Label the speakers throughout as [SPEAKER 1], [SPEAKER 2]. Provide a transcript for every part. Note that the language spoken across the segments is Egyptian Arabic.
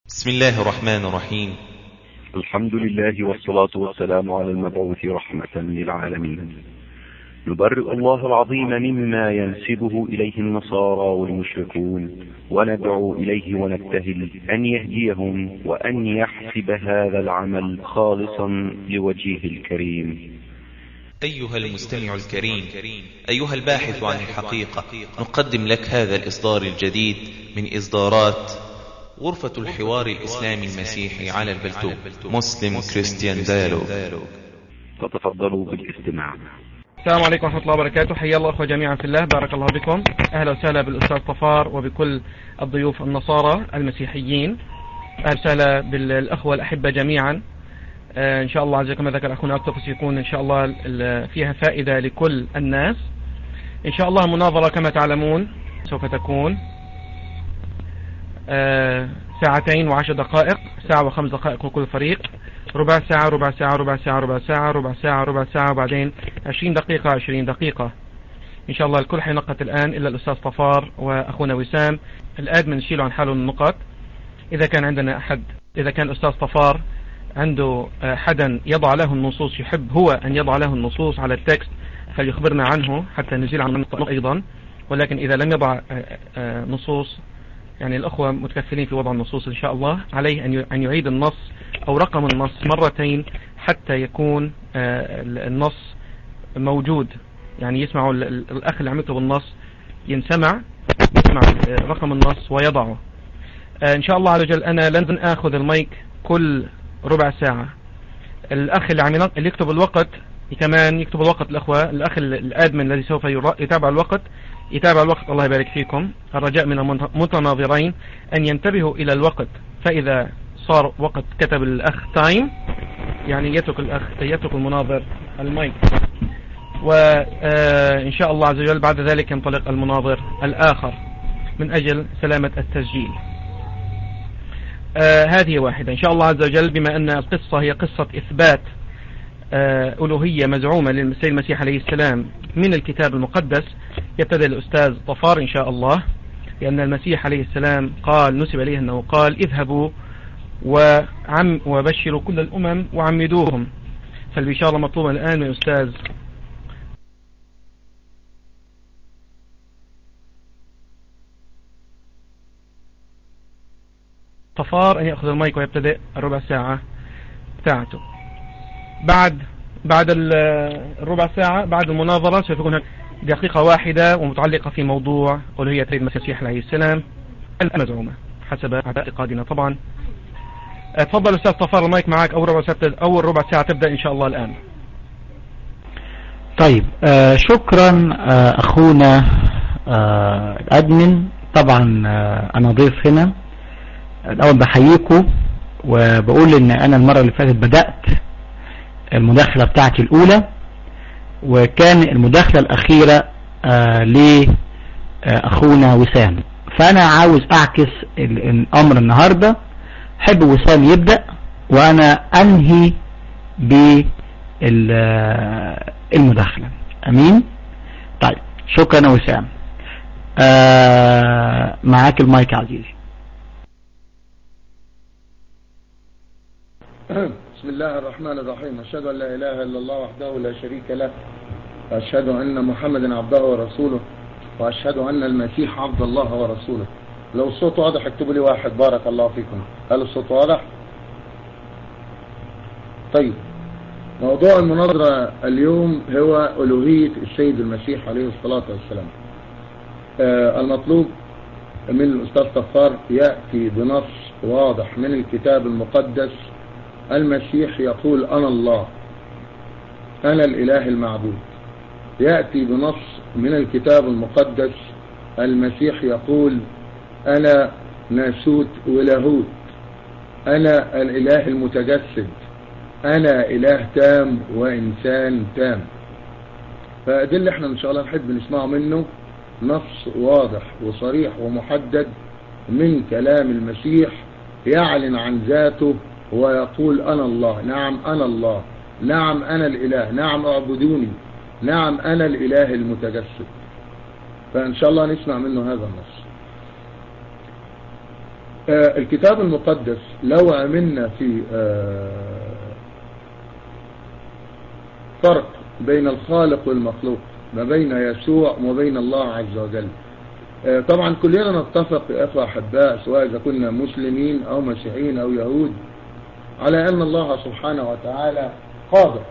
[SPEAKER 1] بسم الله الرحمن الرحيم
[SPEAKER 2] الحمد لله والصلاة والسلام على المبعوث رحمة للعالمين نبرئ الله العظيم مما ينسبه إليه النصارى والمشركون وندعو إليه ونبتهل أن يهديهم وأن يحسب هذا العمل خالصا لوجهه الكريم
[SPEAKER 1] أيها المستمع الكريم أيها الباحث عن الحقيقة نقدم لك هذا الإصدار الجديد من إصدارات غرفة الحوار الإسلامي المسيحي على البلتو مسلم كريستيان ديالوج
[SPEAKER 2] فتفضلوا بالاستماع
[SPEAKER 3] السلام عليكم ورحمة الله وبركاته حيا الله أخوة جميعا في الله بارك الله بكم أهلا وسهلا بالأستاذ طفار وبكل الضيوف النصارى المسيحيين أهلا وسهلا بالأخوة الأحبة جميعا آه، إن شاء الله عز وجل كما ذكر أخونا أكتوبس يكون إن شاء الله ال- فيها فائدة لكل الناس إن شاء الله مناظرة كما تعلمون سوف تكون آه، ساعتين وعشر دقائق ساعة وخمس دقائق لكل فريق ربع ساعة ربع ساعة ربع ساعة ربع ساعة ربع ساعة ربع ساعة وبعدين 20 دقيقة 20 دقيقة إن شاء الله الكل حينقط الآن إلا الأستاذ طفار وأخونا وسام الآدمن نشيله عن حاله النقط إذا كان عندنا أحد إذا كان الأستاذ طفار عنده آه، حدا يضع له النصوص يحب هو أن يضع له النصوص على التكست فليخبرنا عنه حتى نزيل عنه أيضا ولكن إذا لم يضع آه، آه، نصوص يعني الأخوة متكفلين في وضع النصوص إن شاء الله عليه أن ي- أن يعيد النص أو رقم النص مرتين حتى يكون آه، ال- النص موجود يعني يسمع ال- ال- الأخ اللي عم يكتب النص ينسمع يسمع آه، رقم النص ويضعه آه، إن شاء الله عز وجل أنا لن آخذ المايك كل ربع ساعة الأخ اللي عم ينق- اللي يكتب الوقت كمان يكتب الوقت الأخوة الأخ ال- الآدمن الذي سوف يرا- يتابع الوقت يتابع الوقت الله يبارك فيكم الرجاء من المتناظرين أن ينتبهوا إلى الوقت فإذا صار وقت كتب الأخ تايم يعني يترك الأخ يترك المناظر المايك وإن شاء الله عز وجل بعد ذلك ينطلق المناظر الآخر من أجل سلامة التسجيل آه هذه واحدة إن شاء الله عز وجل بما أن القصة هي قصة إثبات آه ألوهية مزعومة للسيد المسيح عليه السلام من الكتاب المقدس يبتدئ الأستاذ طفار إن شاء الله لأن المسيح عليه السلام قال نسب إليه أنه قال اذهبوا وعم وبشروا كل الأمم وعمدوهم فالبشارة مطلوبة الآن من الأستاذ طفار أن يأخذ المايك ويبتدئ الربع ساعة بتاعته بعد بعد ال- الربع ساعة بعد المناظرة سوف يكون هناك دقيقة واحدة ومتعلقة في موضوع ألوهية سيد المسيح عليه السلام المزعومة حسب اعتقادنا طبعا أه، تفضل أستاذ طفار المايك معك أول ربع ساعة أول ربع ساعة تبدأ إن شاء الله الآن
[SPEAKER 4] طيب آه شكرا آه اخونا آه الادمن طبعا آه انا ضيف هنا الاول بحييكم وبقول ان انا المرة اللي فاتت بدأت المداخلة بتاعتي الاولى وكان المداخلة الاخيرة آه لاخونا وسام فانا عاوز اعكس ال- الامر النهاردة حب وسام يبدأ وانا انهي بالمداخلة امين طيب شكرا يا وسام آه معاك المايك يا عزيزي
[SPEAKER 5] بسم الله الرحمن الرحيم أشهد أن لا إله إلا الله وحده لا شريك له وأشهد أن محمدا عبده ورسوله وأشهد أن المسيح عبد الله ورسوله لو الصوت واضح اكتبوا لي واحد بارك الله فيكم هل الصوت واضح طيب موضوع المناظرة اليوم هو ألوهية السيد المسيح عليه الصلاة والسلام آه المطلوب من الأستاذ طفار يأتي بنص واضح من الكتاب المقدس المسيح يقول أنا الله أنا الإله المعبود يأتي بنص من الكتاب المقدس المسيح يقول أنا ناسوت ولاهوت أنا الإله المتجسد أنا إله تام وإنسان تام فده اللي احنا إن شاء الله نحب نسمعه منه نص واضح وصريح ومحدد من كلام المسيح يعلن عن ذاته ويقول أنا الله نعم أنا الله نعم أنا الإله نعم اعبدوني نعم أنا الإله المتجسد فإن شاء الله نسمع منه هذا النص آه، الكتاب المقدس لو عملنا في آه، فرق بين الخالق والمخلوق ما بين يسوع وما بين الله عز وجل آه، طبعا كلنا نتفق يا اخوة احباء سواء اذا كنا مسلمين او مسيحيين او يهود على ان الله سبحانه وتعالى قادر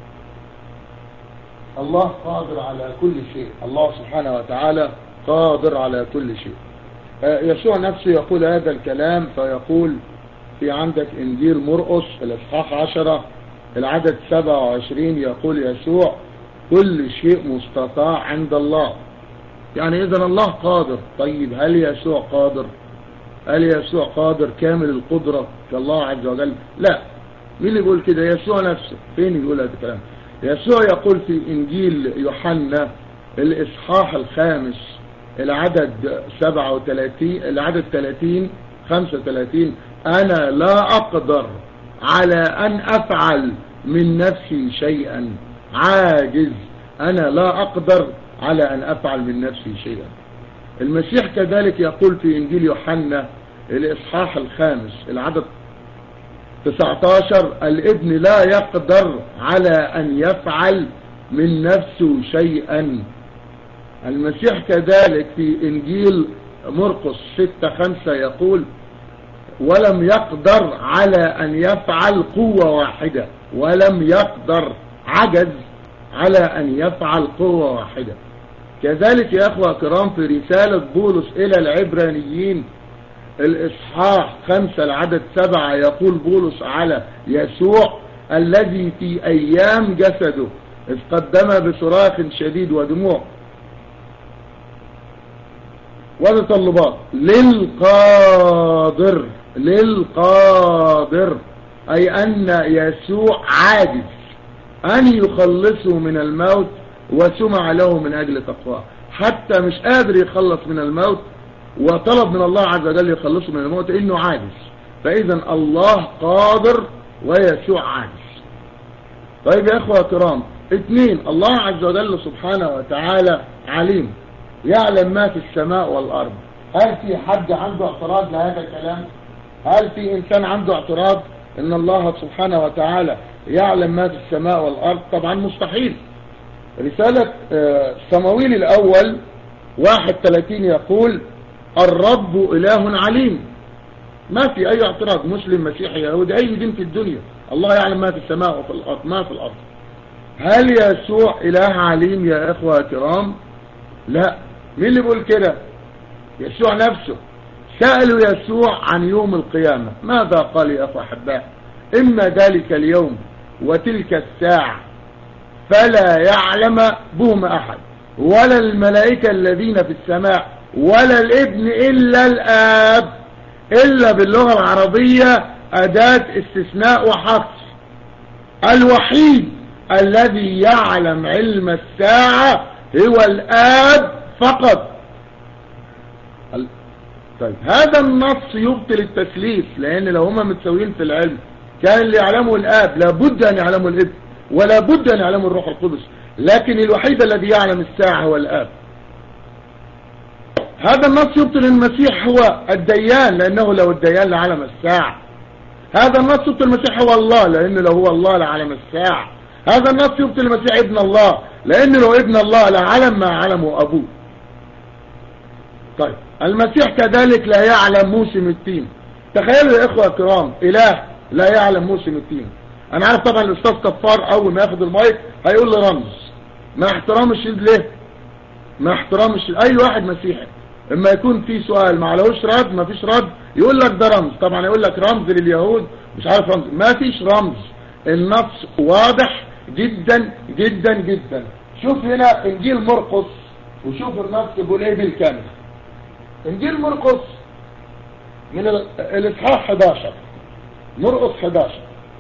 [SPEAKER 5] الله قادر على كل شيء الله سبحانه وتعالى قادر على كل شيء آه، يسوع نفسه يقول هذا الكلام فيقول في عندك انجيل مرقس الاصحاح عشرة العدد 27 يقول يسوع كل شيء مستطاع عند الله يعني اذا الله قادر طيب هل يسوع قادر هل يسوع قادر كامل القدرة كالله عز وجل لا مين اللي يقول كده يسوع نفسه فين يقول هذا الكلام يسوع يقول في انجيل يوحنا الاصحاح الخامس العدد 37 العدد 30 35 انا لا اقدر على ان افعل من نفسي شيئا عاجز انا لا اقدر على ان افعل من نفسي شيئا المسيح كذلك يقول في انجيل يوحنا الاصحاح الخامس العدد 19 الابن لا يقدر على ان يفعل من نفسه شيئا المسيح كذلك في انجيل مرقس 6 5 يقول ولم يقدر على ان يفعل قوة واحدة ولم يقدر عجز على ان يفعل قوة واحدة كذلك يا اخوة كرام في رسالة بولس الى العبرانيين الاصحاح خمسة العدد سبعة يقول بولس على يسوع الذي في ايام جسده اذ قدم بصراخ شديد ودموع وتطلبات للقادر للقادر اي ان يسوع عاجز ان يخلصه من الموت وسمع له من اجل تقواه حتى مش قادر يخلص من الموت وطلب من الله عز وجل يخلصه من الموت انه عاجز فاذا الله قادر ويسوع عاجز طيب يا اخوة كرام اثنين الله عز وجل سبحانه وتعالى عليم يعلم ما في السماء والارض هل في حد عنده اعتراض لهذا الكلام هل في انسان عنده اعتراض ان الله سبحانه وتعالى يعلم ما في السماء والارض طبعا مستحيل رسالة آه، صمويل الاول واحد ثلاثين يقول الرب اله عليم ما في اي اعتراض مسلم مسيحي يهودي اي دين في الدنيا الله يعلم ما في السماء وفي الارض ما في الارض هل يسوع اله عليم يا اخوة كرام لا مين اللي بيقول كده يسوع نفسه سألوا يسوع عن يوم القيامة ماذا قال يا أخوة أحباء إما ذلك اليوم وتلك الساعة فلا يعلم بهم أحد ولا الملائكة الذين في السماء ولا الابن إلا الآب إلا باللغة العربية أداة استثناء وحصر الوحيد الذي يعلم علم الساعة هو الآب فقط طيب هذا النص يبطل التثليث لأن لو هما متساويين في العلم كان اللي يعلمه الآب لابد أن يعلمه الابن ولا بد أن يعلمه الروح القدس لكن الوحيد الذي يعلم الساعة هو الآب هذا النص يبطل المسيح هو الديان لأنه لو الديان لعلم الساعة هذا النص يبطل المسيح هو الله لأنه لو هو الله لعلم الساعة هذا النص يبطل المسيح ابن الله لأنه لو ابن الله لعلم ما علمه أبوه طيب المسيح كذلك لا يعلم موسم التين تخيلوا يا إخوة الكرام إله لا يعلم موسم التين أنا عارف طبعا الأستاذ كفار أول ما ياخد المايك هيقول لي رمز مع احترام الشديد ليه مع احترام الشديد أي واحد مسيحي اما يكون في سؤال ما عليهوش رد ما فيش رد يقول لك ده رمز طبعا يقول لك رمز لليهود مش عارف رمز ما فيش رمز النص واضح جدا جدا جدا شوف هنا انجيل مرقس وشوف النص بيقول ايه بالكامل انجيل مرقس من ال- الاصحاح 11 مرقس 11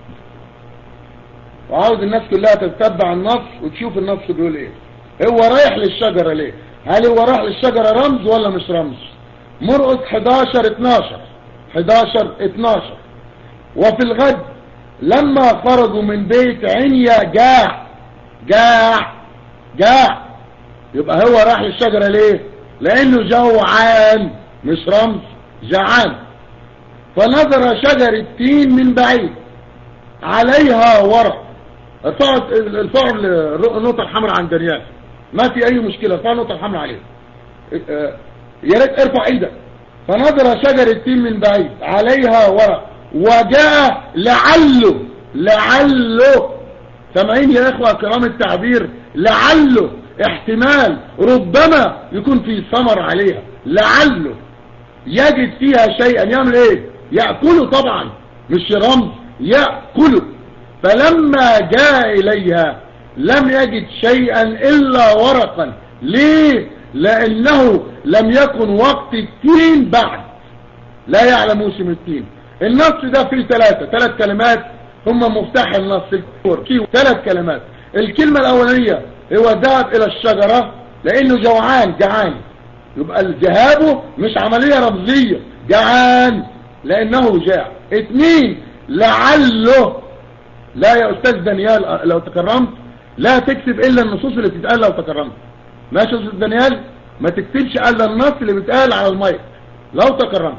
[SPEAKER 5] وعاوز الناس كلها تتبع النص وتشوف النص بيقول ايه هو رايح للشجرة ليه هل هو رايح للشجرة رمز ولا مش رمز مرقس 11 12 11 12 وفي الغد لما خرجوا من بيت عنيا جاع جاع جاع يبقى هو راح للشجرة ليه لانه جوعان مش رمز جعان فنظر شجر التين من بعيد عليها ورق ارفعوا ارفعوا النقطة الحمراء عن دانيال ما في اي مشكلة ارفعوا النقطة الحمراء عليه اه، يا ريت ارفع ايدك فنظر شجر التين من بعيد عليها ورق وجاء لعله لعله سامعين يا اخوة كرام التعبير لعله احتمال ربما يكون في ثمر عليها لعله يجد فيها شيئا يعمل ايه يأكله طبعا مش رمز يأكله فلما جاء إليها لم يجد شيئا إلا ورقا ليه لأنه لم يكن وقت التين بعد لا يعلم موسم التين النص ده فيه ثلاثة ثلاث كلمات هم مفتاح النص فيه ثلاث كلمات الكلمة الأولانية هو ذهب إلى الشجرة لأنه جوعان جعان يبقى الذهاب مش عملية رمزية جعان لأنه جاع اثنين لعله لا يا أستاذ دانيال لو تكرمت لا تكتب إلا النصوص اللي بتتقال لو تكرمت ماشي يا أستاذ دانيال ما تكتبش إلا النص اللي بيتقال على المايك لو تكرمت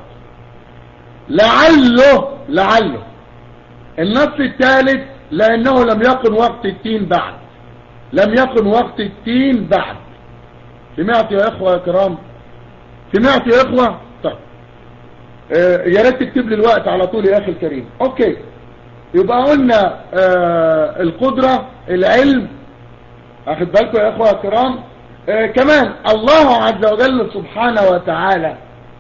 [SPEAKER 5] لعله لعله النص الثالث لأنه لم يكن وقت التين بعد لم يكن وقت التين بعد سمعت يا إخوة يا كرام سمعت يا إخوة طيب آه يا ريت تكتب لي الوقت على طول يا أخي الكريم أوكي يبقى قلنا آه القدرة العلم أخذ بالكم يا إخوة يا كرام آه كمان الله عز وجل سبحانه وتعالى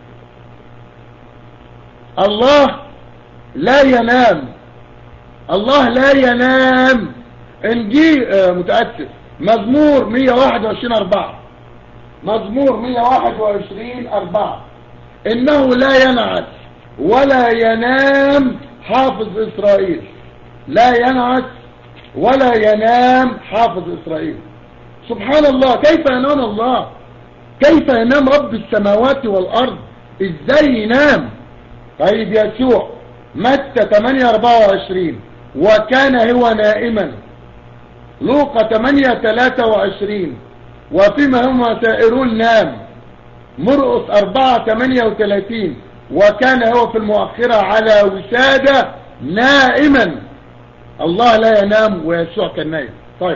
[SPEAKER 5] الله لا ينام الله لا ينام انجي آه متأسف مزمور 121 4 مزمور 121 4 انه لا ينعس ولا ينام حافظ اسرائيل لا ينعس ولا ينام حافظ اسرائيل سبحان الله كيف ينام الله كيف ينام رب السماوات والارض ازاي ينام طيب يسوع متى 8 24 وكان هو نائما لوقا 8 23 وفيما هم سائرون نام مرقس 4 38 وكان هو في المؤخرة على وسادة نائما الله لا ينام ويسوع كان نايم طيب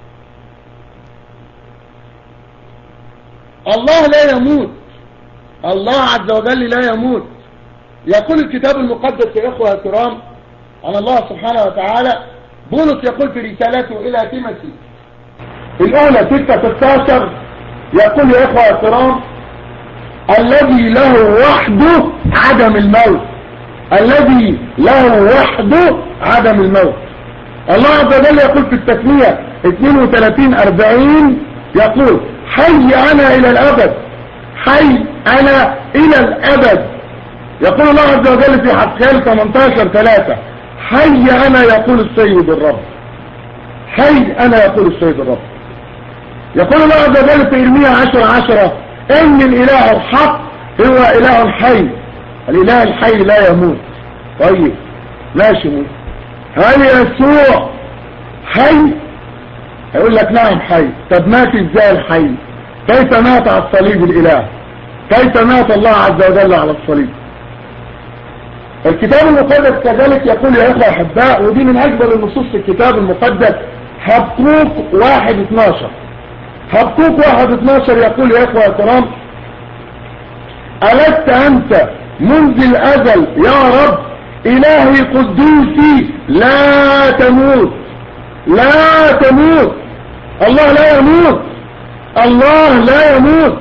[SPEAKER 5] الله لا يموت الله عز وجل لا يموت يقول الكتاب المقدس يا إخوة الكرام عن الله سبحانه وتعالى بولس يقول في رسالته إلى تيموثي الأولى 6 16 يقول يا إخوة الكرام الذي له وحده عدم الموت الذي له وحده عدم الموت الله عز وجل يقول في التثنية 32 40 يقول حي أنا إلى الأبد حي أنا إلى الأبد يقول الله عز وجل في حسكال 18 3 حي أنا يقول السيد الرب حي أنا يقول السيد الرب يقول الله عز وجل في إرمية 10 10 إن الإله الحق هو إله حي الإله الحي لا يموت طيب ماشي موت هل يسوع حي هيقول لك نعم حي طب مات ازاي الحي كيف مات على الصليب الإله كيف مات الله عز وجل على الصليب الكتاب المقدس كذلك يقول يا اخوة احباء ودي من اجمل النصوص في الكتاب المقدس حبقوق واحد اتناشر حبقوق واحد اتناشر يقول يا اخوة الكرام ألست أنت منذ الأزل يا رب إلهي قدوسي لا تموت لا تموت الله لا يموت الله لا يموت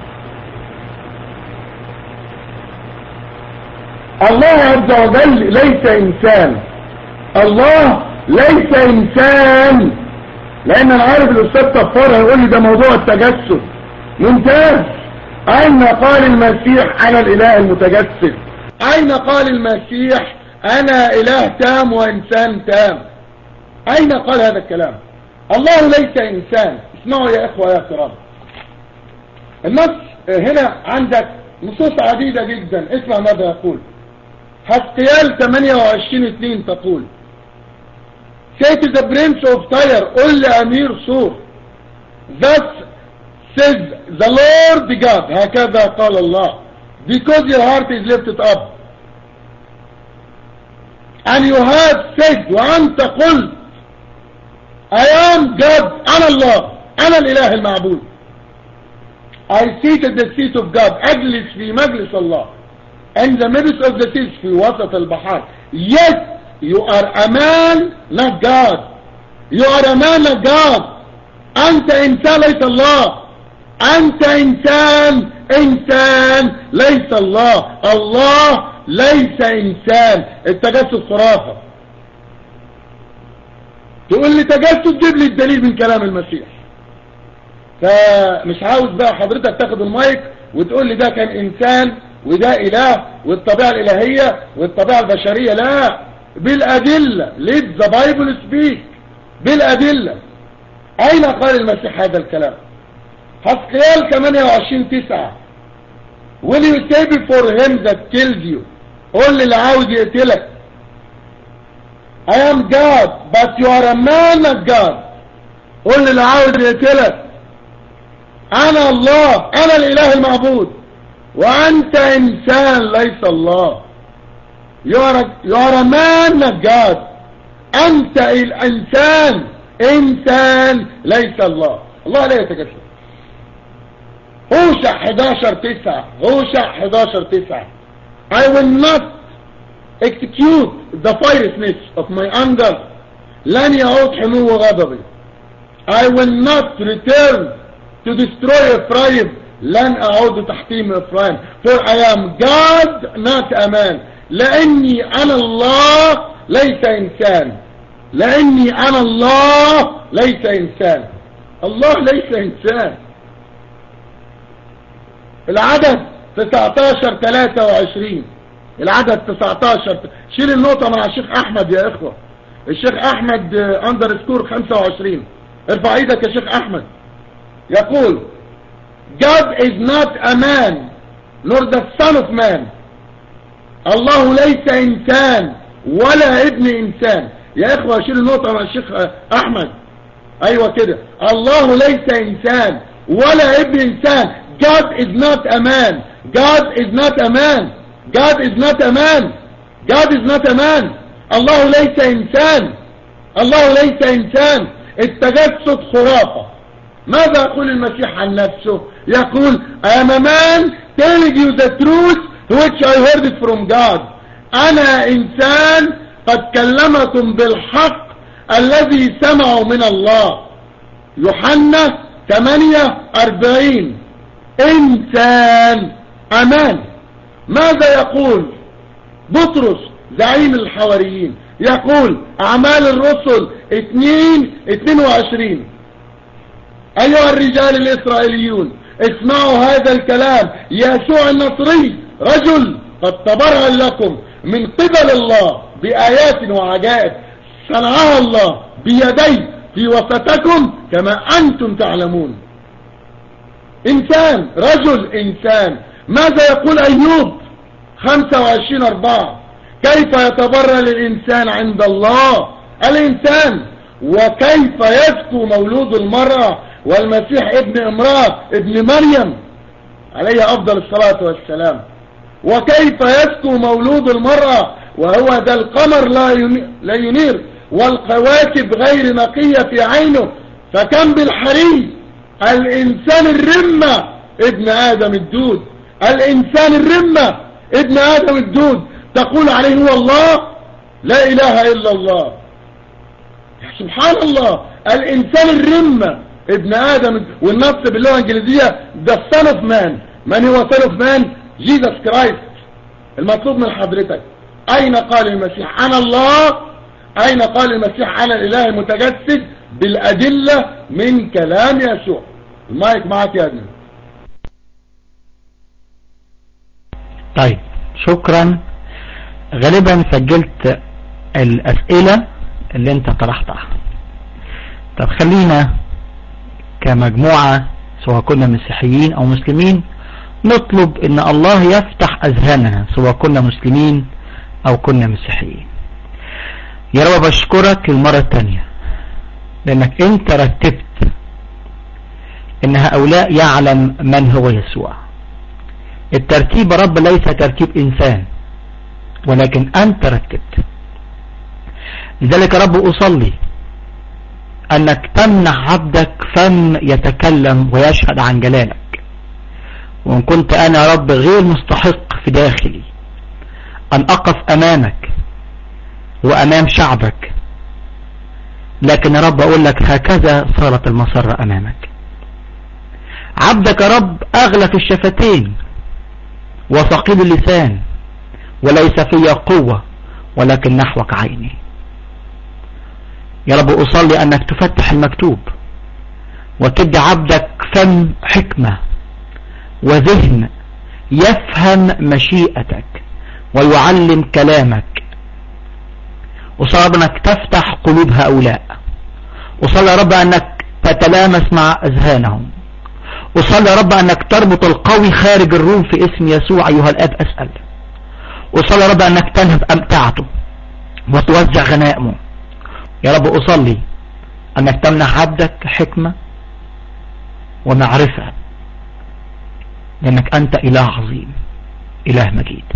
[SPEAKER 5] الله عز وجل ليس إنسان الله ليس إنسان لأن أنا عارف الأستاذ صفار هيقول لي ده موضوع التجسد ممتاز أين قال المسيح أنا الإله المتجسد أين قال المسيح أنا إله تام وإنسان تام أين قال هذا الكلام الله ليس إنسان اسمعوا يا إخوة يا كرام النص هنا عندك نصوص عديدة جدا اسمع ماذا يقول حسقيال 28 2 تقول Say to the prince of Tyre قل لأمير سور Thus says the Lord God هكذا قال الله because your heart is lifted up and you have said وأنت قلت I am God أنا الله أنا الإله المعبود I seated the seat of God أجلس في مجلس الله in the midst of the seas في وسط البحار yet you are a man not God you are a man not God أنت إنسان ليس الله أنت إنسان إنسان ليس الله الله ليس إنسان التجسد خرافة تقول لي تجسد جيب لي الدليل من كلام المسيح فمش عاوز بقى حضرتك تاخد المايك وتقول لي ده كان إنسان وده إله والطبيعة الإلهية والطبيعة البشرية لا بالأدلة let the Bible speak بالأدلة أين قال المسيح هذا الكلام حسقيال 28 9 will you say before him that killed you قول اللي عاوز يقتلك I am God but you are a man of God قول اللي عاوز يقتلك أنا الله أنا الإله المعبود وأنت إنسان ليس الله you are a, you are a man of God أنت الإنسان إنسان ليس الله الله لا يتجسد هوشع 11 9 هوشع 11 9 I will not execute the fierceness of my anger لن يعود حمو غضبي I will not return to destroy Ephraim لن أعود تحطيم إفرايم for I am God not a man لأني أنا الله ليس إنسان لأني أنا الله ليس إنسان الله ليس إنسان العدد 19 23 العدد 19 شيل النقطة مع الشيخ أحمد يا إخوة الشيخ أحمد أندرسكور 25 ارفع ايدك يا شيخ أحمد يقول God is not a man nor the son of man الله ليس إنسان ولا ابن إنسان يا إخوة شيل النقطة مع الشيخ أحمد أيوة كده الله ليس إنسان ولا ابن إنسان God is not a man God is not a man God is not a man God is not a man الله ليس إنسان الله ليس إنسان التجسد خرافة ماذا يقول المسيح عن نفسه يقول I am a man telling you the truth which I heard it from God أنا إنسان قد كلمكم بالحق الذي سمعوا من الله يوحنا 48 إنسان أمان ماذا يقول بطرس زعيم الحواريين يقول أعمال الرسل 2 22 أيها الرجال الإسرائيليون اسمعوا هذا الكلام يسوع النصري رجل قد تبرع لكم من قبل الله بآيات وعجائب صنعها الله بيديه في وسطكم كما أنتم تعلمون إنسان رجل إنسان ماذا يقول أيوب 25 أربعة كيف يتبرى الإنسان عند الله الإنسان وكيف يزكو مولود المرأة والمسيح ابن امرأة ابن مريم عليه أفضل الصلاة والسلام وكيف يزكو مولود المرأة وهو ذا القمر لا ينير والكواكب غير نقية في عينه فكم بالحري الإنسان الرمة ابن آدم الدود الإنسان الرمة ابن آدم الدود تقول عليه هو الله لا إله إلا الله سبحان الله الإنسان الرمة ابن آدم والنص باللغة الإنجليزية the son of man من هو son of man Jesus Christ المطلوب من حضرتك أين قال المسيح أنا الله أين قال المسيح أنا الإله المتجسد بالأدلة من كلام يسوع المايك معك يا ابني
[SPEAKER 4] طيب شكرا غالبا سجلت الأسئلة اللي انت طرحتها طب خلينا كمجموعة سواء كنا مسيحيين او مسلمين نطلب ان الله يفتح اذهاننا سواء كنا مسلمين او كنا مسيحيين يا رب بشكرك المرة التانية لانك انت رتبت ان هؤلاء يعلم من هو يسوع الترتيب رب ليس ترتيب انسان ولكن انت رتبت لذلك يا رب أصلي أنك تمنح عبدك فم يتكلم ويشهد عن جلالك وإن كنت أنا يا رب غير مستحق في داخلي أن أقف أمامك وأمام شعبك لكن يا رب أقول لك هكذا صارت المسرة أمامك عبدك يا رب أغلى في الشفتين وثقيل اللسان وليس في قوة ولكن نحوك عيني يا رب أصلي أنك تفتح المكتوب وتدي عبدك فم حكمة وذهن يفهم مشيئتك ويعلم كلامك وصلى رب أنك تفتح قلوب هؤلاء وصلى يا رب أنك تتلامس مع أذهانهم وصلى يا رب أنك تربط القوي خارج الروم في اسم يسوع أيها الأب أسأل وصلى يا رب أنك تنهب أمتعته وتوزع غنائمه يا رب أصلي أنك تمنح عبدك حكمة ومعرفة لأنك أنت إله عظيم إله مجيد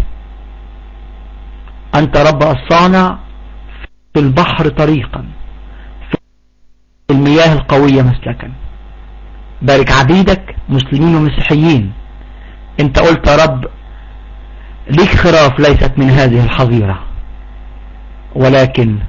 [SPEAKER 4] أنت رب الصانع في البحر طريقا في المياه القوية مسلكا بارك عبيدك مسلمين ومسيحيين انت قلت يا رب ليك خراف ليست من هذه الحظيرة ولكن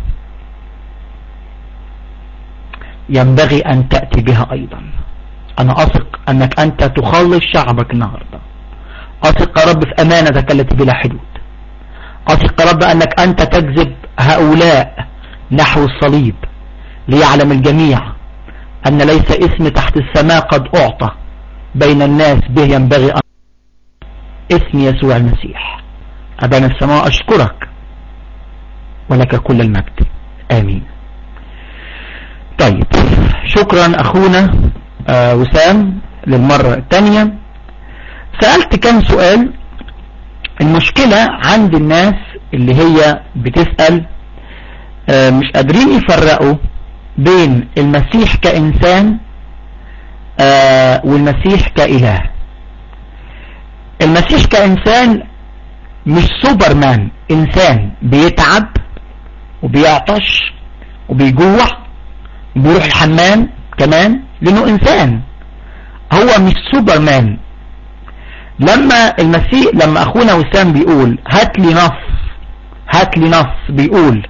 [SPEAKER 4] ينبغي أن تأتي بها أيضا أنا أثق أنك أنت تخلص شعبك النهاردة أثق يا رب في أمانتك التي بلا حدود أثق يا رب أنك أنت تجذب هؤلاء نحو الصليب ليعلم الجميع أن ليس اسم تحت السماء قد أعطى بين الناس به ينبغي أن اسم يسوع المسيح أبانا السماء أشكرك ولك كل المجد آمين طيب شكرا أخونا آه وسام للمرة الثانية سألت كم سؤال المشكلة عند الناس اللي هي بتسأل آه مش قادرين يفرقوا بين المسيح كإنسان آه والمسيح كإله المسيح كإنسان مش سوبرمان إنسان بيتعب وبيعطش وبيجوع بيروح الحمام كمان لانه انسان هو مش سوبرمان لما المسيح لما اخونا وسام بيقول هات لي نص هات لي نص بيقول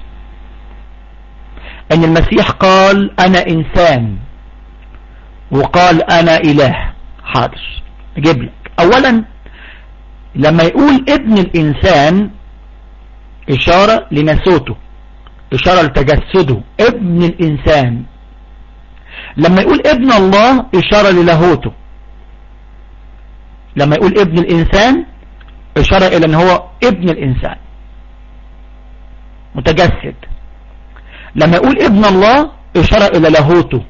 [SPEAKER 4] ان المسيح قال انا انسان وقال انا اله حاضر اجيب لك اولا لما يقول ابن الانسان اشارة لنسوته اشارة لتجسده ابن الانسان لما يقول ابن الله اشارة للاهوته لما يقول ابن الانسان اشارة الى ان هو ابن الانسان متجسد لما يقول ابن الله اشارة الى لاهوته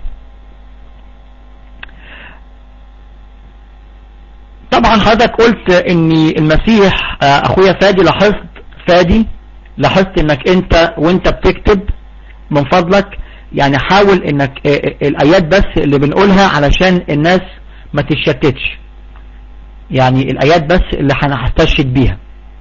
[SPEAKER 4] طبعا حضرتك قلت ان المسيح اخويا فادي لاحظت فادي لاحظت انك انت وانت بتكتب من فضلك يعني حاول انك الايات بس اللي بنقولها علشان الناس ما تتشتتش يعني الايات بس اللي هنستشهد بيها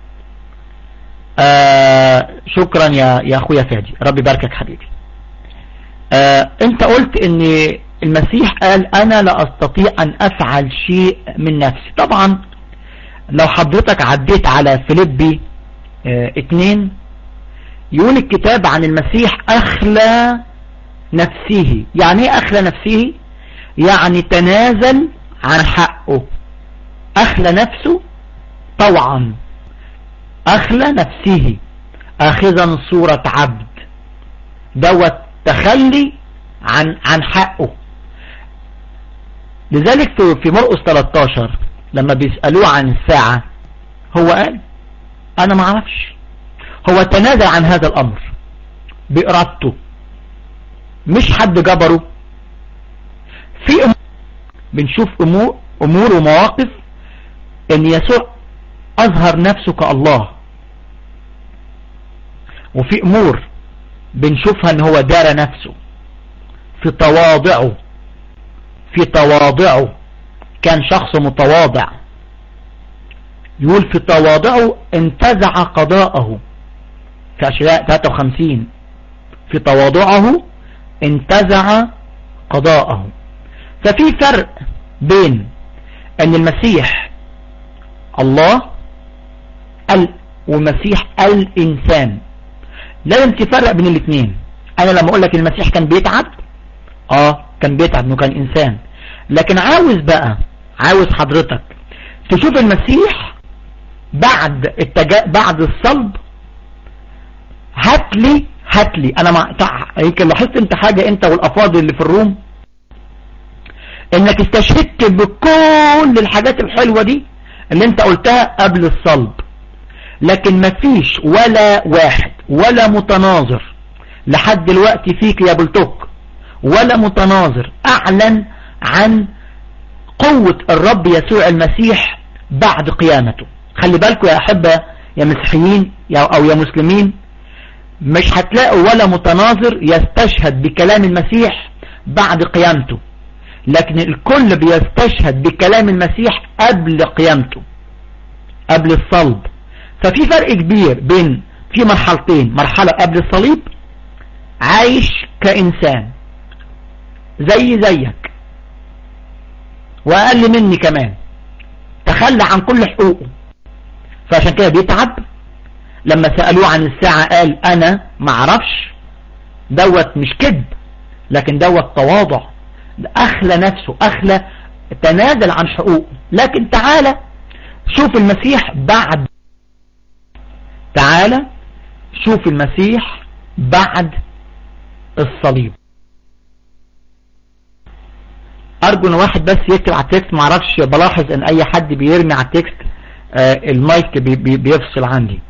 [SPEAKER 4] آه شكرا يا يا اخويا فادي ربي يباركك حبيبي آه انت قلت ان المسيح قال انا لا استطيع ان افعل شيء من نفسي طبعا لو حضرتك عديت على فيليبي اه اتنين يقول الكتاب عن المسيح اخلى نفسه يعني ايه اخلى نفسه يعني تنازل عن حقه اخلى نفسه طوعا اخلى نفسه اخذا صورة عبد دوت تخلي عن عن حقه لذلك في مرقس 13 لما بيسألوه عن الساعة هو قال انا ما اعرفش هو تنازل عن هذا الامر بارادته مش حد جبره في أمور بنشوف امور امور ومواقف ان يسوع اظهر نفسه كالله وفي امور بنشوفها ان هو دار نفسه في تواضعه في تواضعه كان شخص متواضع يقول في تواضعه انتزع قضاءه في أشياء 53 في تواضعه انتزع قضاءه ففي فرق بين ان المسيح الله ال ومسيح الانسان لازم تفرق بين الاثنين انا لما اقول لك المسيح كان بيتعب اه كان بيتعب انه كان انسان لكن عاوز بقى عاوز حضرتك تشوف المسيح بعد التجا... بعد الصلب هات لي هات لي انا مع... يمكن لاحظت انت حاجة انت والافاضل اللي في الروم انك استشهدت بكل الحاجات الحلوة دي اللي انت قلتها قبل الصلب لكن مفيش ولا واحد ولا متناظر لحد دلوقتي فيك يا بلتوك ولا متناظر اعلن عن قوة الرب يسوع المسيح بعد قيامته خلي بالكم يا احبة يا مسيحيين او يا مسلمين مش هتلاقوا ولا متناظر يستشهد بكلام المسيح بعد قيامته لكن الكل بيستشهد بكلام المسيح قبل قيامته قبل الصلب ففي فرق كبير بين في مرحلتين مرحلة قبل الصليب عايش كإنسان زي زيك وأقل مني كمان تخلى عن كل حقوقه فعشان كده بيتعب لما سألوه عن الساعة قال أنا معرفش دوت مش كذب لكن دوت تواضع أخلى نفسه أخلى تنازل عن حقوقه لكن تعالى شوف المسيح بعد تعالى شوف المسيح بعد الصليب ارجو ان واحد بس يكتب على التكست معرفش بلاحظ ان اي حد بيرمي على التكست آه المايك بي بي بيفصل عندي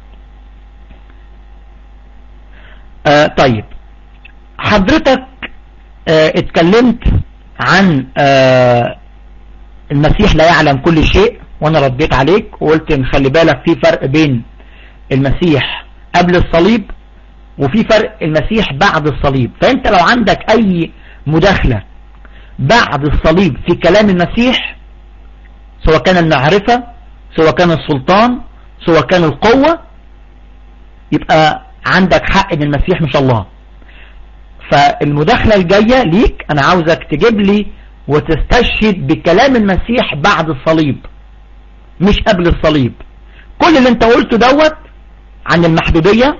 [SPEAKER 4] آه طيب حضرتك آه اتكلمت عن آه المسيح لا يعلم كل شيء وانا رديت عليك وقلت ان خلي بالك في فرق بين المسيح قبل الصليب وفي فرق المسيح بعد الصليب فانت لو عندك اي مداخلة بعد الصليب في كلام المسيح سواء كان المعرفة سواء كان السلطان سواء كان القوة يبقى عندك حق ان المسيح مش الله فالمداخلة الجاية ليك انا عاوزك تجيب لي وتستشهد بكلام المسيح بعد الصليب مش قبل الصليب كل اللي انت قلته دوت عن المحدودية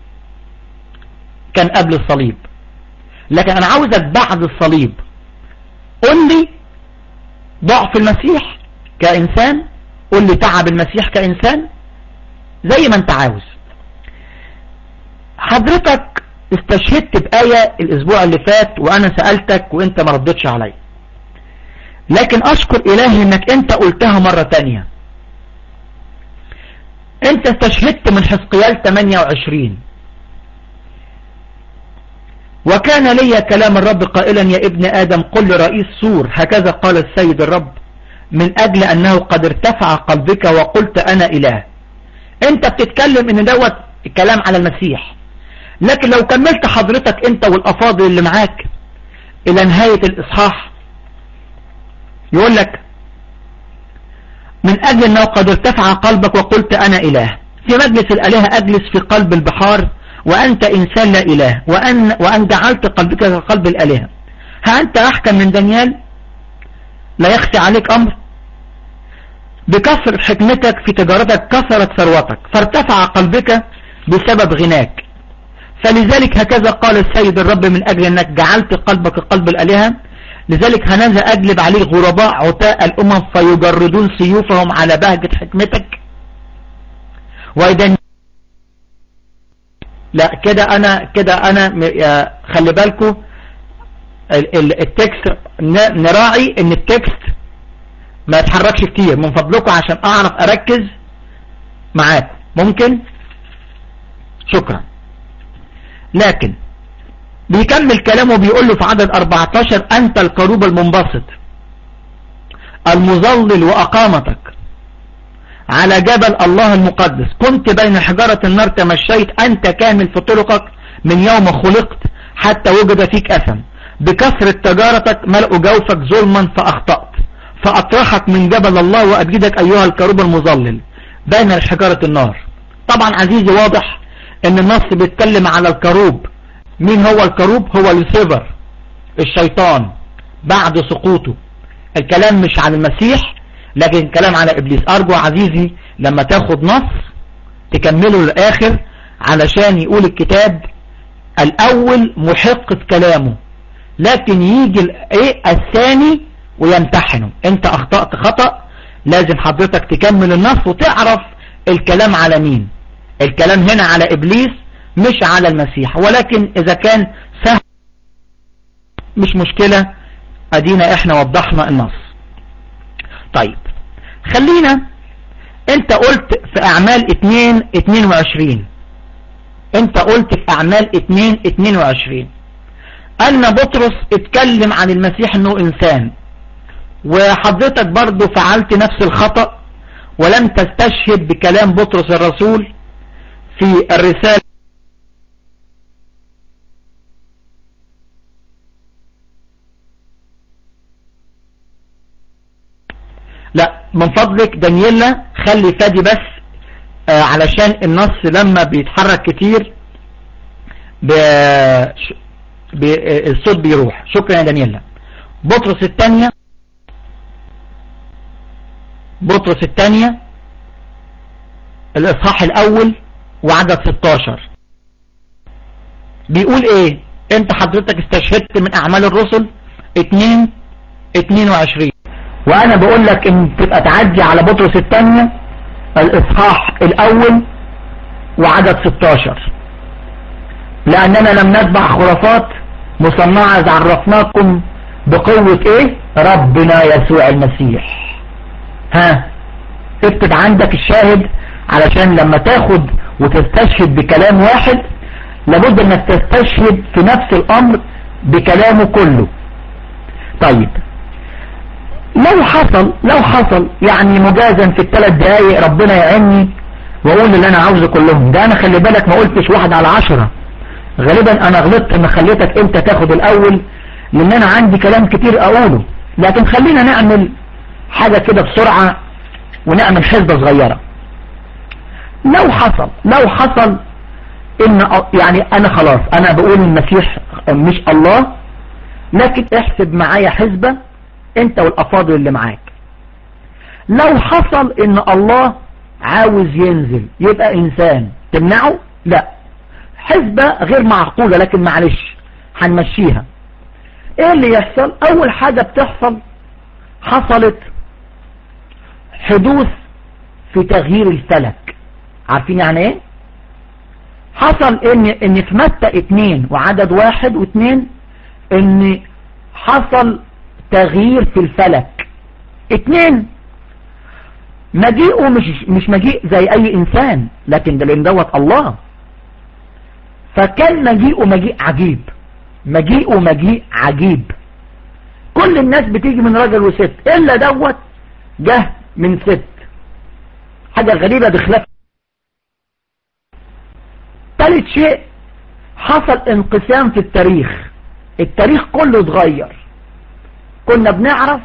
[SPEAKER 4] كان قبل الصليب لكن انا عاوزك بعد الصليب قل لي ضعف المسيح كإنسان قل لي تعب المسيح كإنسان زي ما انت عاوز حضرتك استشهدت بآية الاسبوع اللي فات وانا سألتك وانت ما ردتش علي لكن اشكر الهي انك انت قلتها مرة تانية انت استشهدت من حزقيال 28 وكان لي كلام الرب قائلا يا ابن آدم قل لرئيس سور هكذا قال السيد الرب من أجل أنه قد ارتفع قلبك وقلت أنا إله أنت بتتكلم إن دوت الكلام على المسيح لكن لو كملت حضرتك أنت والأفاضل اللي معاك إلى نهاية الإصحاح يقول لك من أجل أنه قد ارتفع قلبك وقلت أنا إله في مجلس الآلهة أجلس في قلب البحار وأنت إنسان لا إله وأن, وأن جعلت قلبك كقلب الآلهة ها أنت أحكم من دانيال لا يخفي عليك أمر بكثرة حكمتك في تجارتك كثرت ثروتك فارتفع قلبك بسبب غناك فلذلك هكذا قال السيد الرب من أجل أنك جعلت قلبك قلب الآلهة لذلك هنذا أجلب عليه غرباء عتاء الأمم فيجردون سيوفهم على بهجة حكمتك وإذا لا كده أنا كده أنا خلي بالكم التكست نراعي ان التكست ما يتحركش كتير من فضلكم عشان اعرف اركز معاكم ممكن شكرا لكن بيكمل كلامه بيقول له في عدد 14 أنت الكروب المنبسط المظلل وأقامتك على جبل الله المقدس كنت بين حجارة النار تمشيت أنت كامل في طرقك من يوم خلقت حتى وجد فيك أثم بكثرة تجارتك ملء جوفك ظلما فأخطأت فأطرحك من جبل الله وأبجدك أيها الكروب المظلل بين حجارة النار طبعا عزيزي واضح ان النص بيتكلم على الكروب مين هو الكروب هو لوسيفر الشيطان بعد سقوطه الكلام مش عن المسيح لكن الكلام على ابليس ارجو عزيزي لما تاخد نص تكمله للاخر علشان يقول الكتاب الاول محق في كلامه لكن يجي الايه الثاني ويمتحنه انت اخطأت خطأ لازم حضرتك تكمل النص وتعرف الكلام على مين الكلام هنا على ابليس مش على المسيح ولكن اذا كان سهل مش مشكلة ادينا احنا وضحنا النص طيب خلينا انت قلت في اعمال 2 22 انت قلت في اعمال 2 22 ان بطرس اتكلم عن المسيح انه انسان وحضرتك برضو فعلت نفس الخطأ ولم تستشهد بكلام بطرس الرسول في الرسالة لا من فضلك دانييلا خلي فادي بس آه علشان النص لما بيتحرك كتير ب... ب... الصوت بيروح شكرا يا دانييلا بطرس الثانية بطرس الثانية الاصحاح الاول وعدد 16 بيقول ايه انت حضرتك استشهدت من اعمال الرسل 2 22 وانا بقول لك ان تبقى تعدي على بطرس الثانية الاصحاح الاول وعدد 16 لاننا لم نتبع خرافات مصنعة اذ عرفناكم بقوة ايه ربنا يسوع المسيح ها اكتب عندك الشاهد علشان لما تاخد وتستشهد بكلام واحد لابد انك تستشهد في نفس الامر بكلامه كله طيب لو حصل لو حصل يعني مجازا في الثلاث دقايق ربنا يعيني واقول اللي انا عاوزه كلهم ده انا خلي بالك ما قلتش واحد على عشرة غالبا انا غلطت ان خليتك انت تاخد الاول لان انا عندي كلام كتير اقوله لكن خلينا نعمل حاجة كده بسرعة ونعمل حسبة صغيرة لو حصل لو حصل ان يعني انا خلاص انا بقول المسيح مش الله لكن احسب معايا حسبة انت والافاضل اللي معاك لو حصل ان الله عاوز ينزل يبقى انسان تمنعه لا حسبة غير معقولة لكن معلش هنمشيها ايه اللي يحصل اول حاجة بتحصل حصلت حدوث في تغيير الفلك عارفين يعني ايه حصل ان ان في متى اتنين وعدد واحد واتنين ان حصل تغيير في الفلك اتنين مجيئه مش مش مجيء زي اي انسان لكن ده لان دوت الله فكان مجيئه مجيء عجيب مجيئه مجيء عجيب كل الناس بتيجي من راجل وست الا دوت جه من ست حاجة غريبة بخلاف ثالث شيء حصل انقسام في التاريخ التاريخ كله اتغير كنا بنعرف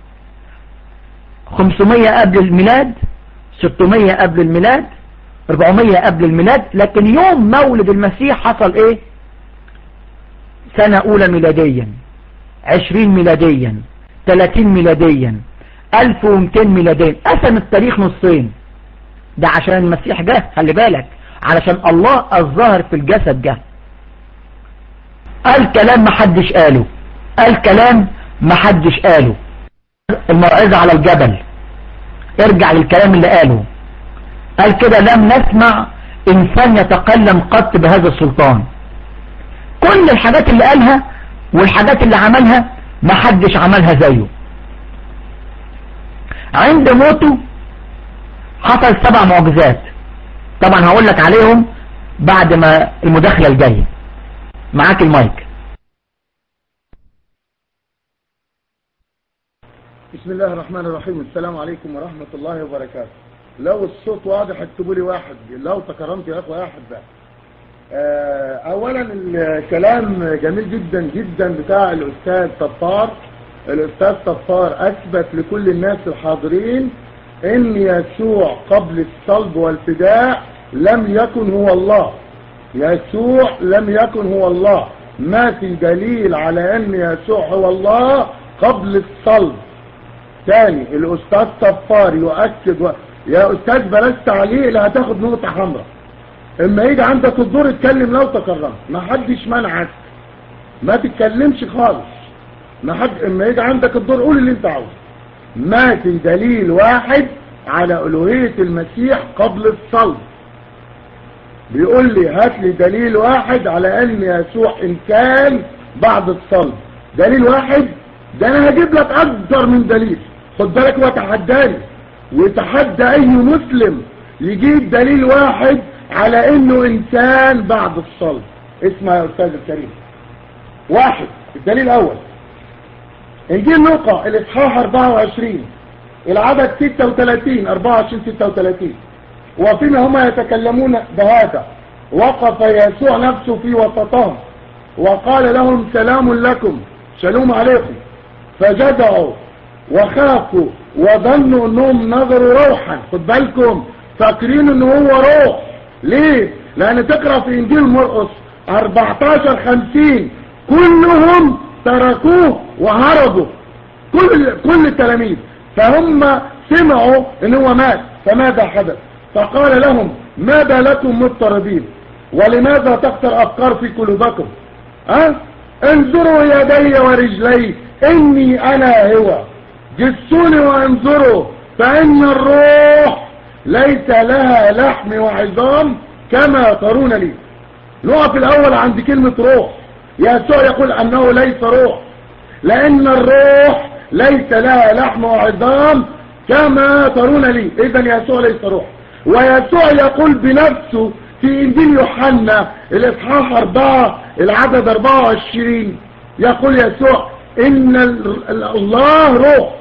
[SPEAKER 4] 500 قبل الميلاد 600 قبل الميلاد 400 قبل الميلاد لكن يوم مولد المسيح حصل ايه سنة اولى ميلاديا 20 ميلاديا 30 ميلاديا 1200 ميلاديا قسم التاريخ نصين ده عشان المسيح جه خلي بالك علشان الله الظاهر في الجسد جه قال كلام محدش قاله قال كلام محدش قاله الموعظة على الجبل ارجع للكلام اللي قاله قال كده لم نسمع انسان يتكلم قط بهذا السلطان كل الحاجات اللي قالها والحاجات اللي عملها محدش عملها زيه عند موته حصل سبع معجزات طبعا هقول لك عليهم بعد ما المداخلة الجاية معاك المايك
[SPEAKER 5] بسم الله الرحمن الرحيم السلام عليكم ورحمة الله وبركاته لو الصوت واضح اكتبوا لي واحد لو تكرمت يا اخوة واحد بقى آه، اولا الكلام جميل جدا جدا بتاع الاستاذ صفار الاستاذ صفار اثبت لكل الناس الحاضرين ان يسوع قبل الصلب والفداء لم يكن هو الله يسوع لم يكن هو الله ما في دليل على ان يسوع هو الله قبل الصلب تاني الاستاذ صفار يؤكد و... يا استاذ بلاش تعليق لا هتاخد نقطة حمراء اما يجي عندك الدور اتكلم لو تكرمت ما حدش منعك ما تتكلمش خالص ما حد اما يجي عندك الدور قول اللي انت عاوزه ما في دليل واحد على الوهية المسيح قبل الصلب بيقول لي هات لي دليل واحد على ان يسوع انسان بعد الصلب دليل واحد ده انا هجيب لك اكتر من دليل خد بالك وتحداني وتحدى اي مسلم يجيب دليل واحد على انه انسان بعد الصلب اسمع يا استاذ الكريم واحد الدليل الاول انجيل لوقا الاصحاح 24 العدد 36 24 36 وفيما هما يتكلمون بهذا وقف يسوع نفسه في وسطهم وقال لهم سلام لكم سلام عليكم فجدعوا وخافوا وظنوا انهم نظروا روحا خد بالكم فاكرين ان هو روح ليه لان تقرا في انجيل مرقس 14 50 كلهم تركوه وهربوا كل كل التلاميذ فهم سمعوا ان هو مات فماذا حدث فقال لهم ماذا لكم مضطربين ولماذا تكثر افكار في قلوبكم ها انظروا يدي ورجلي اني انا هو جسوني وانظروا فان الروح ليس لها لحم وعظام كما ترون لي نقف الاول عند كلمة روح يسوع يقول انه ليس روح لان الروح ليس لها لحم وعظام كما ترون لي اذا يسوع ليس روح ويسوع يقول بنفسه في انجيل يوحنا الاصحاح 4 العدد 24 يقول يسوع ان الله روح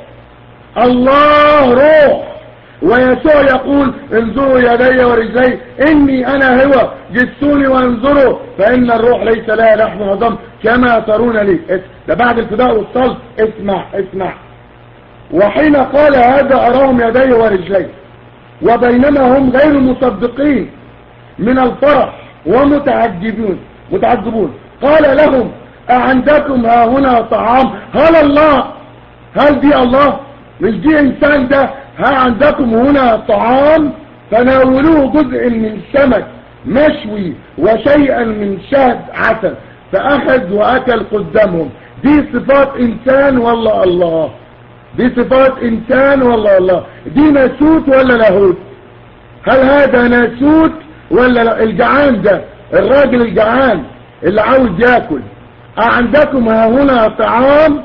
[SPEAKER 5] الله روح ويسوع يقول انظروا يدي ورجلي اني انا هو جسوني وانظروا فان الروح ليس لها لحم ودم كما ترون لي ده بعد الفداء والصلب اسمع اسمع وحين قال هذا اراهم يدي ورجلي وبينما هم غير مصدقين من الفرح ومتعجبون متعجبون قال لهم أعندكم ها هنا طعام هل الله هل دي الله مش دي انسان ده ها عندكم هنا طعام فناولوه جزء من سمك مشوي وشيئا من شهد عسل فأخذ وأكل قدامهم دي صفات إنسان ولا الله دي صفات إنسان ولا الله دي ناسوت ولا لاهوت هل هذا ناسوت ولا لا الجعان ده الراجل الجعان اللي عاوز ياكل عندكم ها هنا طعام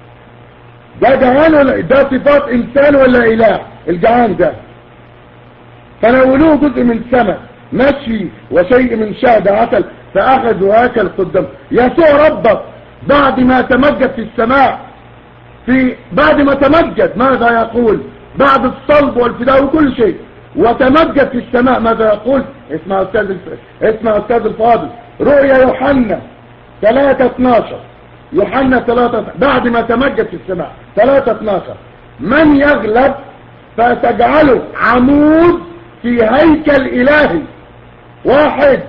[SPEAKER 5] ده جعان ولا ده صفات انسان ولا اله الجعان ده فناولوه جزء من سمك مشي وشيء من شهد عسل فاخذ واكل قدام يسوع ربك بعد ما تمجد في السماء في بعد ما تمجد ماذا يقول بعد الصلب والفداء وكل شيء وتمجد في السماء ماذا يقول اسمع استاذ الف... اسمع استاذ الفاضل رؤيا يوحنا 3 12 يوحنا 3 بعد ما تمجد في السماء 3 12 من يغلب فتجعله عمود في هيكل الهي واحد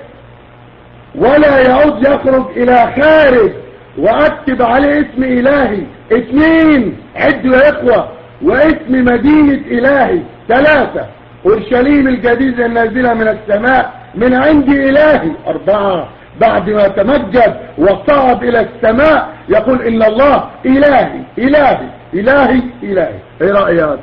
[SPEAKER 5] ولا يعود يخرج الى خارج واكتب عليه اسم الهي اثنين عدوا يا اخوة واسم مدينة الهي ثلاثة اورشليم الجديدة النازلة من السماء من عند الهي اربعة بعد ما تمجد وصعد الى السماء يقول ان الله الهي الهي الهي الهي ايه رأيك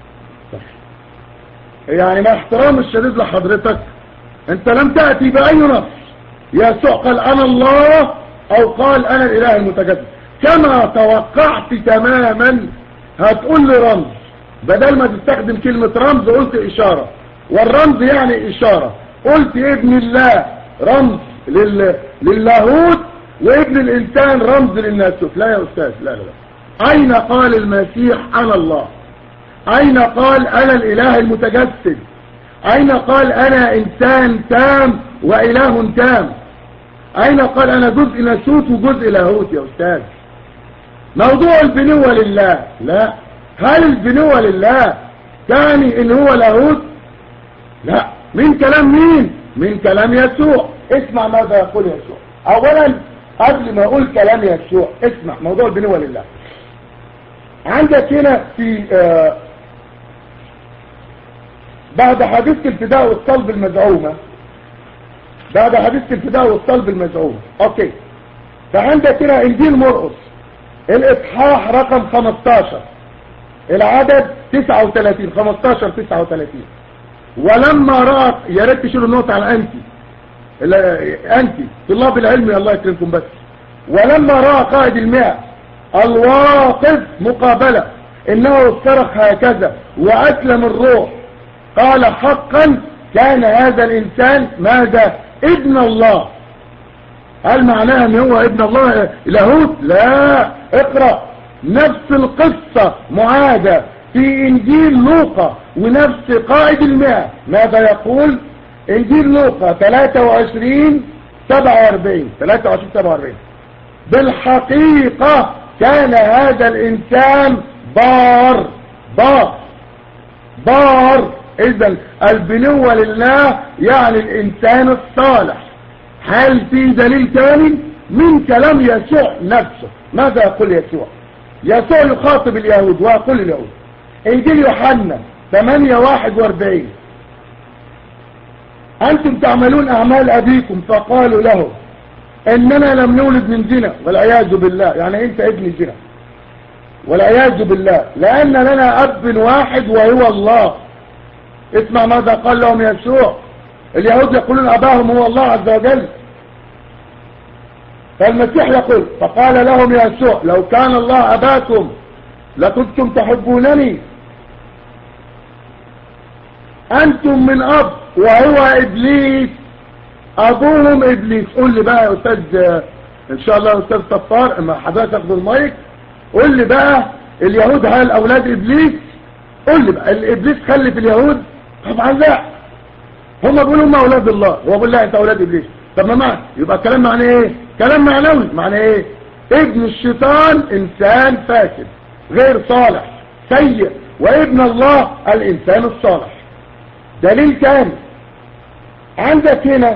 [SPEAKER 5] يعني مع احترام الشديد لحضرتك انت لم تأتي بأي نص يسوع قال انا الله او قال انا الاله المتجدد كما توقعت تماما هتقول لي رمز بدل ما تستخدم كلمة رمز قلت اشارة والرمز يعني اشارة قلت ابن الله رمز لل... للاهوت وابن الانسان رمز للناسوت لا يا استاذ لا لا لا اين قال المسيح انا الله اين قال انا الاله المتجسد اين قال انا انسان تام واله تام اين قال انا جزء ناسوت وجزء لاهوت يا استاذ موضوع البنوة لله لا هل البنوة لله تعني ان هو لاهوت لا من كلام مين من كلام يسوع اسمع ماذا يقول يسوع اولا قبل ما اقول كلام يسوع اسمع موضوع البنوة لله عندك هنا في آه بعد حديث الفداء والصلب المزعومة بعد حديث الفداء والصلب المزعومة اوكي فعندك هنا انجيل مرقس الاصحاح رقم 15 العدد 39 15 39 ولما رأى يا ريت تشيلوا النقطة على انت انت طلاب العلم الله يكرمكم بس ولما رأى قائد المئة الواقف مقابلة انه صرخ هكذا واسلم الروح قال حقا كان هذا الانسان ماذا ابن الله هل معناه ان هو ابن الله لاهوت لا اقرأ نفس القصة معادة في انجيل لوقا ونفس قائد المئة ماذا يقول انجيل لوقا 23 47 23 47 بالحقيقة كان هذا الانسان بار بار بار اذا البنوة لله يعني الانسان الصالح هل في دليل ثاني من كلام يسوع نفسه ماذا يقول يسوع يسوع يخاطب اليهود ويقول اليهود انجيل يوحنا 8 41 انتم تعملون اعمال ابيكم فقالوا له اننا لم نولد من زنا والعياذ بالله يعني انت ابن زنا والعياذ بالله لان لنا اب واحد وهو الله اسمع ماذا قال لهم يسوع اليهود يقولون اباهم هو الله عز وجل فالمسيح يقول فقال لهم يسوع لو كان الله اباكم لكنتم تحبونني انتم من اب وهو ابليس ابوهم ابليس قول لي بقى يا استاذ ان شاء الله استاذ صفار اما حضرتك تاخد المايك قول لي بقى اليهود هل اولاد ابليس قول لي بقى الابليس خلف اليهود طبعا لا هم بيقولوا هم اولاد الله هو بيقول لا انت اولاد ابليس طب ما معنى يبقى الكلام معناه ايه كلام معنوي معناه ايه ابن الشيطان انسان فاسد غير صالح سيء وابن الله الانسان الصالح دليل ثاني عندك هنا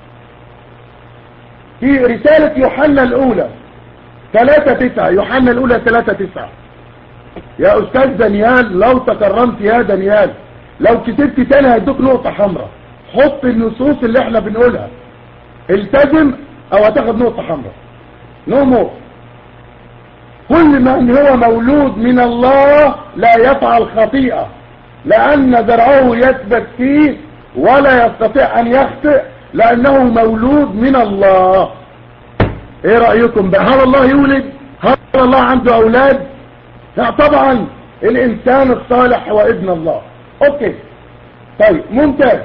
[SPEAKER 5] في رسالة يوحنا الاولى ثلاثة تسعة يوحنا الاولى ثلاثة تسعة يا استاذ دانيال لو تكرمت يا دانيال لو كتبت تاني هيدوك نقطة حمراء حط النصوص اللي احنا بنقولها التزم او هتاخد نقطة حمراء نو مور كل من هو مولود من الله لا يفعل خطيئة لأن زرعه يثبت فيه ولا يستطيع أن يخطئ لأنه مولود من الله ايه رأيكم بقى هل الله يولد هل الله عنده أولاد لا طبعا الإنسان الصالح هو ابن الله اوكي طيب ممتاز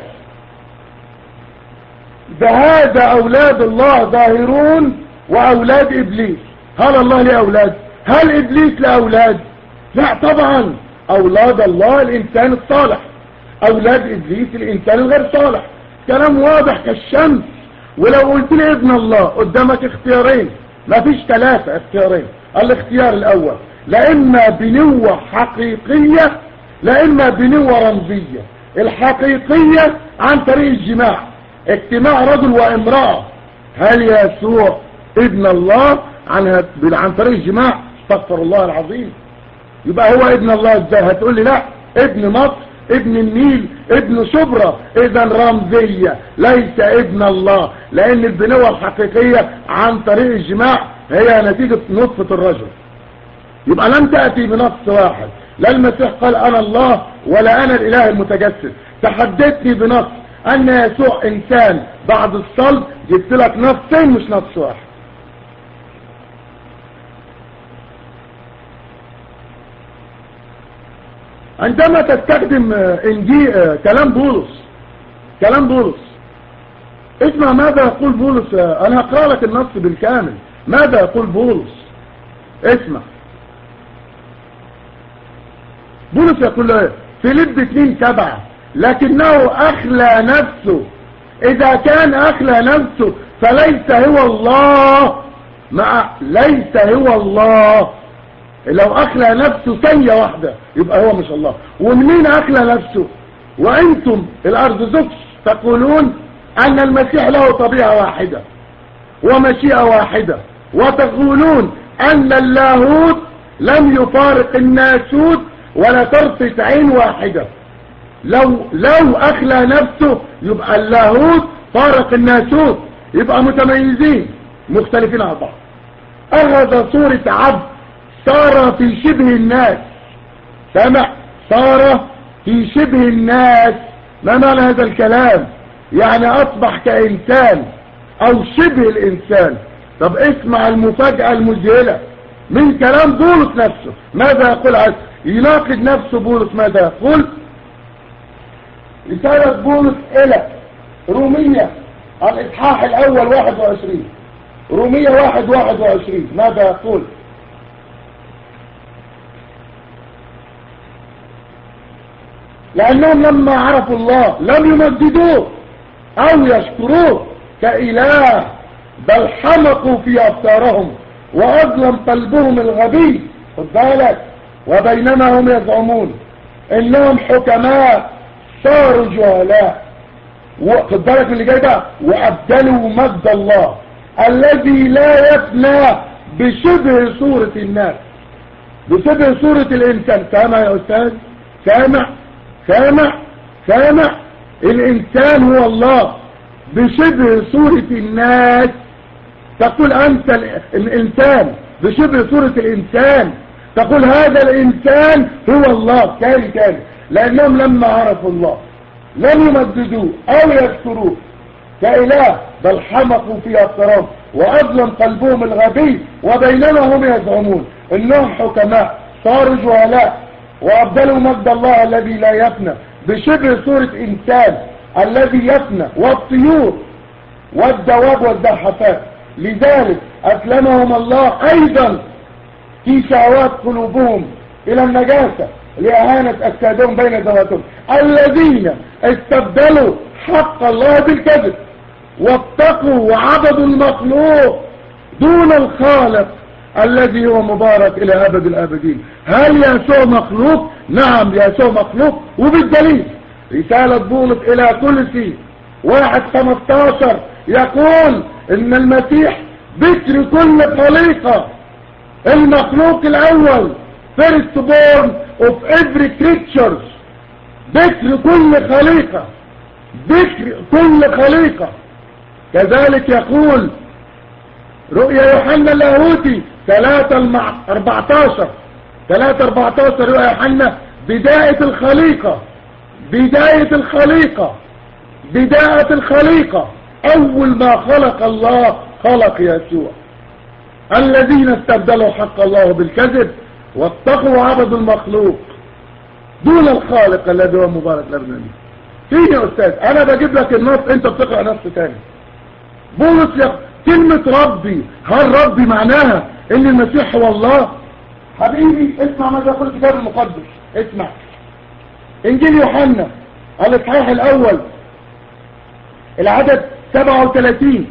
[SPEAKER 5] بهذا أولاد الله ظاهرون وأولاد إبليس هل الله له أولاد هل إبليس له أولاد لا طبعا أولاد الله الإنسان الصالح أولاد إبليس الإنسان الغير صالح كلام واضح كالشمس ولو قلت لي ابن الله قدامك اختيارين ما فيش ثلاثة اختيارين الاختيار الأول لا إما بنوة حقيقية لا إما بنوة رمزية الحقيقية عن طريق الجماع اجتماع رجل وامرأة هل يسوع ابن الله عن عن طريق الجماع استغفر الله العظيم يبقى هو ابن الله ازاي هتقول لي لا ابن مصر ابن النيل ابن شبرا اذا رمزية ليس ابن الله لان البنوة الحقيقية عن طريق الجماع هي نتيجة نطفة الرجل يبقى لم تأتي بنص واحد لا المسيح قال انا الله ولا انا الاله المتجسد تحدثني بنص ان يسوع انسان بعد الصلب جبت لك نصين مش نص واحد عندما تستخدم انجيل كلام بولس كلام بولس اسمع ماذا يقول بولس انا هقرا لك النص بالكامل ماذا يقول بولس اسمع بولس يقول له فيليب 2 7 لكنه اخلى نفسه اذا كان اخلى نفسه فليس هو الله مع ليس هو الله لو اخلى نفسه ثانية واحدة يبقى هو مش الله ومنين اخلى نفسه وانتم الارثوذكس تقولون أن المسيح له طبيعة واحدة ومشيئة واحدة وتقولون أن اللاهوت لم يفارق الناسوت ولا طرفة عين واحدة لو لو أخلى نفسه يبقى اللاهوت فارق الناسوت يبقى متميزين مختلفين عن بعض أخذ صورة عبد صار في شبه الناس سمع صار في شبه الناس ما معنى هذا الكلام يعني أصبح كإنسان أو شبه الإنسان طب اسمع المفاجأة المذهلة من كلام بولس نفسه ماذا يقول عز يناقض نفسه بولس ماذا يقول رسالة بولس إلى رومية الإصحاح الأول 21 رومية 1 21 ماذا يقول لأنهم لما عرفوا الله لم يمجدوه أو يشكروه كإله بل حمقوا في أفكارهم وأظلم قلبهم الغبي خد بالك وبينما هم يزعمون إنهم حكماء صاروا جهلاء وخد بالك من اللي جاي بقى وأبدلوا مجد الله الذي لا يفنى بشبه صورة الناس بشبه صورة الإنسان سامع يا أستاذ سامع سامع سامع الإنسان هو الله بشبه صورة الناس تقول أنت الإنسان بشبه صورة الإنسان تقول هذا الإنسان هو الله تاني تاني لأنهم لما عرفوا الله لم يمجدوه أو يذكروه كإله بل حمقوا في أفكارهم وأظلم قلبهم الغبي وبينما هم يزعمون إنهم حكماء صاروا جهلاء وأبدلوا مجد الله الذي لا يفنى بشبه صورة إنسان الذي يفنى والطيور والدواب والزحفات لذلك أسلمهم الله أيضا في شهوات قلوبهم إلى النجاسة لإهانة أجسادهم بين ذواتهم الذين استبدلوا حق الله بالكذب واتقوا وعبدوا المخلوق دون الخالق الذي هو مبارك إلى أبد الآبدين هل يسوع مخلوق؟ نعم يسوع مخلوق وبالدليل رسالة بولس إلى كل واحد 15 يقول إن المسيح بكر كل خليقة المخلوق الأول first born of every creature بكر كل خليقة بكر كل خليقة كذلك يقول رؤيا يوحنا اللاهوتي 3 المع... 14 3 14 رؤيا يوحنا بداية الخليقة بداية الخليقة بداية الخليقة أول ما خلق الله خلق يسوع الذين استبدلوا حق الله بالكذب واتقوا عبدوا المخلوق دون الخالق الذي هو مبارك لابناني فين يا أستاذ أنا بجيب لك النص أنت بتقرأ نص تاني بولس يق... كلمة ربي هل ربي معناها ان المسيح هو الله حبيبي اسمع ماذا يقول الكتاب المقدس اسمع انجيل يوحنا الاصحاح الاول العدد 37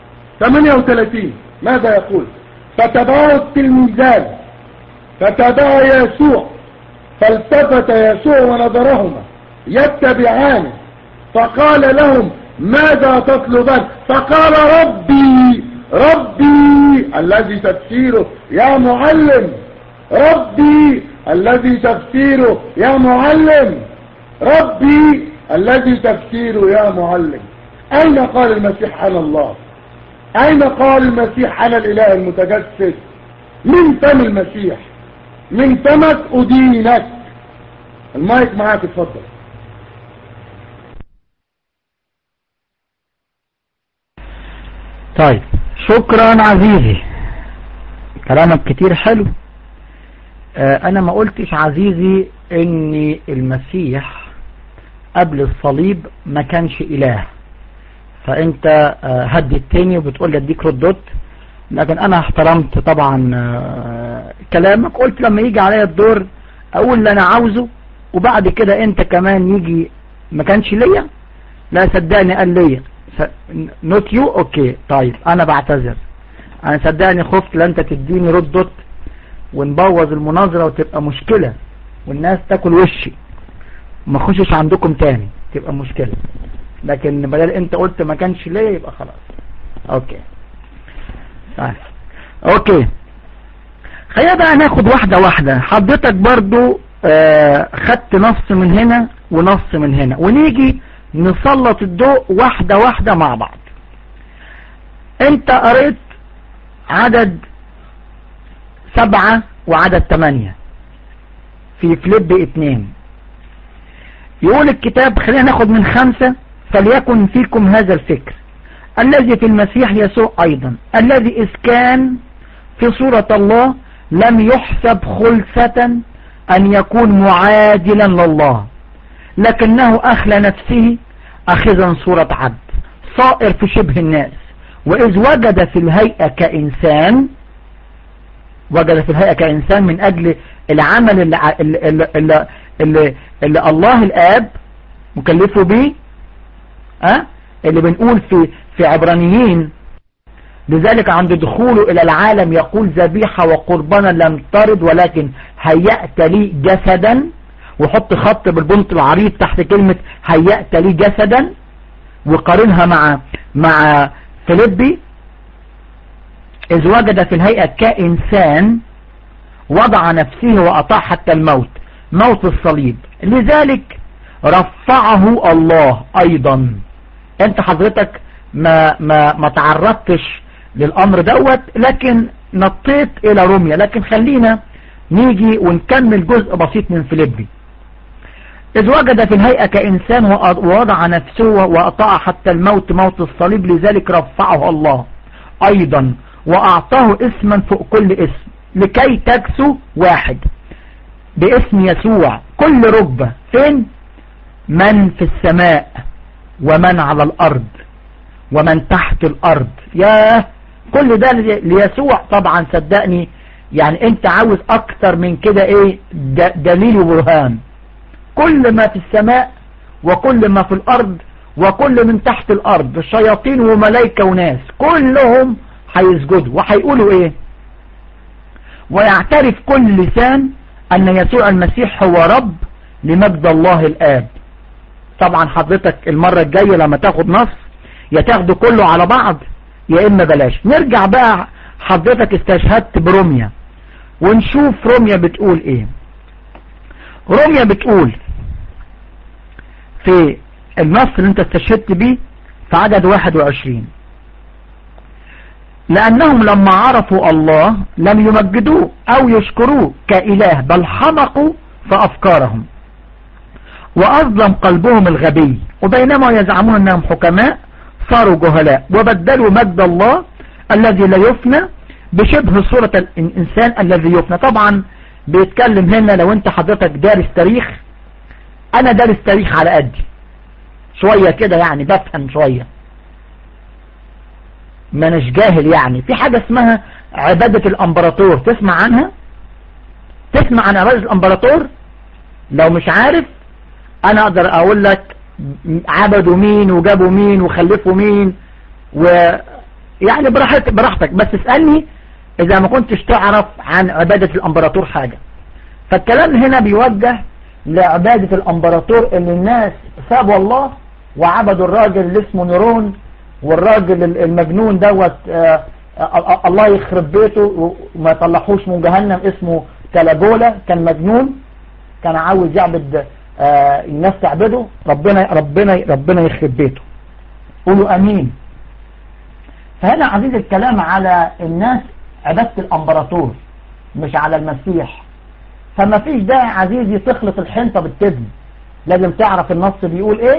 [SPEAKER 5] 38 ماذا يقول فتبعوا التلميذان فتبع يسوع فالتفت يسوع ونظرهما يتبعان فقال لهم ماذا تطلبان فقال ربي ربي الذي تفسيره يا معلم ربي الذي تفسيره يا معلم ربي الذي تفسيره يا معلم اين قال المسيح عن الله اين قال المسيح عن الاله المتجسد من فم المسيح من فمك ادينك المايك معاك اتفضل
[SPEAKER 4] طيب شكرا عزيزي كلامك كتير حلو آه انا ما قلتش عزيزي ان المسيح قبل الصليب ما كانش اله فانت آه هدي التاني وبتقول لي اديك ردود لكن انا احترمت طبعا آه كلامك قلت لما يجي عليا الدور اقول اللي انا عاوزه وبعد كده انت كمان يجي ما كانش ليا لا صدقني قال ليا نوت يو اوكي طيب انا بعتذر انا صدقني خفت لا انت تديني ردت ونبوظ المناظرة وتبقى مشكلة والناس تاكل وشي ما اخشش عندكم تاني تبقى مشكلة لكن بدل انت قلت ما كانش ليه يبقى خلاص اوكي طيب. اوكي خلينا بقى ناخد واحدة واحدة حضرتك برضو آه خدت نص من هنا ونص من هنا ونيجي نسلط الضوء واحدة واحدة مع بعض انت قريت عدد سبعة وعدد تمانية في فليب اتنين يقول الكتاب خلينا ناخد من خمسة فليكن فيكم هذا الفكر الذي في المسيح يسوع ايضا الذي اذ كان في صورة الله لم يحسب خلسة ان يكون معادلا لله لكنه اخلى نفسه اخذا صورة عبد صائر في شبه الناس واذ وجد في الهيئة كانسان وجد في الهيئة كإنسان من أجل العمل اللي, اللي, اللي, اللي, اللي الله الآب مكلفه به أه؟ اللي بنقول في في عبرانيين لذلك عند دخوله إلى العالم يقول ذبيحة وقربانا لم ترد ولكن هيأت لي جسدا وحط خط بالبنط العريض تحت كلمة هيأت لي جسدا وقارنها مع مع فيليبي إذ وجد في الهيئة كإنسان وضع نفسه وأطاع حتى الموت موت الصليب لذلك رفعه الله أيضا أنت حضرتك ما, ما, ما تعرضتش للأمر دوت لكن نطيت إلى روميا لكن خلينا نيجي ونكمل جزء بسيط من فيليبي إذ وجد في الهيئة كإنسان ووضع نفسه وأطاع حتى الموت موت الصليب لذلك رفعه الله أيضا وأعطاه اسما فوق كل اسم لكي تكسو واحد باسم يسوع كل ركبة فين من في السماء ومن على الأرض ومن تحت الأرض ياه كل ده ليسوع طبعا صدقني يعني انت عاوز اكتر من كده ايه دليل وبرهان كل ما في السماء وكل ما في الارض وكل من تحت الارض الشياطين وملائكة وناس كلهم هيسجدوا وهيقولوا ايه ويعترف كل لسان ان يسوع المسيح هو رب لمجد الله الاب طبعا حضرتك المرة الجاية لما تاخد نص يا تاخده كله على بعض يا اما بلاش نرجع بقى حضرتك استشهدت بروميا ونشوف روميا بتقول ايه روميا بتقول في النص اللي انت استشهدت بيه في عدد 21 لأنهم لما عرفوا الله لم يمجدوه أو يشكروه كإله بل حمقوا في أفكارهم وأظلم قلبهم الغبي وبينما يزعمون أنهم حكماء صاروا جهلاء وبدلوا مجد الله الذي لا يفنى بشبه صورة الإنسان الذي يفنى طبعا بيتكلم هنا لو انت حضرتك دارس تاريخ انا دارس تاريخ على قدي شوية كده يعني بفهم شوية ما نش جاهل يعني في حاجة اسمها عبادة الامبراطور تسمع عنها تسمع عن عبادة الامبراطور لو مش عارف انا اقدر اقول لك عبدوا مين وجابوا مين وخلفوا مين ويعني براحتك براحتك بس اسألني اذا ما كنتش تعرف عن عبادة الامبراطور حاجة فالكلام هنا بيوجه لعبادة الامبراطور اللي الناس سابوا الله وعبدوا الراجل اللي اسمه نيرون والراجل المجنون دوت آه آه الله يخرب بيته وما يطلعوش من جهنم اسمه كلاجولا كان مجنون كان عاوز يعبد آه الناس تعبده ربنا ربنا ربنا يخرب بيته قولوا امين فهنا عزيز الكلام على الناس عبادة الامبراطور مش على المسيح فما فيش داعي عزيزي تخلط الحنطة بالتبن لازم تعرف النص بيقول ايه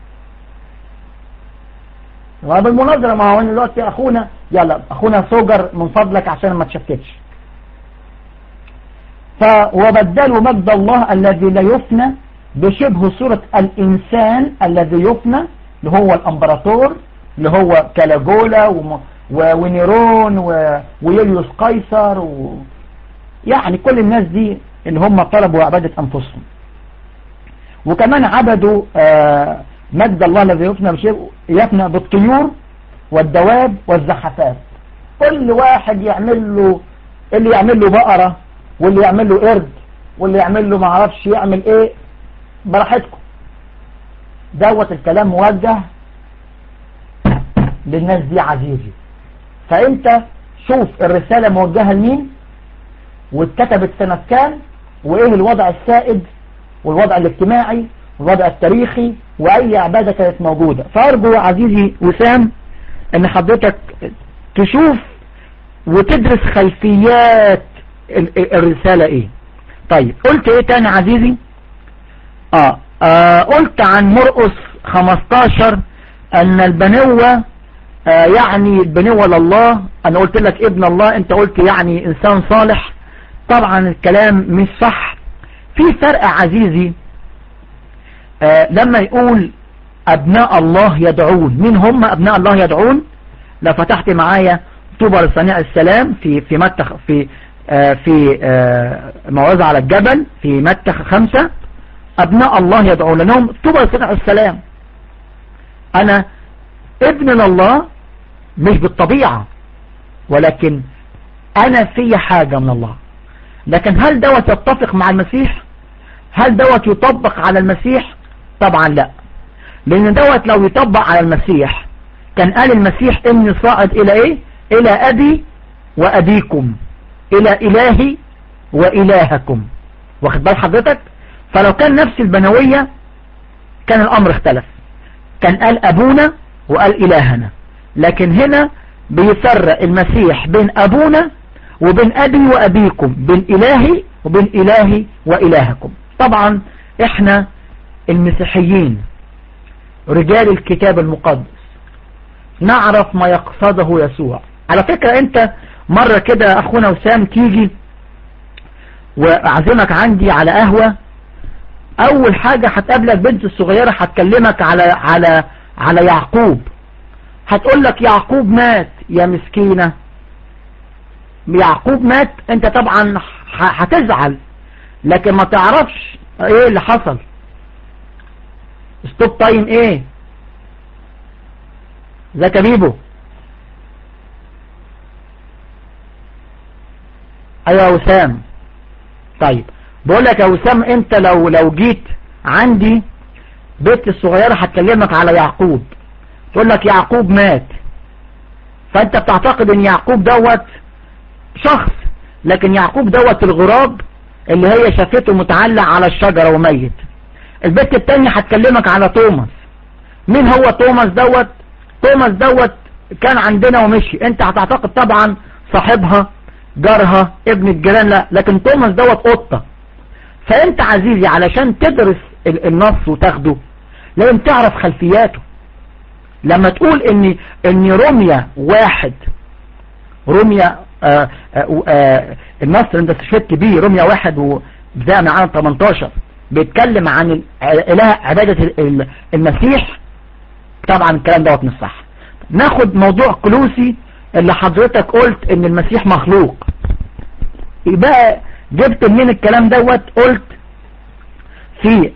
[SPEAKER 4] وبالمناظرة ما هو دلوقتي اخونا يلا اخونا سوجر من فضلك عشان ما تشتتش فوبدلوا مجد الله الذي لا يفنى بشبه صورة الانسان الذي يفنى اللي هو الامبراطور اللي هو كالاجولا ونيرون ويوليوس قيصر و... يعني كل الناس دي اللي هم طلبوا عبادة انفسهم وكمان عبدوا آه مجد الله الذي يفنى بشيء يفنى بالطيور والدواب والزحفات كل واحد يعمل له اللي يعمل له بقرة واللي يعمل له قرد واللي يعمل له معرفش يعمل ايه براحتكم
[SPEAKER 6] دوت الكلام موجه للناس دي عزيزي فانت شوف الرسالة موجهة لمين واتكتبت سنة كام وايه الوضع السائد والوضع الاجتماعي والوضع التاريخي واي عبادة كانت موجودة فارجو عزيزي وسام ان حضرتك تشوف وتدرس خلفيات الرسالة ايه طيب قلت ايه تاني عزيزي آه, اه قلت عن مرقس 15 ان البنوة آه يعني البنوة لله انا قلت لك ابن الله انت قلت يعني انسان صالح طبعا الكلام مش صح في فرق عزيزي آه لما يقول ابناء الله يدعون مين هم ابناء الله يدعون لو فتحت معايا طوبى لصنيع السلام في في متى في آه في آه موعظة على الجبل في متى خمسة ابناء الله يدعون لهم طوبى لصنيع السلام انا ابن الله مش بالطبيعة ولكن انا في حاجة من الله لكن هل دوت يتفق مع المسيح هل دوت يطبق على المسيح طبعا لا لان دوت لو يطبق على المسيح كان قال المسيح اني صاعد الى ايه الى ابي وابيكم الى الهي والهكم واخد بال حضرتك فلو كان نفس البنوية كان الامر اختلف كان قال ابونا وقال الهنا لكن هنا بيفرق المسيح بين ابونا وبين ابي وابيكم بين الهي وبين الهي والهكم طبعا احنا المسيحيين رجال الكتاب المقدس نعرف ما يقصده يسوع على فكرة انت مرة كده اخونا وسام تيجي واعزمك عندي على قهوة اول حاجة هتقابلك بنت الصغيرة هتكلمك على على على يعقوب هتقول لك يعقوب مات يا مسكينة يعقوب مات انت طبعا هتزعل لكن ما تعرفش ايه اللي حصل ستوب تايم ايه ازيك يا بيبو ايوه يا وسام طيب بقول لك يا وسام انت لو لو جيت عندي بنت الصغيره هتكلمك على يعقوب تقول لك يعقوب مات فانت بتعتقد ان يعقوب دوت شخص لكن يعقوب دوت الغراب اللي هي شافته متعلق على الشجرة وميت البنت التانية هتكلمك على توماس مين هو توماس دوت توماس دوت كان عندنا ومشي انت هتعتقد طبعا صاحبها جارها ابن الجيران لا لكن توماس دوت قطة فانت عزيزي علشان تدرس النص وتاخده لازم تعرف خلفياته لما تقول ان ان روميا واحد روميا آآ آآ النصر انت استشهدت بيه روميا واحد وبدأ من عام 18 بيتكلم عن اله عبادة المسيح طبعا الكلام دوت مش صح ناخد موضوع كلوسي اللي حضرتك قلت ان المسيح مخلوق يبقى جبت منين الكلام دوت قلت في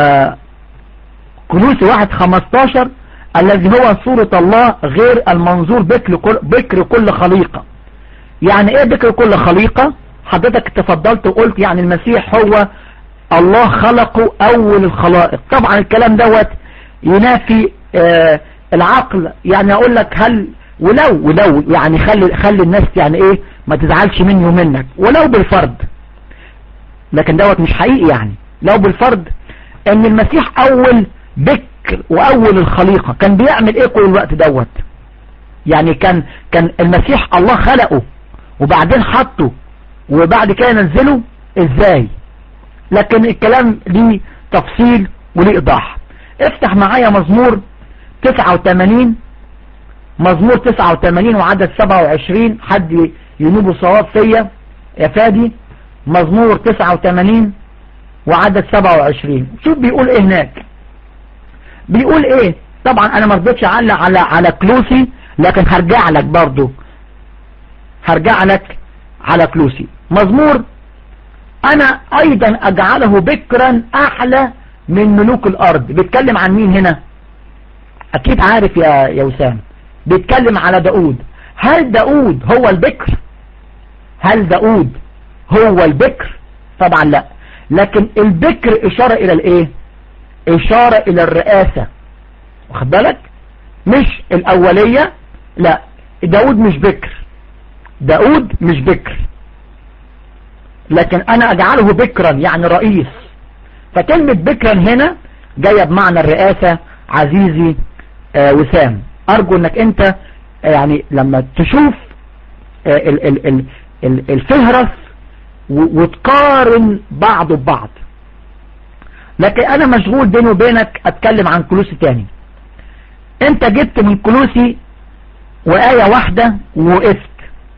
[SPEAKER 6] كلوسي واحد 15 الذي هو صورة الله غير المنظور بكر كل, بكر كل خليقة يعني ايه بكر كل خليقة حضرتك تفضلت وقلت يعني المسيح هو الله خلقه اول الخلائق طبعا الكلام دوت ينافي آه العقل يعني اقول لك هل ولو ولو يعني خلي خلي الناس يعني ايه ما تزعلش مني ومنك ولو بالفرض لكن دوت مش حقيقي يعني لو بالفرض ان المسيح اول بكر واول الخليقة كان بيعمل ايه كل الوقت دوت يعني كان كان المسيح الله خلقه وبعدين حطه وبعد كده نزله ازاي لكن الكلام ليه تفصيل وليه ايضاح افتح معايا مزمور 89 مزمور 89 وعدد 27 حد ينوب صواب فيا يا فادي مزمور 89 وعدد 27 شوف بيقول ايه هناك بيقول ايه طبعا انا ما رضيتش اعلق على على كلوسي لكن هرجع لك برضو هرجع لك على كلوسي مزمور انا ايضا اجعله بكرا احلى من ملوك الارض بيتكلم عن مين هنا اكيد عارف يا يا وسام بيتكلم على داود هل داود هو البكر هل داود هو البكر طبعا لا لكن البكر اشارة الى الايه اشارة الى الرئاسة واخد بالك مش الاولية لا داود مش بكر داود مش بكر لكن انا اجعله بكرا يعني رئيس فكلمة بكرا هنا جاية بمعنى الرئاسة عزيزي آه وسام ارجو انك انت آه يعني لما تشوف آه ال ال ال ال الفهرس وتقارن بعضه ببعض لكن انا مشغول بيني وبينك اتكلم عن كلوسي تاني انت جبت من كلوسي وآية واحدة ووقفت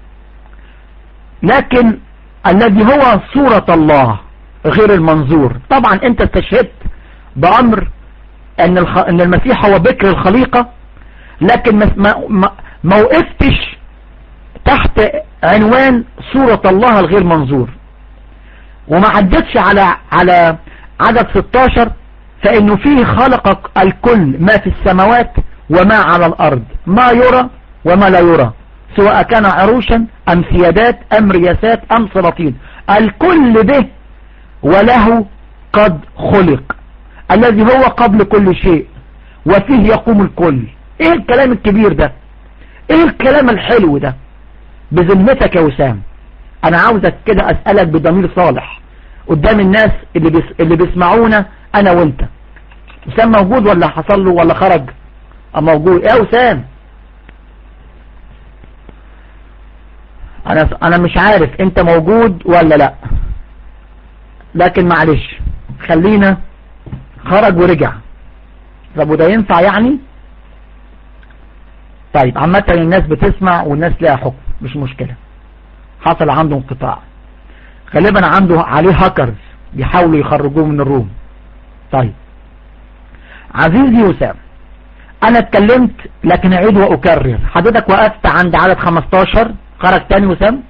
[SPEAKER 6] لكن الذي هو صورة الله غير المنظور طبعا انت استشهدت بأمر ان, الخ... ان المسيح هو بكر الخليقة لكن ما, ما... ما وقفتش تحت عنوان صورة الله الغير منظور وما عدتش على على عدد 16 فانه فيه خلق الكل ما في السماوات وما على الارض ما يرى وما لا يرى سواء كان عروشا ام سيادات ام رياسات ام سلاطين الكل به وله قد خلق الذي هو قبل كل شيء وفيه يقوم الكل ايه الكلام الكبير ده ايه الكلام الحلو ده بذمتك يا وسام انا عاوزك كده اسألك بضمير صالح قدام الناس اللي, بيس اللي بيسمعونا انا وانت وسام موجود ولا حصل له ولا خرج موجود ايه وسام انا انا مش عارف انت موجود ولا لا لكن معلش خلينا خرج ورجع طب وده ينفع يعني طيب عامة الناس بتسمع والناس لها حكم مش مشكلة حصل عنده انقطاع غالبا عنده عليه هاكرز بيحاولوا يخرجوه من الروم طيب عزيزي وسام انا اتكلمت لكن اعيد واكرر حضرتك وقفت عند عدد 15 خرج تاني وسام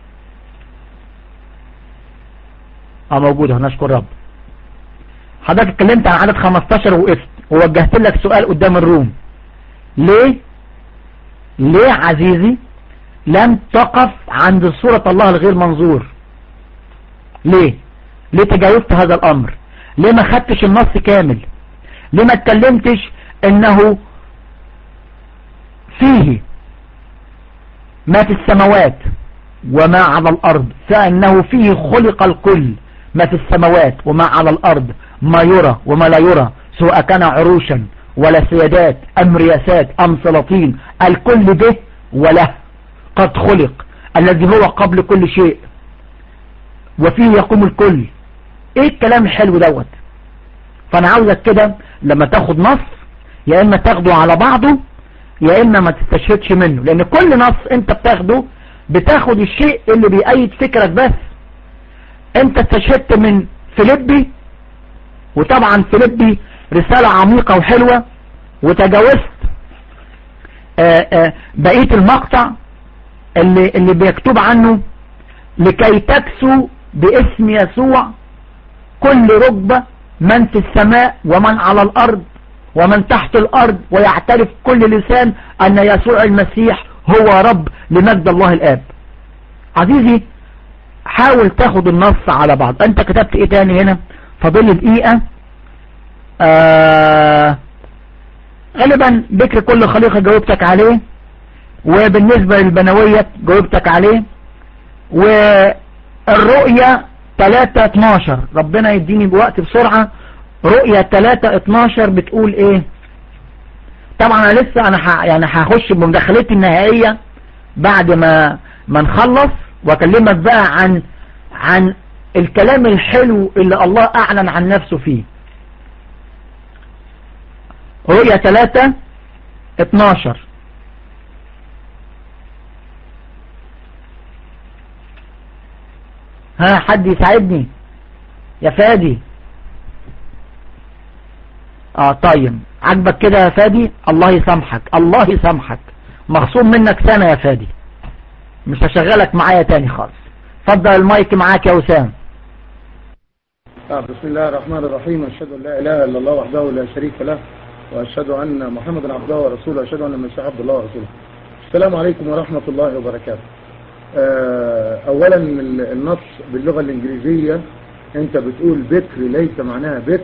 [SPEAKER 6] اه موجود اهو نشكر رب حضرتك اتكلمت عن عدد 15 ووقفت ووجهت لك سؤال قدام الروم ليه ليه عزيزي لم تقف عند صورة الله الغير منظور ليه ليه تجاوزت هذا الامر ليه ما خدتش النص كامل ليه ما اتكلمتش انه فيه ما في السماوات وما على الارض فانه فيه خلق الكل ما في السماوات وما على الارض ما يرى وما لا يرى سواء كان عروشا ولا سيادات ام رياسات ام سلاطين الكل به وله قد خلق الذي هو قبل كل شيء وفيه يقوم الكل ايه الكلام الحلو دوت فانا عاوزك كده لما تاخد نص يا اما تاخده على بعضه يا اما ما تستشهدش منه لان كل نص انت بتاخده بتاخد الشيء اللي بيأيد فكرك بس انت استشهدت من فيليبي وطبعا فيليبي رسالة عميقة وحلوة وتجاوزت آآ آآ بقية المقطع اللي, اللي بيكتب عنه لكي تكسو باسم يسوع كل ركبة من في السماء ومن على الارض ومن تحت الارض ويعترف كل لسان ان يسوع المسيح هو رب لمجد الله الاب عزيزي حاول تاخد النص على بعض انت كتبت ايه تاني هنا فاضل دقيقة آه غالبا ذكر كل خليقة جاوبتك عليه وبالنسبة للبنوية جاوبتك عليه والرؤية 3 12 ربنا يديني بوقت بسرعة رؤية 3 12 بتقول ايه طبعا انا لسه انا ح... يعني هخش بمداخلتي النهائية بعد ما ما نخلص واكلمك بقى عن عن الكلام الحلو اللي الله اعلن عن نفسه فيه رؤية 3 12 ها حد يساعدني يا فادي اه طيب عجبك كده يا فادي الله يسامحك الله يسامحك مخصوم منك سنة يا فادي مش هشغلك معايا تاني خالص اتفضل المايك معاك يا وسام
[SPEAKER 5] آه بسم الله الرحمن الرحيم أشهد أن لا إله إلا الله وحده لا شريك له وأشهد أن محمدا عبده ورسوله أشهد أن المسيح عبد الله ورسوله السلام عليكم ورحمة الله وبركاته آه أولا النص باللغة الإنجليزية أنت بتقول بكر ليس معناها بكر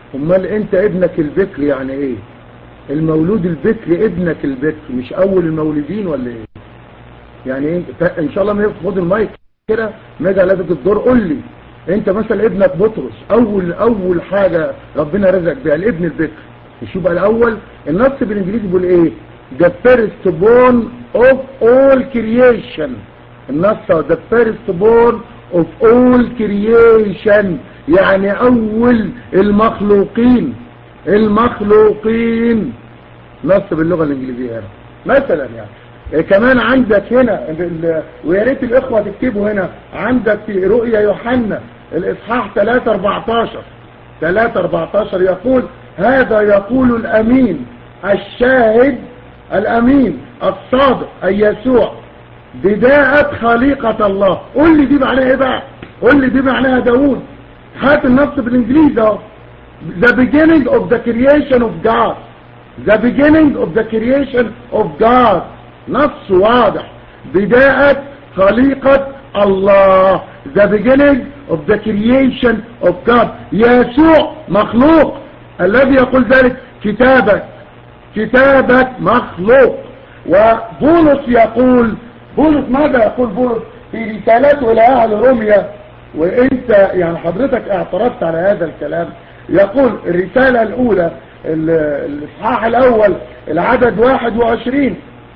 [SPEAKER 5] امال انت ابنك البكر يعني ايه المولود البكر ابنك البكر مش اول المولودين ولا ايه يعني ايه ف- ان شاء الله ما ياخد خد المايك كده ما يجي على لك الدور قول لي انت مثلا ابنك بطرس اول اول حاجة ربنا رزقك بيها الابن البكر مش يبقى الاول النص بالانجليزي بيقول ايه the first born of all creation النص the first born of all creation يعني اول المخلوقين المخلوقين نص باللغة الانجليزية هنا مثلا يعني إيه كمان عندك هنا ال- ويا ريت الاخوة تكتبوا هنا عندك في رؤيا يوحنا الاصحاح 3 14 3 14 يقول هذا يقول الامين الشاهد الامين الصادق اي يسوع بداية خليقة الله قول لي دي معناها ايه بقى قول لي دي معناها داوود هات النص بالانجليزي اهو the beginning of the creation of God the beginning of the creation of God نص واضح بداية خليقة الله the beginning of the creation of God يسوع مخلوق الذي يقول ذلك كتابة كتابة مخلوق وبولس يقول بولس ماذا يقول بولس في رسالته إلى أهل روميا وانت يعني حضرتك اعترضت على هذا الكلام يقول الرسالة الأولى ال- الإصحاح الأول العدد 21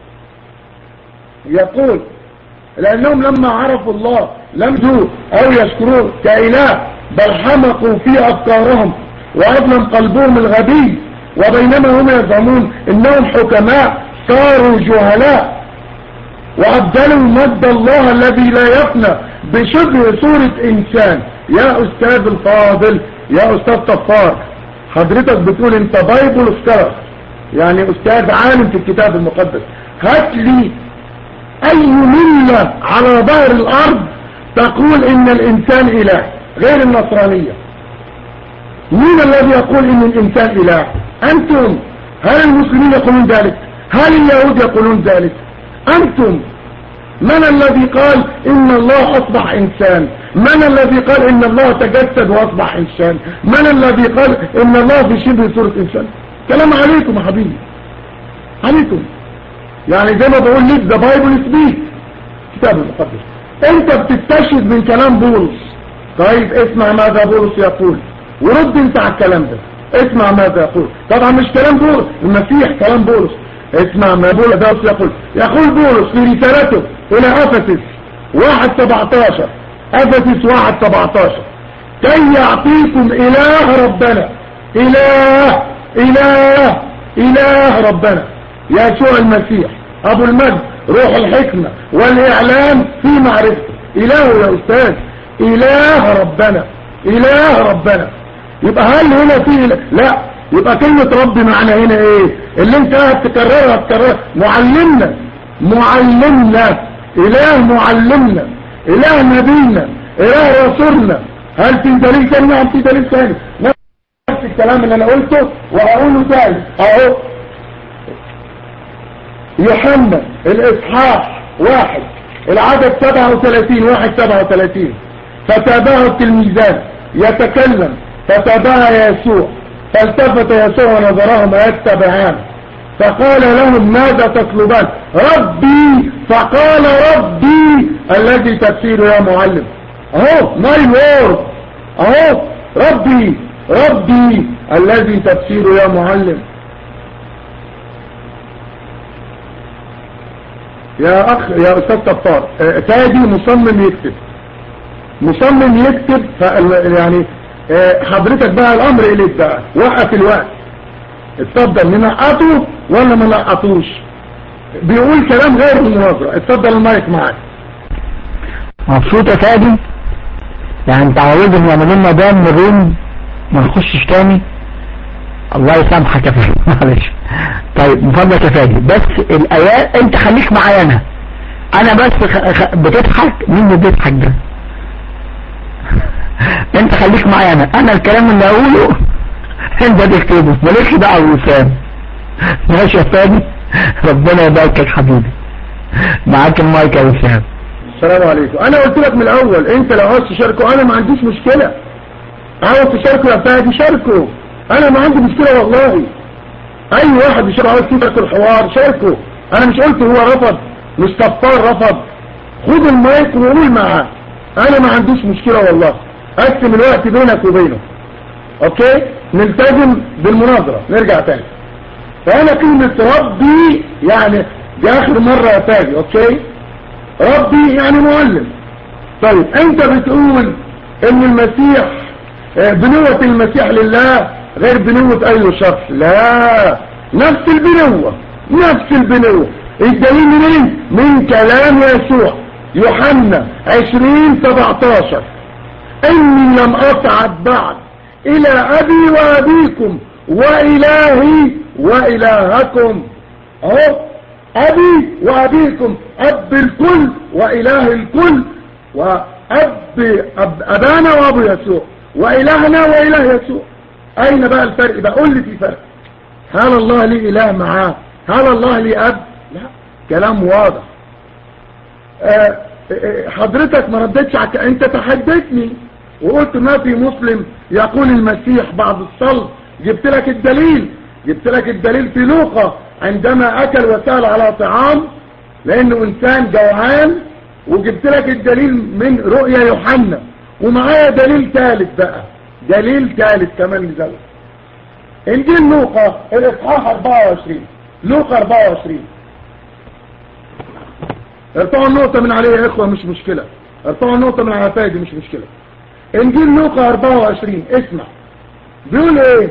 [SPEAKER 5] يقول لأنهم لما عرفوا الله لم يدوا أو يشكروه كإله بل حمقوا في أفكارهم وأظلم قلبهم الغبي وبينما هم يزعمون إنهم حكماء صاروا جهلاء وأبدلوا مجد الله الذي لا يفنى بشبه صورة إنسان يا أستاذ الفاضل يا أستاذ طفار حضرتك بتقول أنت بايبل سكار يعني أستاذ عالم في الكتاب المقدس هات لي أي ملة على ظهر الأرض تقول إن الإنسان إله غير النصرانية مين الذي يقول إن الإنسان إله أنتم هل المسلمين يقولون ذلك هل اليهود يقولون ذلك أنتم من الذي قال إن الله أصبح إنسان من الذي قال إن الله تجسد وأصبح إنسان من الذي قال إن الله في شبه صورة إنسان كلام عليكم يا حبيبي عليكم يعني زي ما بقول لك ذا بايبل سبيك كتاب المقدس انت بتستشهد من كلام بولس طيب اسمع ماذا بولس يقول ورد انت على الكلام ده اسمع ماذا يقول طبعا مش كلام بولس المسيح كلام بولس اسمع ما بولس يقول يقول بولس في رسالته الى افسس واحد سبعتاشر افسس واحد سبعتاشر كي يعطيكم اله ربنا اله اله اله ربنا يسوع المسيح ابو المجد روح الحكمة والاعلام في معرفته اله يا استاذ اله ربنا اله ربنا يبقى هل هنا في إله؟ لا يبقى كلمة رب معنى هنا ايه اللي انت قاعد تكررها تكررها معلمنا معلمنا اله معلمنا اله نبينا اله رسولنا هل في دليل ثاني نعم في دليل ثاني نفس الكلام اللي انا قلته وهقوله تاني اهو يوحنا الاصحاح واحد العدد 37 واحد 37 فتابعه التلميذان يتكلم فتابع يسوع فالتفت يسوع ونظرهما يتبعان فقال لهم ماذا تطلبان ربي فقال ربي الذي تفسيره يا معلم اهو ماي وورد اهو ربي ربي الذي تفسيره يا معلم يا اخ يا استاذ طفار آه، فادي مصمم يكتب مصمم يكتب ف- يعني آه، حضرتك بقى الامر اليك بقى وقف الوقت اتفضل ننقطه ولا ما ننقطوش بيقول كلام غير المناظرة اتفضل المايك معاك
[SPEAKER 4] مبسوط يا فادي يعني انت عاوزهم يعملوا لنا ده من الروم ما نخشش تاني الله يسامحك يا فادي معلش طيب من فضلك يا فادي بس الايات انت خليك معايا انا انا بس خ... خ... بتضحك مين اللي بيضحك ده انت خليك معايا انا انا الكلام اللي اقوله انت تكتبه مالكش دعوه وسام ماشي يا فادي ربنا يباركك حبيبي معاك المايك يا وسام
[SPEAKER 5] السلام عليكم انا قلت لك من الاول انت لو عاوز تشاركه انا ما عنديش مشكلة عاوز تشاركه يا فادي شاركه انا ما عندي مشكلة والله اي واحد يشرب عاوز يشارك الحوار شاركه انا مش قلت هو رفض مش كفار رفض خد المايك وقول معاه انا ما عنديش مشكلة والله اقسم الوقت بينك وبينه اوكي نلتزم بالمناظرة نرجع تاني فانا كلمة ربي يعني دي اخر مرة يا تاجي اوكي ربي يعني معلم طيب انت بتقول ان المسيح آه، بنوة المسيح لله غير بنوة اي شخص لا نفس البنوة نفس البنوة الدليل منين من كلام يسوع يوحنا عشرين سبعتاشر اني لم اصعد بعد الى ابي وابيكم والهي والهكم اهو ابي وابيكم اب الكل واله الكل واب أب ابانا وابو يسوع والهنا واله يسوع اين بقى الفرق بقى قول لي في فرق هل الله ليه اله معاه هل الله ليه اب لا كلام واضح آه، آه، حضرتك ما ردتش عك... انت تحدثني وقلت ما في مسلم يقول المسيح بعد الصلب جبت لك الدليل جبت لك الدليل في لوقا عندما اكل وسال على طعام لانه انسان جوعان وجبت لك الدليل من رؤيا يوحنا ومعايا دليل ثالث بقى دليل ثالث كمان نزل انجيل لوقا الاصحاح 24 لوقا 24 ارفعوا النقطة من عليها يا اخوة مش مشكلة ارفعوا النقطة من على فايدي مش مشكلة انجيل لوقا 24 اسمع بيقول ايه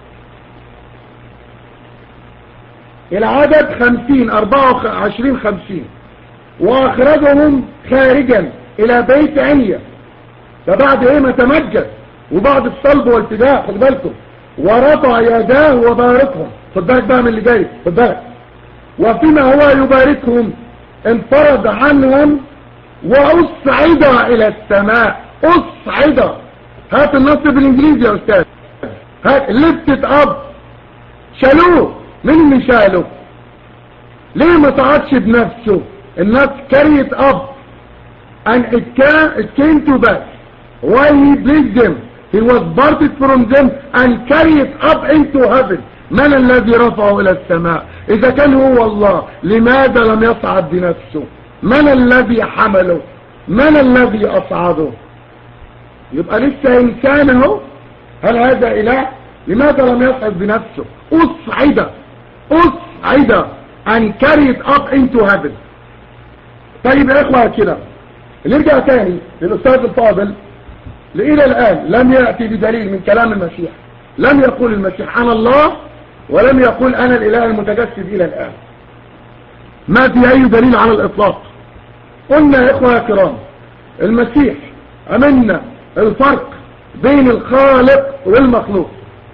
[SPEAKER 5] العدد 50 24 50 واخرجهم خارجا الى بيت عنيا ده بعد ايه ما تمجد وبعد الصلب والفداء خد بالكم ورفع يداه وباركهم خد بالك بقى من اللي جاي خد بالك وفيما هو يباركهم انفرد عنهم واصعد الى السماء اصعد هات النص بالانجليزي يا استاذ هات لفتت اب شالوه مين اللي شاله ليه ما صعدش بنفسه الناس كريت اب and it came, it came to pass while he blessed them he was parted from them and carried up into heaven من الذي رفعه الى السماء اذا كان هو الله لماذا لم يصعد بنفسه من الذي حمله من الذي اصعده يبقى لسه انسان اهو هل هذا اله لماذا لم يصعد بنفسه اصعد اصعد and carried up into heaven طيب يا اخوة كده نرجع تاني للاستاذ الفاضل لإلى الآن لم يأتي بدليل من كلام المسيح لم يقول المسيح أنا الله ولم يقول أنا الإله المتجسد إلى الآن ما في أي دليل على الإطلاق قلنا يا إخوة يا كرام المسيح أمنا الفرق بين الخالق والمخلوق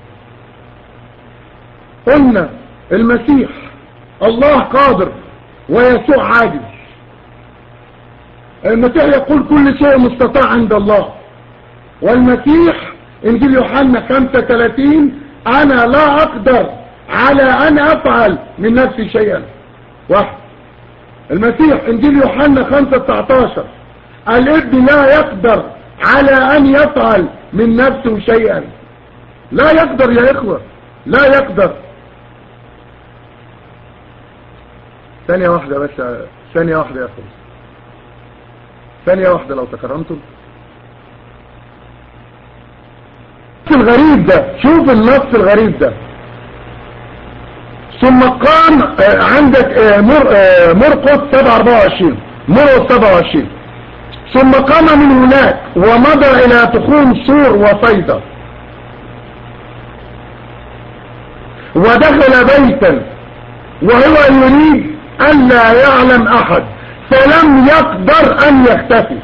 [SPEAKER 5] قلنا المسيح الله قادر ويسوع عاجز المسيح يقول كل شيء مستطاع عند الله والمسيح انجيل يوحنا 35 انا لا اقدر على ان افعل من نفسي شيئا واحد المسيح انجيل يوحنا 5 19 الابن لا يقدر على ان يفعل من نفسه شيئا لا يقدر يا اخوة لا يقدر ثانية واحدة بس ثانية واحدة يا اخوة ثانية واحدة لو تكرمتم الغريب ده شوف النص الغريب ده ثم قام آه، عندك آه، مر آه، مرقس 27 مرقس 27 ثم قام من هناك ومضى الى تخوم سور وصيدا ودخل بيتا وهو يريد ان لا يعلم احد فلم يقدر ان يختفي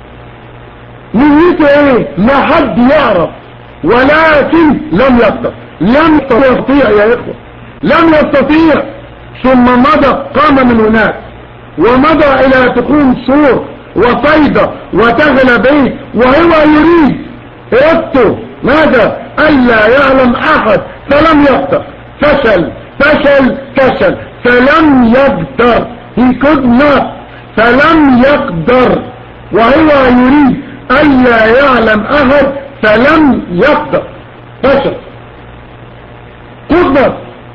[SPEAKER 5] نيته ايه ما حد يعرف ولكن لم يقدر لم يستطيع يا اخوة لم يستطيع ثم مضى قام من هناك ومضى الى تكون سور وصيدا ودخل بيت وهو يريد ارادته ماذا الا يعلم احد فلم يقدر فشل فشل فشل فلم يقدر he could not فلم يقدر وهو يريد الا يعلم احد فلم يقدر فشل قدر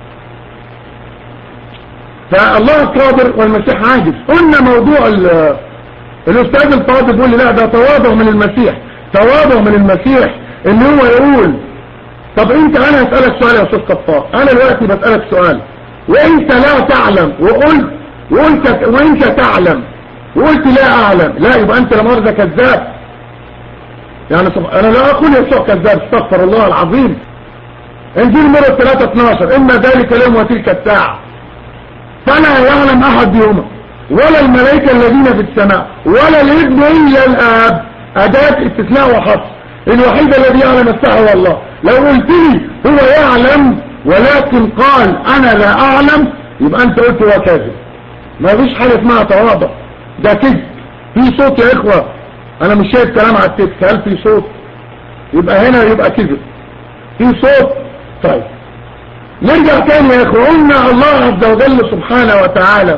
[SPEAKER 5] فالله قادر والمسيح عاجز قلنا موضوع ال- الاستاذ الفاضل بيقول لي لا ده تواضع من المسيح تواضع من المسيح ان هو يقول طب انت انا اسالك سؤال يا استاذ كفار انا دلوقتي بسالك سؤال وانت لا تعلم وقلت وانت وانت تعلم وقلت لا اعلم لا يبقى انت لمؤاخذه كذاب يعني صف... انا لا اقول يسوع كذاب استغفر الله العظيم انجيل مرة 3 12 اما ذلك اليوم وتلك الساعة فلا يعلم احد يومه ولا الملائكة الذين في السماء ولا الابن الا الاب اداة استثناء وحصر الوحيد الذي يعلم الساعة هو الله لو قلت لي هو يعلم ولكن قال انا لا اعلم يبقى انت قلت هو كاذب ما فيش حاجة اسمها تواضع ده كذب في صوت يا اخوة انا مش شايف كلام على التكست هل في صوت يبقى هنا يبقى كذب في صوت طيب نرجع تاني يا اخوة قلنا الله عز وجل سبحانه وتعالى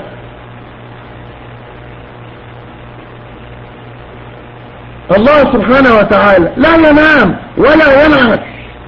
[SPEAKER 5] الله سبحانه وتعالى لا ينام ولا ينعس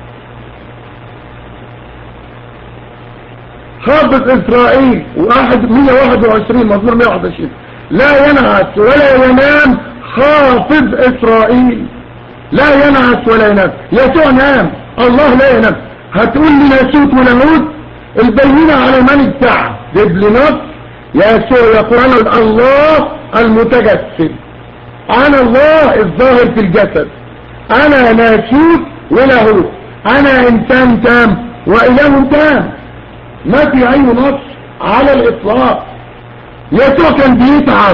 [SPEAKER 5] حافظ اسرائيل واحد 121 مزمور 121 لا ينعس ولا ينام حافظ اسرائيل لا ينعس ولا ينام يسوع نام الله لا ينام هتقول لي ناسوت ولاهوت البينة على من ادعى جيب لي نص يسوع يقول انا الله المتجسد انا الله الظاهر في الجسد انا ناسوت ولاهوت انا انسان تام واله تام ما في اي نص على الاطلاق يسوع كان بيتعب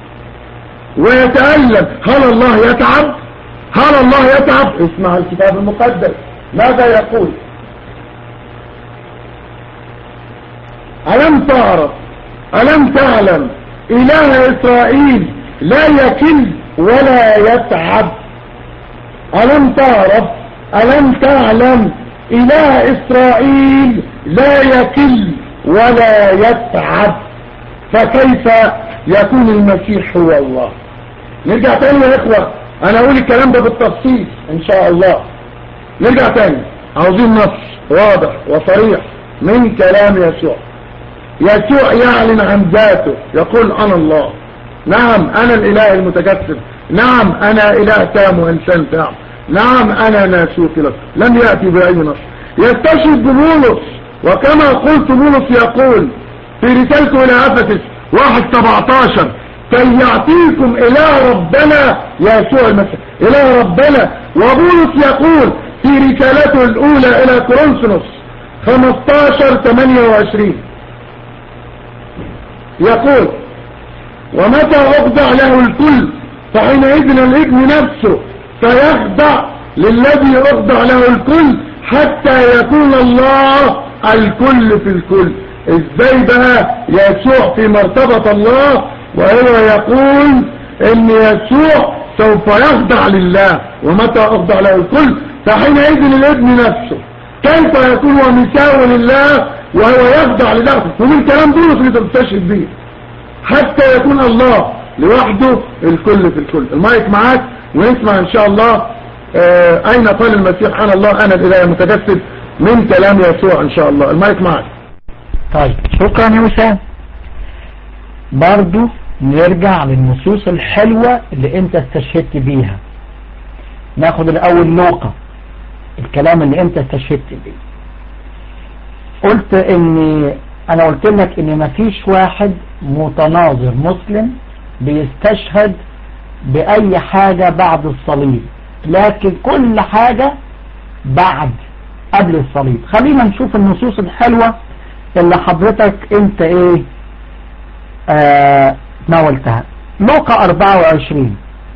[SPEAKER 5] ويتألم هل الله يتعب هل الله يتعب اسمع الكتاب المقدس ماذا يقول ألم تعرف ألم تعلم إله إسرائيل لا يكل ولا يتعب ألم تعرف ألم تعلم إله إسرائيل لا يكل ولا يتعب فكيف يكون المسيح هو الله نرجع تاني يا إخوة أنا أقول الكلام ده بالتفصيل إن شاء الله نرجع تاني عاوزين نص واضح وصريح من كلام يسوع يسوع يعلن عن ذاته يقول أنا الله نعم أنا الإله المتجسد نعم أنا إله تام وإنسان تام نعم أنا ناسوت لك لم يأتي بأي نص يستشهد بولس وكما قلت بولس يقول في رسالته إلى أفسس واحد 17 كي يعطيكم إله ربنا يسوع المسيح إله ربنا وبولس يقول في رسالته الأولى إلى كورنثوس 15 28 يقول ومتى أخضع له الكل فحينئذ الابن نفسه سيخضع للذي أخضع له الكل حتى يكون الله الكل في الكل ازاي بقى يسوع في مرتبة الله وهو يقول ان يسوع سوف يخضع لله ومتى أخضع له الكل فحينئذ الابن نفسه كيف يكون هو مساوي لله وهو يخضع لله ومن كلام بولس اللي تستشهد به حتى يكون الله لوحده الكل في الكل المايك معاك ونسمع ان شاء الله آه اين قال المسيح انا الله انا الاله المتجسد من كلام يسوع ان شاء الله المايك معاك
[SPEAKER 6] طيب شكرا يا وسام برضو نرجع للنصوص الحلوة اللي انت استشهدت بيها ناخد الاول نوقة الكلام اللي انت استشهدت بيه قلت ان انا قلت لك ان مفيش واحد متناظر مسلم بيستشهد باي حاجة بعد الصليب لكن كل حاجة بعد قبل الصليب خلينا نشوف النصوص الحلوة اللي حضرتك انت ايه آه ناولتها لوقا 24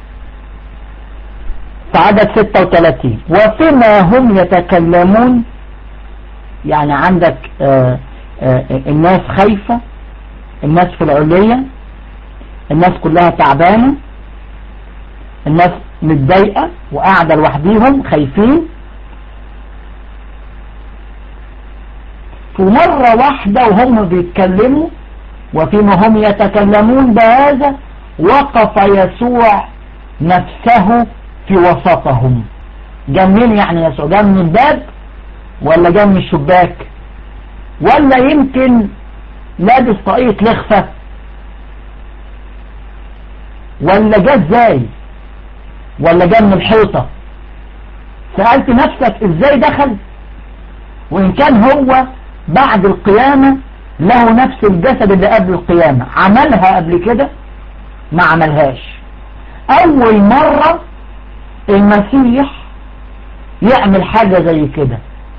[SPEAKER 6] في عدد 36 وفيما هم يتكلمون يعني عندك آه آه الناس خايفة الناس في العلية الناس كلها تعبانة الناس متضايقة وقاعدة لوحديهم خايفين ومرة واحدة وهم بيتكلموا وفيما هم يتكلمون بهذا وقف يسوع نفسه في وسطهم جاء منين يعني يسوع جاء من الباب ولا جاء من الشباك ولا يمكن لابس طاقية لخفة ولا جه ازاي ولا جه من الحيطة سألت نفسك ازاي دخل وان كان هو بعد القيامة له نفس الجسد اللي قبل القيامة عملها قبل كده ما عملهاش اول مرة المسيح يعمل حاجة زي كده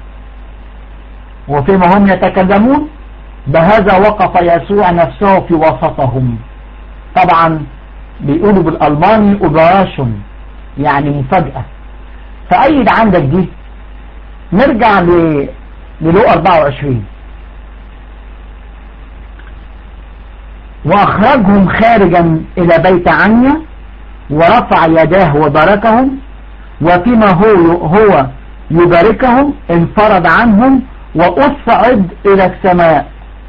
[SPEAKER 6] وفيما هم يتكلمون بهذا وقف يسوع نفسه في وسطهم طبعا بيقولوا بالألماني أوبراشن يعني مفاجأة فأيد عندك دي نرجع ل للو 24 وأخرجهم خارجا إلى بيت عنيا ورفع يداه وباركهم وفيما هو هو يباركهم انفرد عنهم وأصعد إلى السماء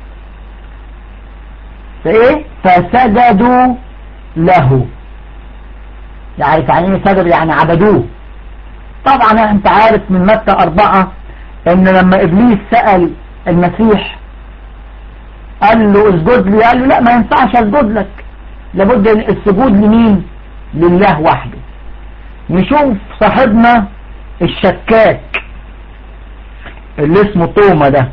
[SPEAKER 6] فإيه فسجدوا له يعني يعني ايه سجدوا يعني عبدوه طبعا انت عارف من متى أربعة ان لما ابليس سأل المسيح قال له اسجد لي قال له لا ما ينفعش اسجد لك لابد السجود لمين لله وحده نشوف صاحبنا الشكاك اللي اسمه توما ده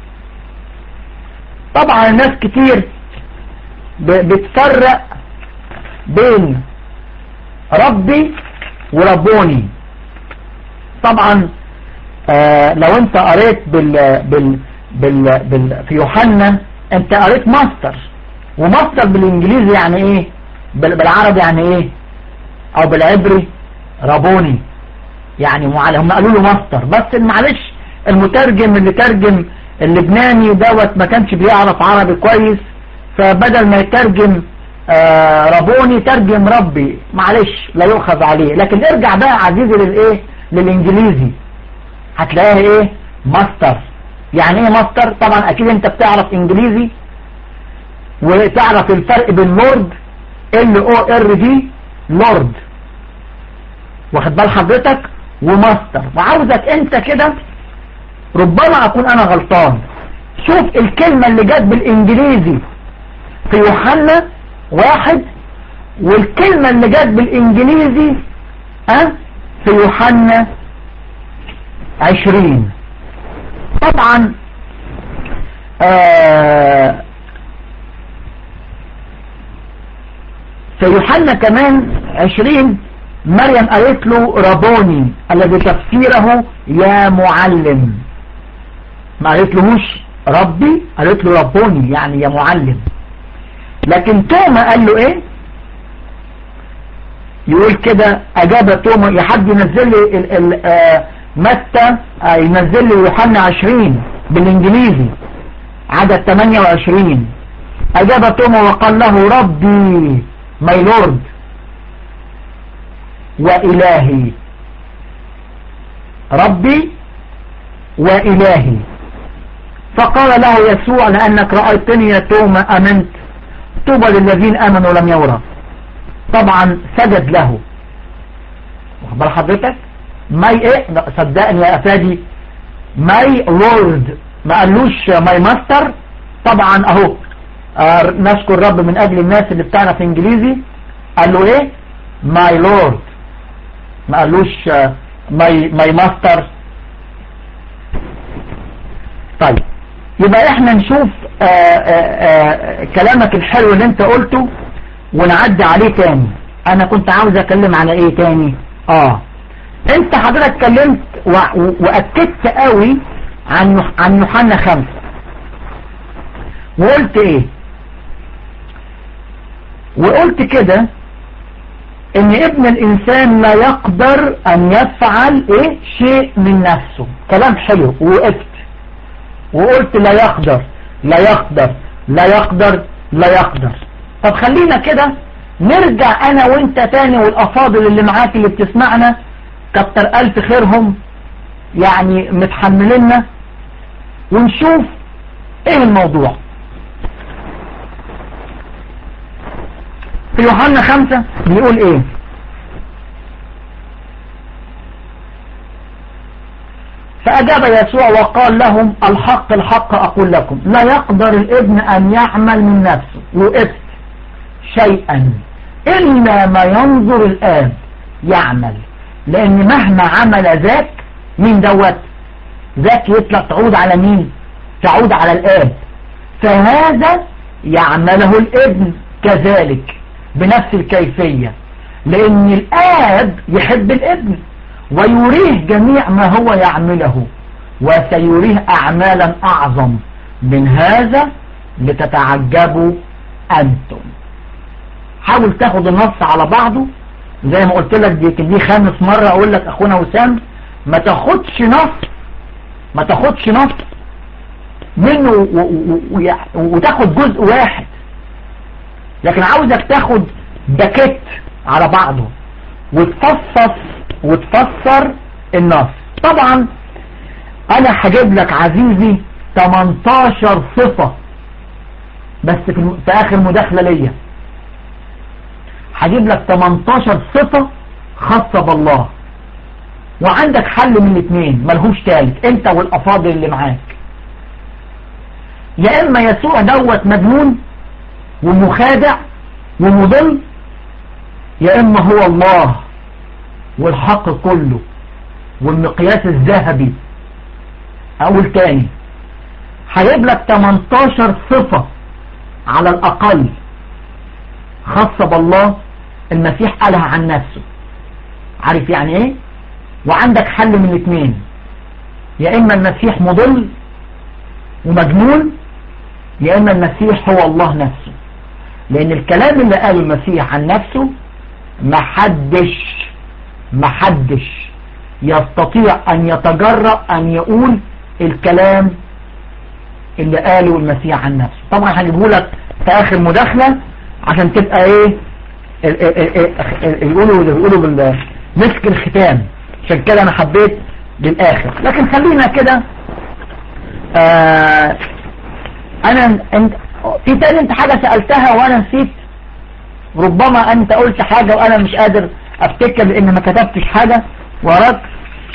[SPEAKER 6] طبعا الناس كتير بتفرق بين ربي وربوني طبعا آه لو انت قريت بال بال بال, بال في يوحنا انت قريت ماستر وماستر بالانجليزي يعني ايه بالعربي يعني ايه او بالعبري ربوني يعني معلم هم قالوا له ماستر بس معلش المترجم اللي ترجم اللبناني دوت ما كانش بيعرف عربي كويس فبدل ما يترجم آه ربوني ترجم ربي معلش لا يؤخذ عليه لكن ارجع بقى عزيزي للايه للانجليزي هتلاقيها ايه ماستر يعني ايه ماستر طبعا اكيد انت بتعرف انجليزي وتعرف الفرق بين لورد ال او ار دي لورد واخد بال حضرتك وماستر وعاوزك انت كده ربما اكون انا غلطان شوف الكلمة اللي جت بالانجليزي في يوحنا واحد والكلمة اللي جت بالانجليزي اه في يوحنا عشرين طبعا آه في يوحنا كمان عشرين مريم قالت له ربوني الذي تفسيره يا معلم ما قالت لهوش ربي قالت له ربوني يعني يا معلم لكن توما قال له ايه يقول كده اجاب توما يا حد ينزل لي ال ال آه متى آه ينزل لي يوحنا 20 بالانجليزي عدد 28 اجاب توما وقال له ربي ماي لورد وإلهي ربي وإلهي فقال له يسوع لأنك رأيتني يا توما أمنت طوبى للذين آمنوا لم يورى طبعا سجد له واخبر حضرتك ماي ايه صدقني يا افادي ماي لورد ما قالوش ماي ماستر طبعا اهو آه نشكر الرب من اجل الناس اللي بتعرف انجليزي قال له ايه ماي لورد ما قالوش ماي ماي ماستر طيب يبقى احنا نشوف آآ آآ كلامك الحلو اللي انت قلته ونعدي عليه تاني انا كنت عاوز اتكلم على ايه تاني اه انت حضرتك اتكلمت واكدت قوي عن عن يوحنا خمسة وقلت ايه وقلت كده ان ابن الانسان لا يقدر ان يفعل ايه شيء من نفسه كلام حلو ووقفت وقلت لا يقدر لا يقدر لا يقدر لا يقدر طب خلينا كده نرجع انا وانت تاني والافاضل اللي معاك اللي بتسمعنا كتر الف خيرهم يعني متحملنا ونشوف ايه الموضوع في يوحنا خمسة بيقول ايه في فأجاب يسوع وقال لهم الحق الحق أقول لكم لا يقدر الابن أن يعمل من نفسه وقفت شيئا إلا ما ينظر الآب يعمل لأن مهما عمل ذاك مين دوت ذاك يطلع تعود على مين تعود على الآب فهذا يعمله الابن كذلك بنفس الكيفية لأن الآب يحب الابن ويريه جميع ما هو يعمله وسيريه أعمالا أعظم من هذا لتتعجبوا أنتم حاول تاخد النص على بعضه زي ما قلت لك دي, دي خامس مرة أقول لك أخونا وسام ما تاخدش نص ما تاخدش نص منه وتاخد جزء واحد لكن عاوزك تاخد باكيت على بعضه وتفصص وتفسر النص طبعا انا هجيب لك عزيزي 18 صفة بس في, في اخر مداخلة ليا هجيب لك 18 صفة خاصة بالله وعندك حل من الاثنين ملهوش تالت انت والافاضل اللي معاك يا اما يسوع دوت مجنون ومخادع ومضل يا اما هو الله والحق كله والمقياس الذهبي اقول تاني هجيب لك 18 صفة على الاقل خاصة بالله المسيح قالها عن نفسه عارف يعني ايه وعندك حل من الاثنين يا اما المسيح مضل ومجنون يا اما المسيح هو الله نفسه لان الكلام اللي قاله المسيح عن نفسه محدش محدش يستطيع ان يتجرأ ان يقول الكلام اللي قاله المسيح عن نفسه طبعا هنجيبه لك في اخر مداخلة عشان تبقى ايه يقولوا يقولوا مسك الختام عشان كده انا حبيت للاخر لكن خلينا كده آه انا انت في تاني انت حاجة سألتها وانا نسيت ربما انت قلت حاجة وانا مش قادر افتكر لان ما كتبتش حاجة وراك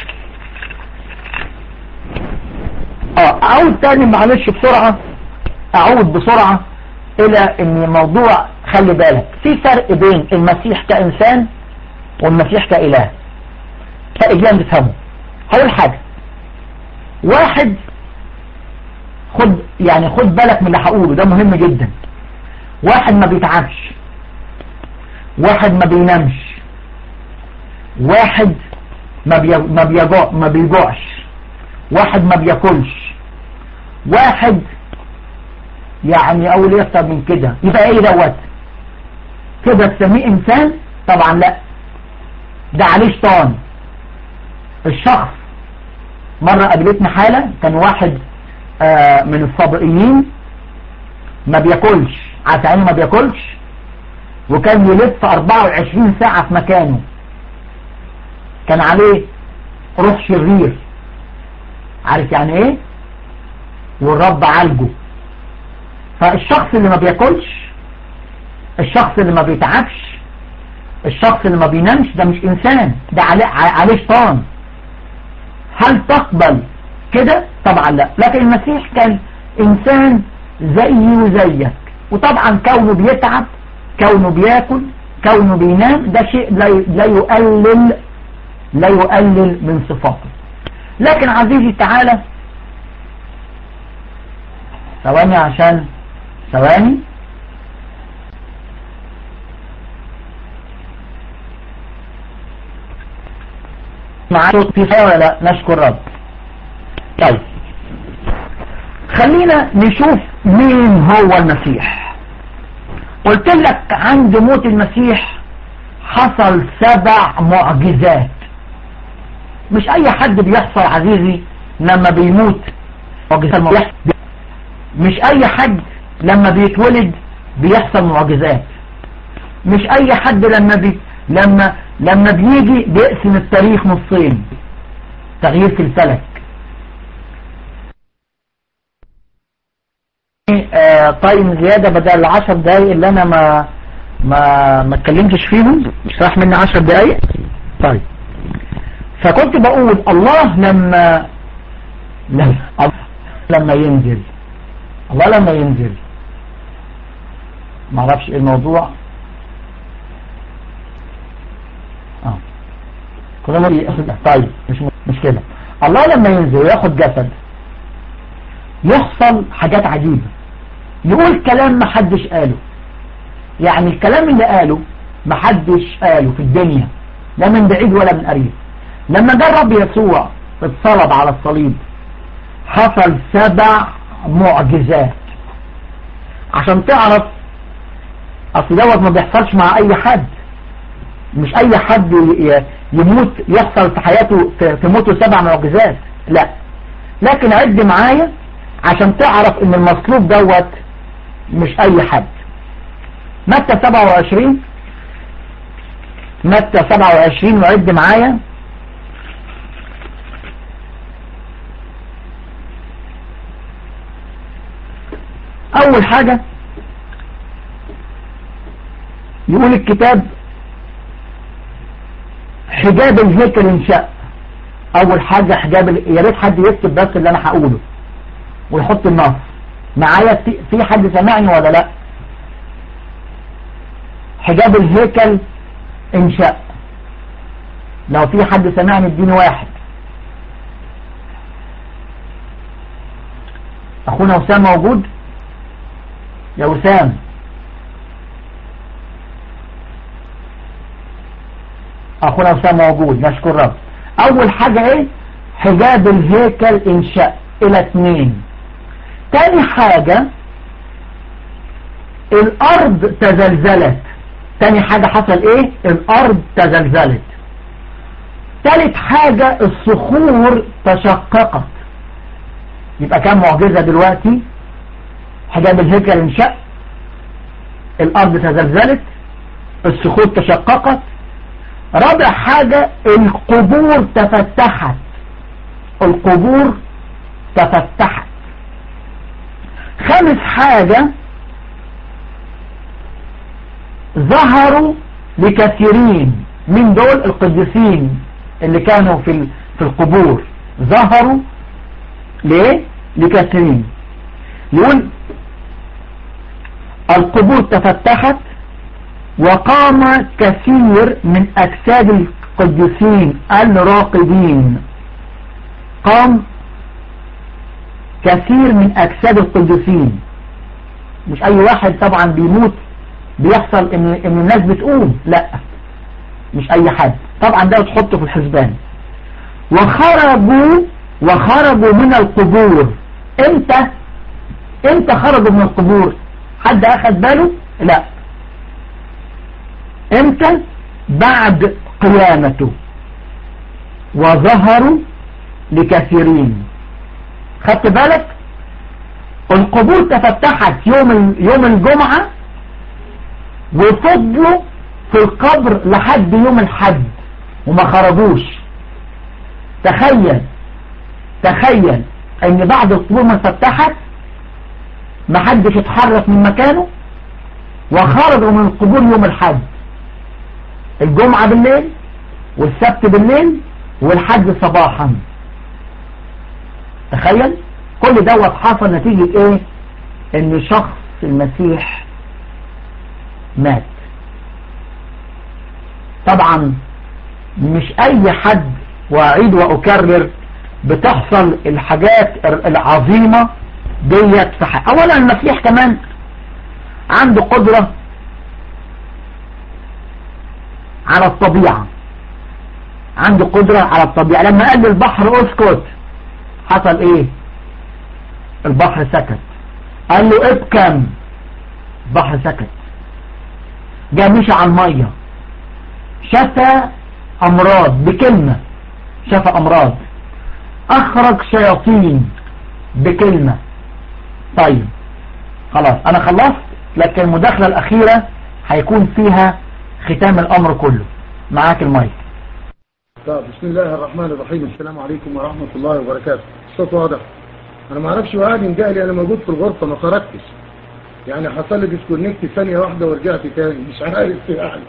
[SPEAKER 6] اه اعود تاني معلش بسرعة اعود بسرعة الى ان موضوع خلي بالك في فرق بين المسيح كانسان والمسيح كاله فاجلان تفهمه هقول حاجة واحد خد يعني خد بالك من اللي هقوله ده مهم جدا واحد ما بيتعبش واحد ما بينامش واحد ما بي ما بيجوع ما بيجوعش واحد ما بياكلش واحد يعني اقول ايه اكتر من كده يبقى ايه دوت كده تسميه انسان طبعا لا ده عليه شيطان الشخص مرة قابلتنا حالة كان واحد آه من الصابئيين ما بياكلش عارف يعني ما بياكلش وكان يلف 24 ساعة في مكانه كان عليه روح شرير عارف يعني ايه والرب عالجه فالشخص اللي ما بياكلش الشخص اللي ما بيتعبش الشخص اللي ما بينامش ده مش انسان ده عليه عليه شيطان هل تقبل كده طبعا لا لكن المسيح كان انسان زيي وزيك وطبعا كونه بيتعب كونه بياكل كونه بينام ده شيء لا يقلل لا يقلل من صفاته لكن عزيزي تعالى ثواني عشان ثواني معاه صوت كفاية ولا لا نشكر رب طيب خلينا نشوف مين هو المسيح قلت لك عند موت المسيح حصل سبع معجزات مش اي حد بيحصل عزيزي لما بيموت معجزات مش اي حد لما بيتولد بيحصل معجزات مش اي حد لما بي لما لما بيجي بيقسم التاريخ نصين تغيير في الفلك آه طيب زيادة بدل العشر دقايق اللي انا ما ما ما اتكلمتش فيهم مش راح مني عشر دقايق طيب فكنت بقول الله لما لا لما ينزل الله لما ينزل معرفش ايه الموضوع اه كلنا بيأخذ طيب مش مش كده الله لما ينزل وياخد جسد يحصل حاجات عجيبة يقول كلام محدش قاله يعني الكلام اللي قاله محدش قاله في الدنيا لا من بعيد ولا من قريب لما جرب يسوع اتصلب على الصليب حصل سبع معجزات عشان تعرف اصل دوت ما بيحصلش مع اي حد مش اي حد يموت يحصل في حياته في موته سبع معجزات لا لكن عد معايا عشان تعرف ان المصلوب دوت مش اي حد متى 27 متى 27 وعد معايا اول حاجة يقول الكتاب حجاب الهيكل انشاء اول حاجة حجاب يا ريت حد يكتب بس اللي انا هقوله ويحط النص معايا في حد سمعني ولا لا حجاب الهيكل انشاء لو في حد سمعني اديني واحد اخونا وسام موجود يا وسام اخونا وسام موجود نشكر رب اول حاجة ايه حجاب الهيكل انشاء الى اثنين تاني حاجة الارض تزلزلت تاني حاجة حصل ايه الارض تزلزلت تالت حاجة الصخور تشققت يبقى كام معجزة دلوقتي حجاب الهيكل انشأ الارض تزلزلت الصخور تشققت رابع حاجة القبور تفتحت القبور تفتحت خامس حاجة ظهروا لكثيرين من دول القديسين اللي كانوا في في القبور ظهروا ليه لكثيرين يقول القبور تفتحت وقام كثير من أجساد القديسين الراقدين قام كثير من أجساد القديسين مش أي واحد طبعا بيموت بيحصل إن, إن الناس بتقوم لا مش أي حد طبعا ده تحطه في الحسبان وخرجوا وخرجوا من القبور امتى امتى خرجوا من القبور حد أخذ باله لا امتى بعد قيامته وظهروا لكثيرين خدت بالك القبور تفتحت يوم يوم الجمعة وفضلوا في القبر لحد يوم الحد وما خرجوش تخيل تخيل ان بعد القبور ما فتحت ما حدش اتحرك من مكانه وخرجوا من القبور يوم الحد الجمعة بالليل والسبت بالليل والحد صباحا تخيل كل دوت حصل نتيجة ايه ان شخص المسيح مات طبعا مش اي حد واعيد واكرر بتحصل الحاجات العظيمة ديت في حق. اولا المسيح كمان عنده قدرة على الطبيعة عنده قدرة على الطبيعة لما قال للبحر اسكت حصل ايه البحر سكت قال له ابكم البحر سكت جاء مشي على المية شفى امراض بكلمة شفى امراض اخرج شياطين بكلمة طيب خلاص انا خلصت لكن المداخلة الاخيرة هيكون فيها ختام الامر كله معاك المايك
[SPEAKER 5] طب بسم الله الرحمن الرحيم السلام عليكم ورحمة الله وبركاته الصوت واضح انا ما اعرفش وقاعد جهلي انا موجود في الغرفة ما خرجتش يعني حصل لي ديسكونكت ثانية واحدة ورجعت تاني مش عارف يعني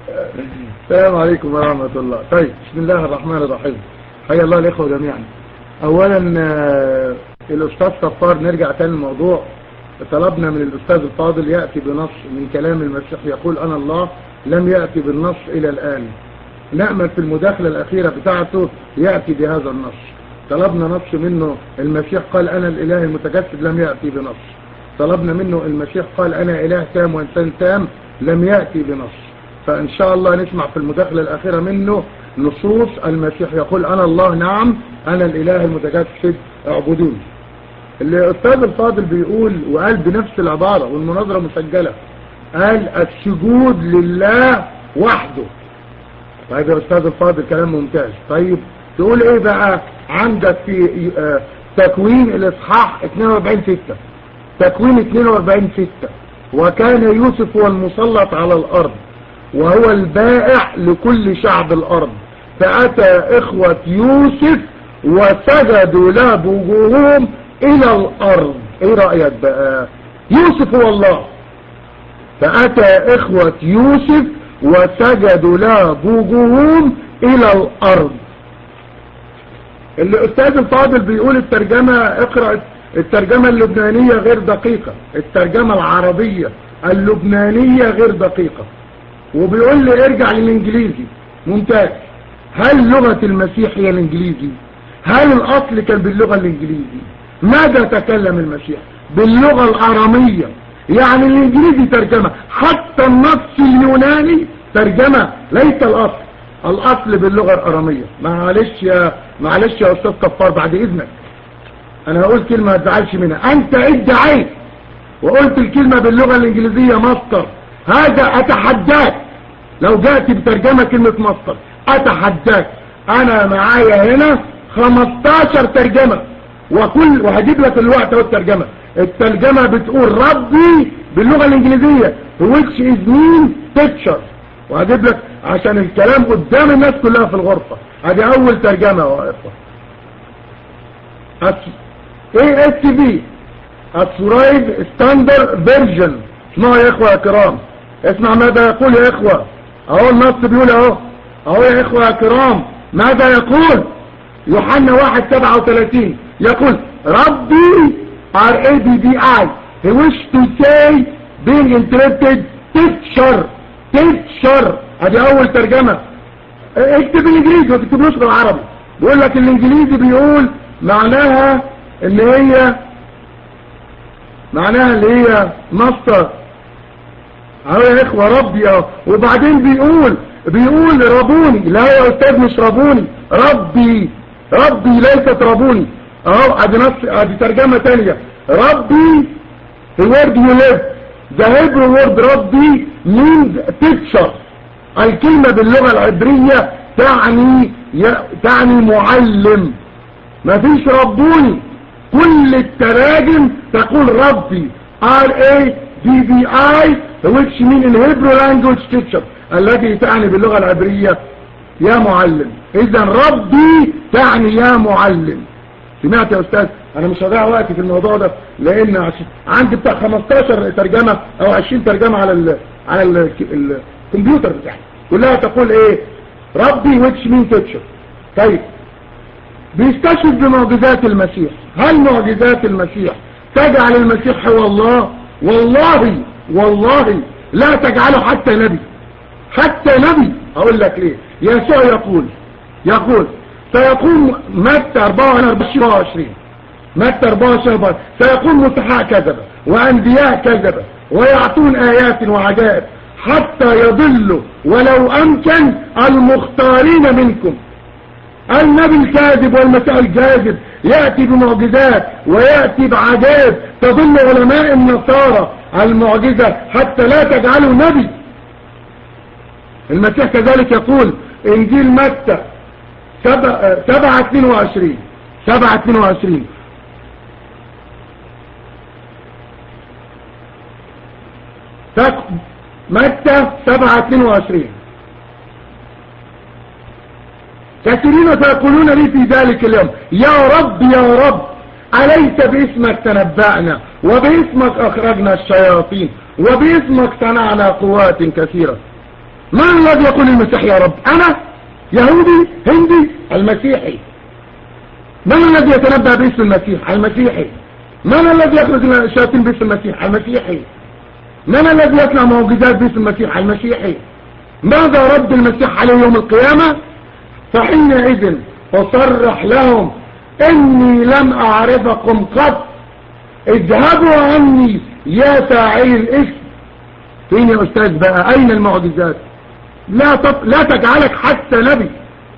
[SPEAKER 5] السلام عليكم ورحمة الله طيب بسم الله الرحمن الرحيم حيا الله الإخوة جميعا اولا آه، الاستاذ صفار نرجع تاني للموضوع طلبنا من الاستاذ الفاضل يأتي بنص من كلام المسيح يقول انا الله لم يأتي بالنص الى الان نأمل في المداخلة الاخيرة بتاعته يأتي بهذا النص طلبنا نص منه المسيح قال انا الاله المتجسد لم يأتي بنص طلبنا منه المسيح قال انا اله تام وانسان تام لم يأتي بنص فان شاء الله نسمع في المداخلة الاخيرة منه نصوص المسيح يقول انا الله نعم انا الاله المتجسد اعبدوني الاستاذ الفاضل بيقول وقال بنفس العبارة والمناظرة مسجلة قال السجود لله وحده طيب يا استاذ الفاضل كلام ممتاز طيب تقول ايه بقى عندك في آه، تكوين الاصحاح 42 6 تكوين 42 6 وكان يوسف هو المسلط على الارض وهو البائع لكل شعب الارض فاتى اخوة يوسف وسجدوا له بوجوههم الى الارض ايه رأيك بقى يوسف هو الله فاتى اخوة يوسف وسجدوا له بوجوههم الى الارض الاستاذ الفاضل بيقول الترجمة اقرأ الترجمة اللبنانية غير دقيقة الترجمة العربية اللبنانية غير دقيقة وبيقول لي ارجع للانجليزي ممتاز هل لغة المسيح هي الانجليزي هل الاصل كان باللغة الانجليزي ماذا تكلم المسيح باللغة الارامية يعني الانجليزي ترجمة حتى النص اليوناني ترجمة ليس الاصل الاصل باللغة الارامية معلش يا معلش يا استاذ كفار بعد اذنك انا هقول كلمة ما تزعلش منها انت ادعيت وقلت الكلمة باللغة الانجليزية مصدر هذا اتحداك لو جاءت بترجمة كلمة مصدر اتحداك انا معايا هنا 15 ترجمة وكل وهجيب لك الوقت اهو الترجمة الترجمة بتقول ربي باللغة الانجليزية which is mean picture وهجيب لك عشان الكلام قدام الناس كلها في الغرفة ادي اول ترجمة واقفة ايه اس بي السرايد ستاندر فيرجن اسمعوا يا اخوة يا كرام اسمع ماذا يقول يا اخوة اهو النص بيقول اهو اهو يا اخوة يا كرام ماذا يقول يوحنا واحد سبعة وثلاثين يقول ربي R A B B I he wish to say being interpreted teacher teacher ادي اول ترجمة اكتب الانجليزي ما تكتبلوش بالعربي بيقول لك الانجليزي بيقول معناها ان هي معناها اللي هي مصدر اهو يا اخوة ربي اهو وبعدين بيقول بيقول ربوني لا يا استاذ مش ربوني ربي ربي ليست ربوني اهو ادي نص ادي ترجمة تانية ربي the word you live the Hebrew word ربي means teacher الكلمة باللغة العبرية تعني تعني معلم مفيش ربوني كل التراجم تقول ربي R A D B I which mean in Hebrew language teacher التي تعني باللغة العبرية يا معلم اذا ربي تعني يا معلم سمعت يا استاذ انا مش هضيع وقتي في الموضوع ده لان عشان عندي بتاع 15 ترجمة او 20 ترجمة على ال على ال الكمبيوتر بتاعي كلها تقول ايه ربي which mean teacher طيب بيستشهد بمعجزات المسيح هل معجزات المسيح تجعل المسيح هو الله والله والله لا تجعله حتى نبي حتى نبي اقول لك ليه يسوع يقول يقول سيقوم متى 24 متى 24 سيقوم مسحاء كذبة وانبياء كذبة ويعطون ايات وعجائب حتى يضلوا ولو امكن المختارين منكم النبي الكاذب والمسيح الكاذب يأتي بمعجزات ويأتي بعجائب تضل علماء النصارى المعجزة حتى لا تجعله نبي المسيح كذلك يقول انجيل متى سبعة اتنين وعشرين سبعة اتنين وعشرين متى سبعة اتنين وعشرين كثيرين سيقولون لي في ذلك اليوم يا رب يا رب أليس باسمك تنبأنا وباسمك أخرجنا الشياطين وباسمك صنعنا قوات كثيرة من الذي يقول المسيح يا رب أنا يهودي هندي المسيحي من الذي يتنبأ باسم المسيح المسيحي من الذي يخرج الشياطين باسم المسيح المسيحي من الذي يصنع معجزات باسم المسيح المسيحي ماذا رد المسيح عليه يوم القيامة فحينئذ فصرح لهم اني لم اعرفكم قط اذهبوا عني يا فاعلي الاسم فين يا استاذ بقى اين المعجزات لا تط... لا تجعلك حتى نبي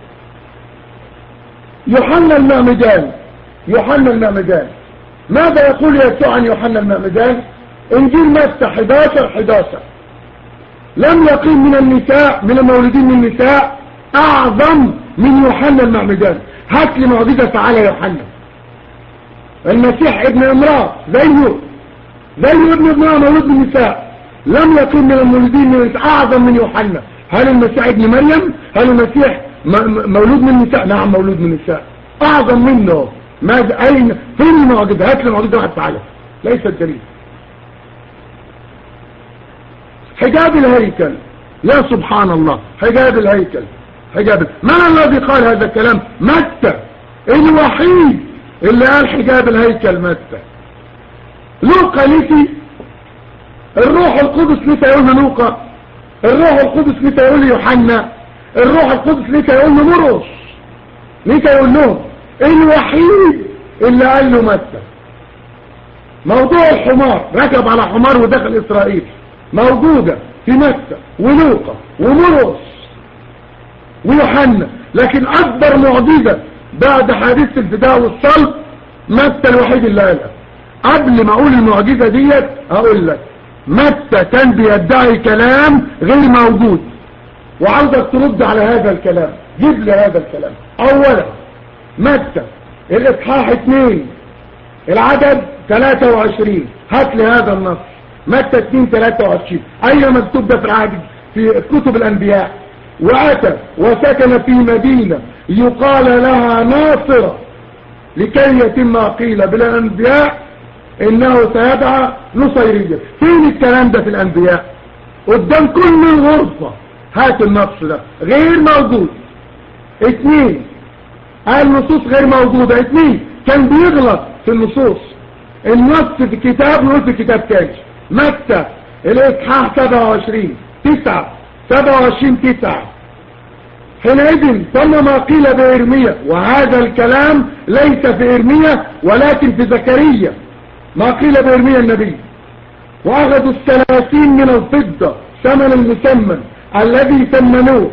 [SPEAKER 5] يوحنا المعمدان يوحنا المعمدان ماذا يقول يسوع عن يوحنا المعمدان انجيل متى 11 11 لم يقيم من النساء من المولودين من النساء اعظم من يوحنا المعمدان هات لي معجزه تعالى يوحنا المسيح ابن امراه زيه زيه ابن امراه مولود من النساء لم يكن من المولودين من النساء اعظم من يوحنا هل المسيح ابن مريم هل المسيح مولود من النساء نعم مولود من النساء اعظم منه ماذا اين فين المعجزه هات لي معجزه واحد تعالى ليس الدليل حجاب الهيكل يا سبحان الله حجاب الهيكل حجاب من الذي قال هذا الكلام متى الوحيد اللي قال حجاب الهيكل متى لوقا ليتي الروح القدس ليتي يقول لوقا الروح القدس ليتي يقول يوحنا الروح القدس ليتي يقول مرقس ليتي يقول لهم الوحيد اللي قال له متى موضوع الحمار ركب على حمار ودخل اسرائيل موجودة في مكة ولوقا ومرقس ويوحنا لكن اكبر معجزة بعد حادثة الفداء والصلب متى الوحيد اللي قالها قبل ما اقول المعجزة ديت اقول لك متى كان بيدعي كلام غير موجود وعاوزك ترد على هذا الكلام جيب لي هذا الكلام اولا متى الاصحاح 2 العدد 23 هات لي هذا النص متى 2 23 اين مكتوب ده في العهد في كتب الانبياء واتى وسكن في مدينة يقال لها ناصرة لكي يتم ما قيل بالانبياء انه سيدعى نصيرية فين الكلام ده في الانبياء قدام كل غرفة هات النص ده غير موجود اثنين النصوص غير موجودة اثنين كان بيغلط في النصوص النص في كتاب نقول في كتاب تاني متى الاصحاح 27 9 27 9 حينئذ ثم ما قيل بإرمية وهذا الكلام ليس في إرمية ولكن في زكريا ما قيل بإرمية النبي وأخذوا الثلاثين من الفضة ثمن المسمن الذي ثمنوه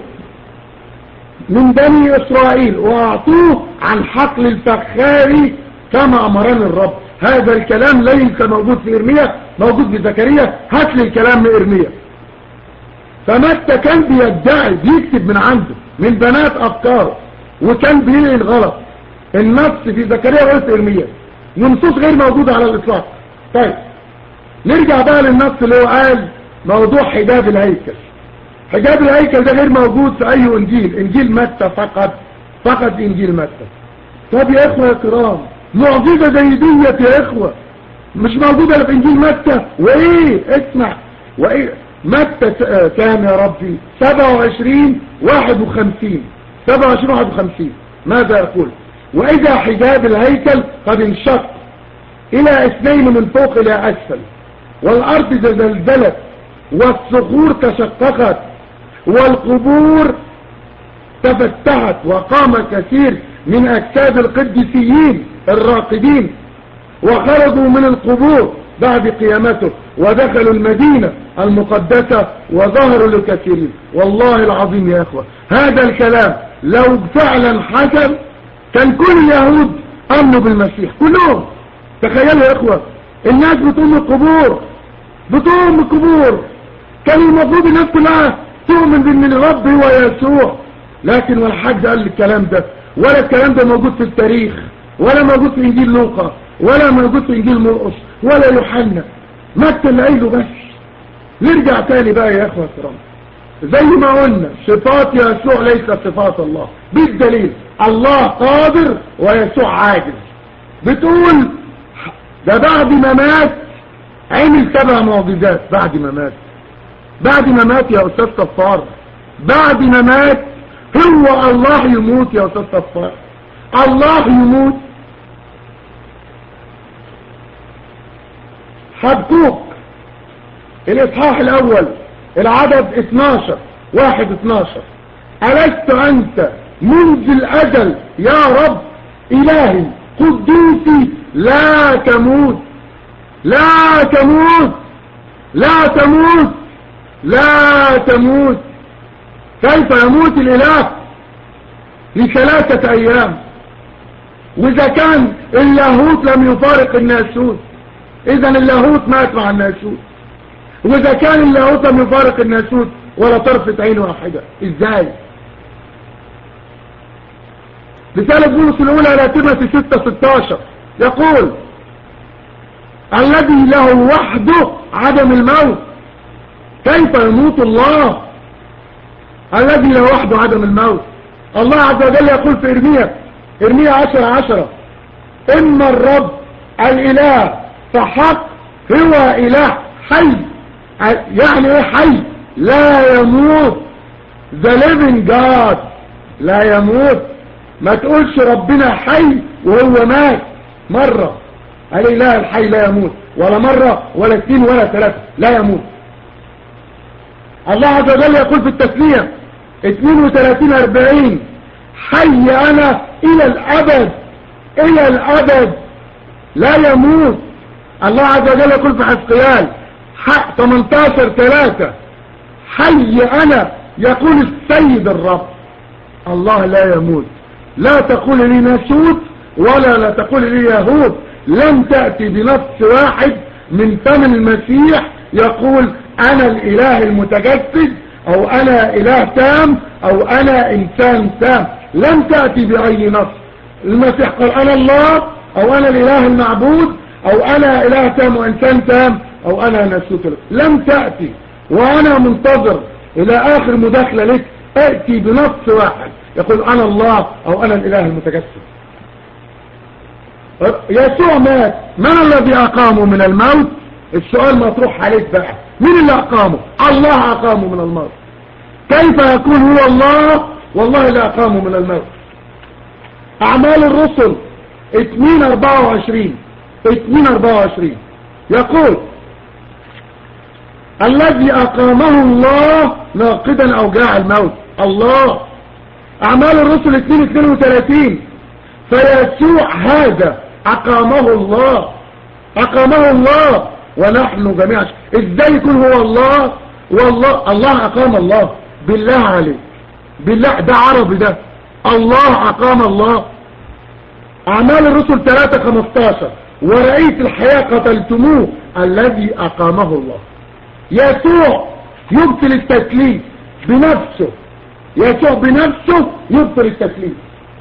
[SPEAKER 5] من بني إسرائيل وأعطوه عن حقل الفخار كما أمرنا الرب هذا الكلام ليس موجود في إرمية موجود في زكريا هات لي الكلام من إرمية فمتى كان بيدعي بيكتب من عنده من بنات أفكاره وكان بينقل غلط النص في زكريا وفي إرمية ونصوص غير موجودة على الإطلاق طيب نرجع بقى للنص اللي هو قال موضوع حجاب الهيكل حجاب الهيكل ده غير موجود في أي إنجيل إنجيل متى فقط فقط إنجيل متى طب يا إخوة يا كرام معجزة زي ديت يا إخوة مش موجودة في إنجيل متى وإيه اسمع وإيه متى كام يا ربي 27 51 27 51 ماذا يقول وإذا حجاب الهيكل قد انشق إلى اثنين من فوق إلى أسفل والأرض تزلزلت والصخور تشققت والقبور تفتحت وقام كثير من أجساد القديسيين الراقدين وخرجوا من القبور بعد قيامته ودخلوا المدينة المقدسة وظهروا لكثيرين والله العظيم يا اخوة هذا الكلام لو فعلا حصل كان كل اليهود امنوا بالمسيح كلهم تخيلوا يا اخوة الناس بتقوم القبور بتقوم القبور كان المفروض الناس كلها تؤمن بان الرب هو يسوع لكن ولا حد قال الكلام ده ولا الكلام ده موجود في التاريخ ولا موجود في انجيل لوقا ولا موجود في انجيل مرقس ولا يوحنا متى اللي قايله بس نرجع تاني بقى يا اخوة الكرام زي ما قلنا صفات يسوع ليست صفات الله بالدليل الله قادر ويسوع عاجز بتقول ده بعد ما مات عمل سبع معجزات بعد ما مات بعد ما مات يا استاذ صفار بعد ما مات هو الله يموت يا استاذ صفار الله يموت حبكوك الاصحاح الاول العدد 12 واحد 12 ألست أنت منذ الأزل يا رب إلهي قدوسي لا تموت لا تموت لا تموت لا تموت كيف يموت الإله لثلاثة أيام وإذا كان اللاهوت لم يفارق الناسوت إذا اللاهوت مات مع الناسوت وإذا كان اللاهوت لم يفارق الناسوت ولا طرفة عين واحدة إزاي رسالة بولس الأولى على تيموثي 6 16 يقول الذي له وحده عدم الموت كيف يموت الله الذي له وحده عدم الموت الله عز وجل يقول في إرميا إرميا 10 10 إن الرب الإله فحق هو إله حي يعني ايه حي لا يموت the living God لا يموت ما تقولش ربنا حي وهو مات مرة الاله الحي لا يموت ولا مرة ولا اثنين ولا ثلاثة لا يموت الله عز وجل يقول في التسلية 32 40 حي انا الى الابد الى الابد لا يموت الله عز وجل يقول في حسقيال 18 3 حي انا يقول السيد الرب الله لا يموت لا تقول لي ناسوت ولا لا تقول لي يهود لم تأتي بنص واحد من فم المسيح يقول انا الاله المتجسد او انا اله تام او انا انسان تام لم تأتي باي نص المسيح قال انا الله او انا الاله المعبود او انا اله تام وانسان تام او انا ناسوت لم تأتي وانا منتظر الى اخر مداخلة لك اتي بنص واحد يقول انا الله او انا الاله المتجسد يسوع مات من الذي اقامه من الموت السؤال مطروح عليك بقى مين اللي اقامه الله اقامه من الموت كيف يكون هو الله والله لا اقامه من الموت اعمال الرسل 2 24 2 24 يقول الذي اقامه الله ناقدا اوجاع الموت الله اعمال الرسل 2 32 فيسوع هذا اقامه الله اقامه الله ونحن جميعا ازاي يكون هو الله والله الله اقام الله بالله عليك بالله ده عربي ده الله اقام الله اعمال الرسل 3 15 ورئيس الحياة قتلتموه الذي اقامه الله يسوع يبطل التكليف بنفسه يسوع بنفسه يبطل التكليف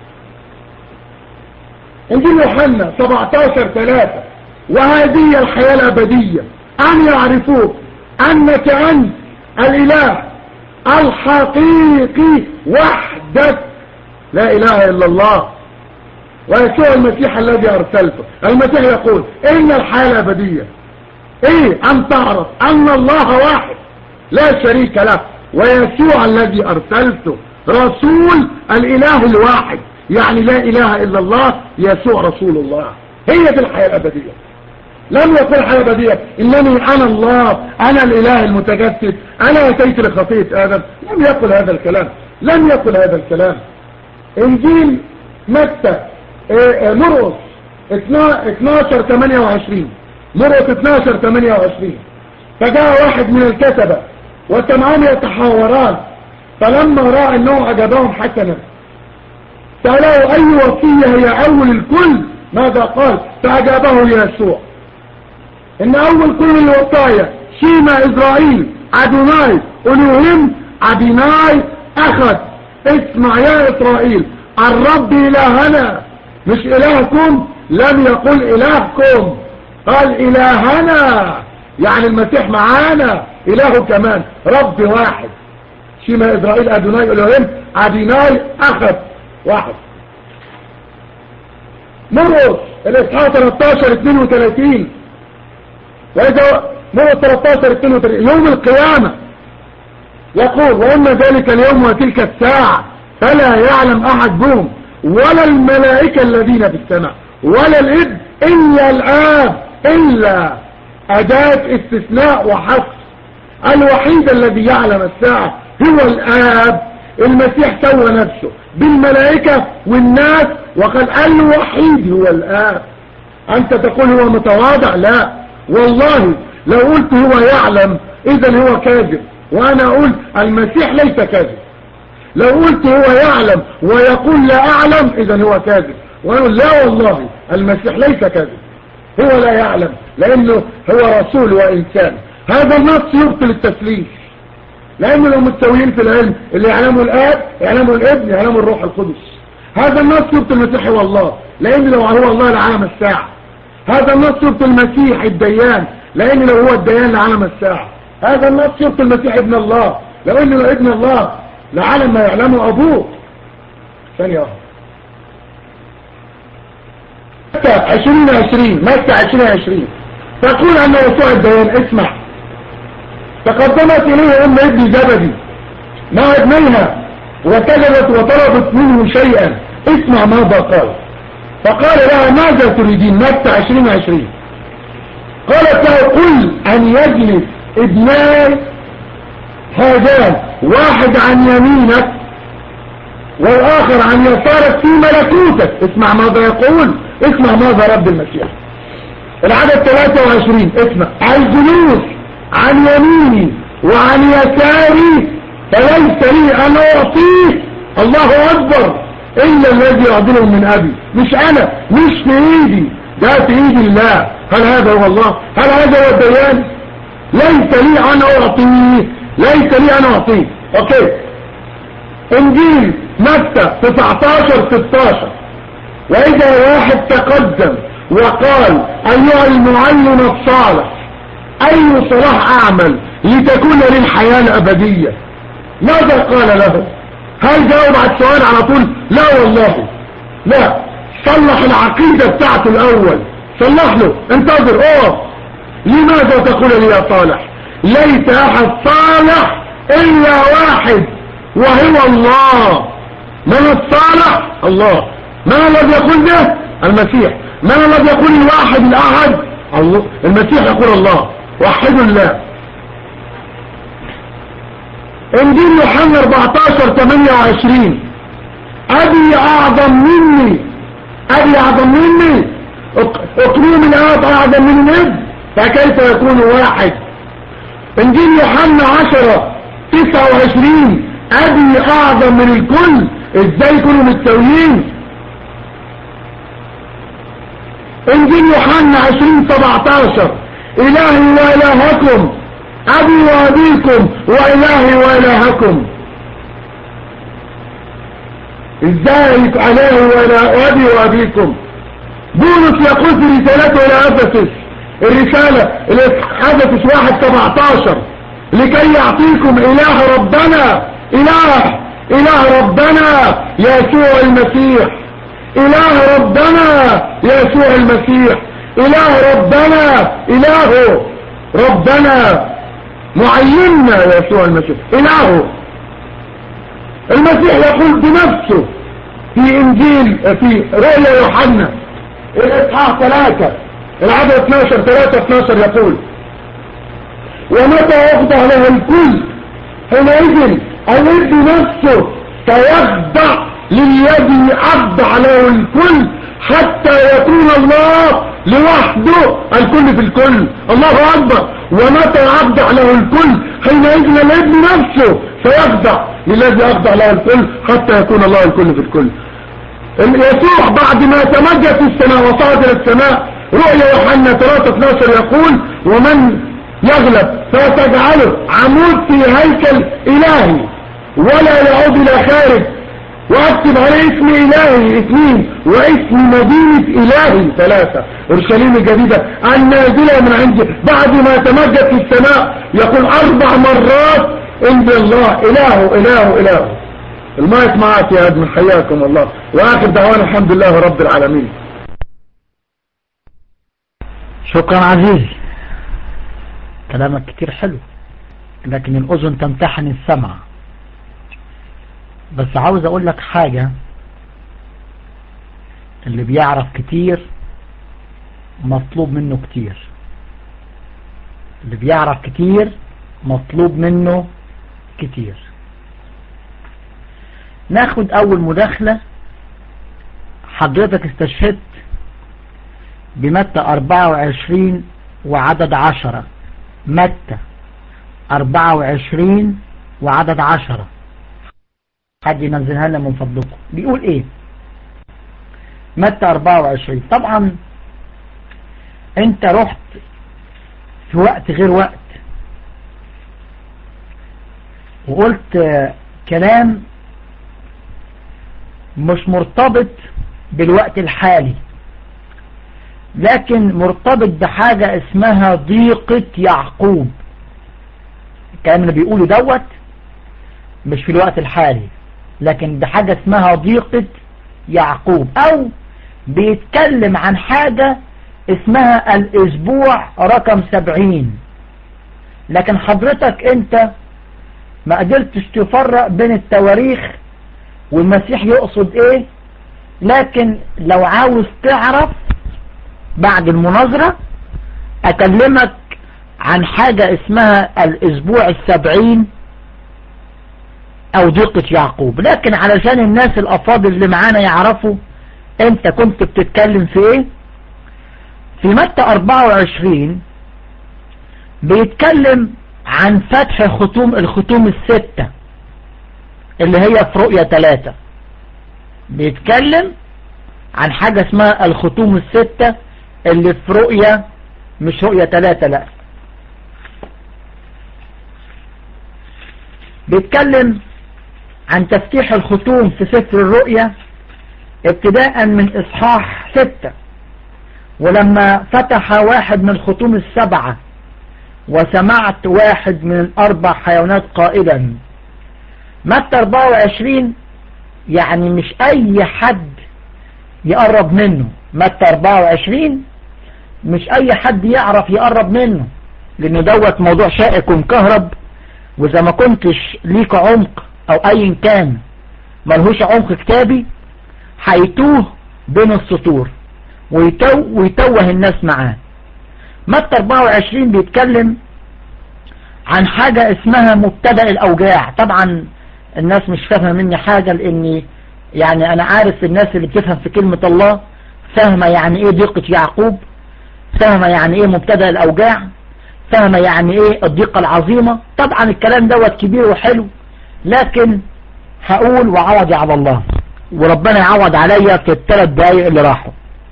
[SPEAKER 5] انجيل يوحنا 17 3 وهذه الحياة الأبدية أن يعرفوك أنك أنت الإله الحقيقي وحدك لا إله إلا الله ويسوع المسيح الذي أرسلته المسيح يقول إن الحياة الأبدية إيه أن تعرف أن الله واحد لا شريك له ويسوع الذي أرسلته رسول الإله الواحد يعني لا إله إلا الله يسوع رسول الله هي دي الحياة الأبدية لم يقل الحياة الأبدية إنني أنا الله أنا الإله المتجسد أنا أتيت لخطية آدم لم يقل هذا الكلام لم يقل هذا الكلام إنجيل متى مرقس 12 28 مرقس 12 28 فجاء واحد من الكتبة وسمعان يتحاوران فلما رأى أنه عجبهم حسنا سأله أي وصية هي أول الكل ماذا قال فأجابه يسوع إن أول كل الوصايا شيما إسرائيل أدوناي ألوهم أديناي أخذ اسمع يا إسرائيل الرب إلهنا مش إلهكم لم يقل إلهكم قال إلهنا يعني المسيح معانا إله كمان رب واحد شيما إسرائيل أدوناي ألوهم أديناي أخذ واحد مرقس الاصحاح 13 32 وإذا مرقس 13 32 يوم القيامة يقول وإن ذلك اليوم وتلك الساعة فلا يعلم أحد بهم ولا الملائكة الذين في السماء ولا الإبن إلا الآب إلا أداة استثناء وحصر الوحيد الذي يعلم الساعة هو الآب المسيح سوى نفسه بالملائكة والناس وقال الوحيد هو الآب أنت تقول هو متواضع لا والله لو قلت هو يعلم إذا هو كاذب وأنا أقول المسيح ليس كاذب لو قلت هو يعلم ويقول لا أعلم إذا هو كاذب وأقول لا والله المسيح ليس كاذب هو لا يعلم لأنه هو رسول وإنسان هذا النص يبطل التسليم لأنه لو متساويين في العلم اللي يعلمه الآب يعلمه الابن يعلمه الروح القدس هذا النص يبطل المسيح هو الله لأن لو هو الله لعالم الساعة هذا النص يبطل المسيح الديان لأن لو هو الديان لعالم الساعة هذا النص يبطل المسيح ابن الله لو انه ابن الله لعالم ما يعلمه أبوه ثانية واحدة متى عشرين عشرين متى عشرين عشرين تقول أن يسوع الديان اسمع تقدمت إليه أم ابن زبدي مع ابنيها وكذبت وطلبت منه شيئا اسمع ماذا قال فقال لها ماذا تريدين متى عشرين عشرين قالت له قل أن يجلس ابناي هذان واحد عن يمينك والآخر عن يسارك في ملكوتك اسمع ماذا يقول اسمع ماذا رب المسيح العدد 23 اسمع الجلوس عن يميني وعن يساري فليس لي أن أعطيه الله أكبر إلا الذي يعدله من أبي مش أنا مش في إيدي ده في إيد الله هل هذا هو الله هل هذا هو الديان ليس لي أن أعطيه ليس لي أن أعطيه أوكي انجيل متى 19 16 واذا واحد تقدم وقال ايها المعلم الصالح اي صلاح اعمل لتكون لي الحياة الابدية ماذا قال له هل جاوب على السؤال على طول لا والله لا صلح العقيدة بتاعته الاول صلح له انتظر اقف لماذا تقول لي يا صالح ليس احد صالح الا واحد وهو الله من الصالح الله من الذي يقول ده المسيح من الذي يقول الواحد الاحد الله المسيح يقول الله وحد الله انجيل يوحنا 14 28 ابي اعظم مني ابي اعظم مني اقلوم الاب اعظم من الابن فكيف يكون واحد انجيل يوحنا 10 29 ابي اعظم من الكل ازاي يكونوا متساويين انجيل يوحنا 20 17 الهي والهكم ابي وابيكم والهي والهكم ازاي الهي وابي وابيكم بولس يقول في رسالته الى افسس الرسالة افسس واحد 17 لكي يعطيكم اله ربنا اله اله ربنا يسوع المسيح اله ربنا يسوع المسيح اله ربنا اله ربنا معيننا يسوع المسيح اله المسيح يقول بنفسه في انجيل في رؤيا يوحنا الاصحاح 3 العدد 12 3 12 يقول ومتى يخضع له الكل حينئذ الذي نفسه سيخضع للذي أخضع له الكل حتى يكون الله لوحده الكل في الكل الله أكبر ومتى أخضع له الكل حينئذ الابن نفسه سيخضع للذي أخضع له الكل حتى يكون الله الكل في الكل يسوع بعد ما تمجد في السماء وصعد الى السماء رؤيا يوحنا 3 12 يقول ومن يغلب فتجعله عمود في هيكل الهي ولا يعود الى خارج واكتب عليه اسم الهي اثنين واسم مدينة الهي ثلاثة اورشليم الجديدة النازلة من عندي بعد ما تمجد في السماء يقول اربع مرات عند الله اله اله اله المايك معاك يا ادم حياكم الله واخر دعوانا الحمد لله رب العالمين
[SPEAKER 6] شكرا عزيزي كلامك كتير حلو لكن الاذن تمتحن السمع بس عاوز اقول لك حاجة اللي بيعرف كتير مطلوب منه كتير اللي بيعرف كتير مطلوب منه كتير ناخد اول مداخلة حضرتك استشهدت بمتى 24 وعدد عشرة متى 24 وعدد عشرة حد ينزلها لنا من فضلكم بيقول ايه متى 24 طبعا انت رحت في وقت غير وقت وقلت كلام مش مرتبط بالوقت الحالي لكن مرتبط بحاجة اسمها ضيقة يعقوب الكلام اللي بيقوله دوت مش في الوقت الحالي لكن بحاجة اسمها ضيقة يعقوب او بيتكلم عن حاجة اسمها الاسبوع رقم سبعين لكن حضرتك انت ما قدرتش تفرق بين التواريخ والمسيح يقصد ايه لكن لو عاوز تعرف بعد المناظرة اكلمك عن حاجة اسمها الاسبوع السبعين او ضيقة يعقوب لكن علشان الناس الافاضل اللي معانا يعرفوا انت كنت بتتكلم في ايه في متى 24 بيتكلم عن فتح ختوم الختوم الستة اللي هي في رؤية ثلاثة بيتكلم عن حاجة اسمها الختوم الستة اللي في رؤية مش رؤية ثلاثة لا بيتكلم عن تفتيح الختوم في سفر الرؤية ابتداء من اصحاح ستة ولما فتح واحد من الختوم السبعة وسمعت واحد من الاربع حيوانات قائلا متى 24 يعني مش اي حد يقرب منه متى 24 مش اي حد يعرف يقرب منه لانه دوت موضوع شائك ومكهرب واذا ما كنتش ليك عمق او اي كان ملهوش عمق كتابي هيتوه بين السطور ويتو ويتوه الناس معاه متى 24 بيتكلم عن حاجة اسمها مبتدأ الاوجاع طبعا الناس مش فاهمة مني حاجة لاني يعني انا عارف الناس اللي بتفهم في كلمة الله فاهمة يعني ايه ضيقة يعقوب فاهمة يعني ايه مبتدأ الاوجاع فاهمة يعني ايه الضيقة العظيمة طبعا الكلام دوت كبير وحلو لكن هقول وعوضي على الله وربنا يعوض عليا في الثلاث دقايق اللي راحوا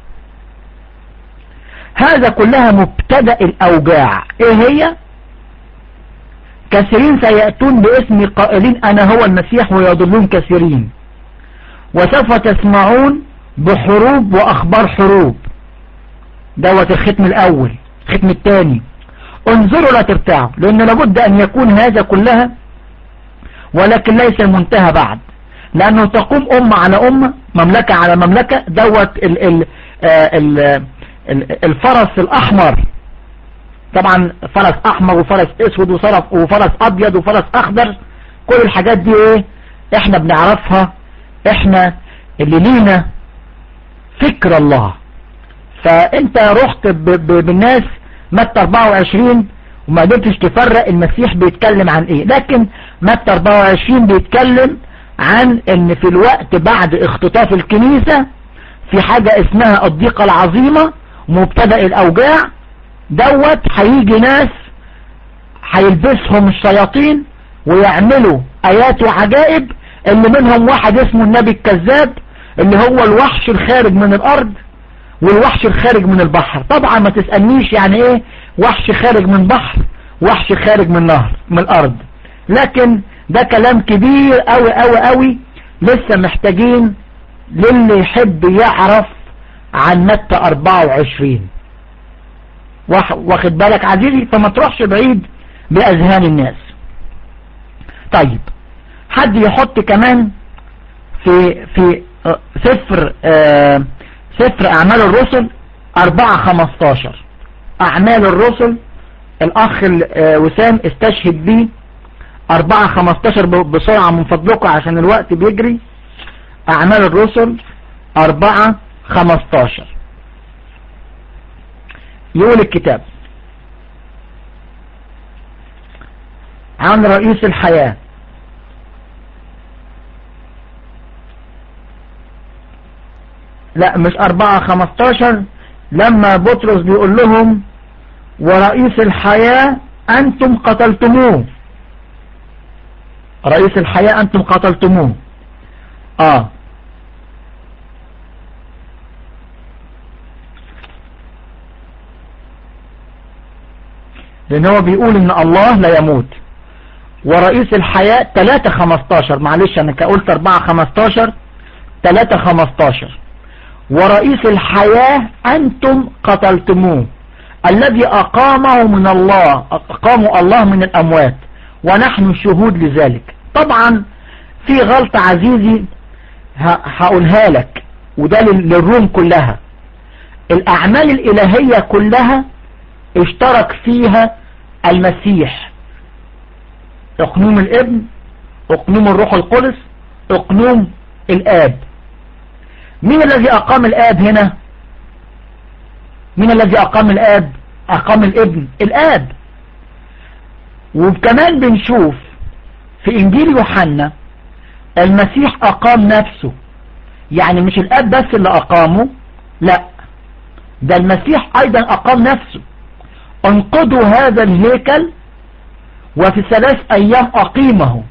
[SPEAKER 6] هذا كلها مبتدأ الأوجاع ايه هي كثيرين سيأتون باسم قائلين أنا هو المسيح ويضلون كثيرين وسوف تسمعون بحروب وأخبار حروب دوت الختم الأول الختم الثاني انظروا لا ترتاعوا لأن لابد أن يكون هذا كلها ولكن ليس المنتهى بعد لأنه تقوم أمة على أمة مملكة على مملكة دوت ال ال ال ال الفرس الأحمر طبعا فرس أحمر وفرس أسود وفرس, وفرس أبيض وفرس أخضر كل الحاجات دي إيه إحنا بنعرفها إحنا اللي لينا فكر الله فأنت رحت بالناس متى 24 وما قدرتش تفرق المسيح بيتكلم عن ايه لكن متى 24 بيتكلم عن ان في الوقت بعد اختطاف الكنيسة في حاجة اسمها الضيقة العظيمة مبتدأ الاوجاع دوت هيجي ناس هيلبسهم الشياطين ويعملوا ايات وعجائب اللي منهم واحد اسمه النبي الكذاب اللي هو الوحش الخارج من الارض والوحش الخارج من البحر طبعا ما تسألنيش يعني ايه وحش خارج من بحر وحش خارج من نهر من الارض لكن ده كلام كبير قوي قوي قوي لسه محتاجين للي يحب يعرف عن متى 24 واخد بالك عزيزي فما تروحش بعيد بأذهان الناس طيب حد يحط كمان في في سفر آه سفر اعمال الرسل 4 15 اعمال الرسل الاخ وسام استشهد بيه 4 15 بسرعة من فضلكم عشان الوقت بيجري اعمال الرسل 4 15 يقول الكتاب عن رئيس الحياة لا مش أربعة خمستاشر لما بطرس بيقول لهم ورئيس الحياة أنتم قتلتموه رئيس الحياة أنتم قتلتموه آه لأن هو بيقول إن الله لا يموت ورئيس الحياة 3 15 معلش أنا قلت 4 15 3 15 ورئيس الحياة أنتم قتلتموه الذي أقامه من الله أقاموا الله من الأموات ونحن شهود لذلك طبعا في غلطة عزيزي هقولها لك وده للروم كلها الأعمال الإلهية كلها اشترك فيها المسيح اقنوم الابن اقنوم الروح القدس اقنوم الآب مين الذي أقام الآب هنا مين الذي أقام الآب أقام الابن الآب وكمان بنشوف في إنجيل يوحنا المسيح أقام نفسه يعني مش الآب بس اللي أقامه لا ده المسيح أيضا أقام نفسه انقضوا هذا الهيكل وفي ثلاث أيام أقيمه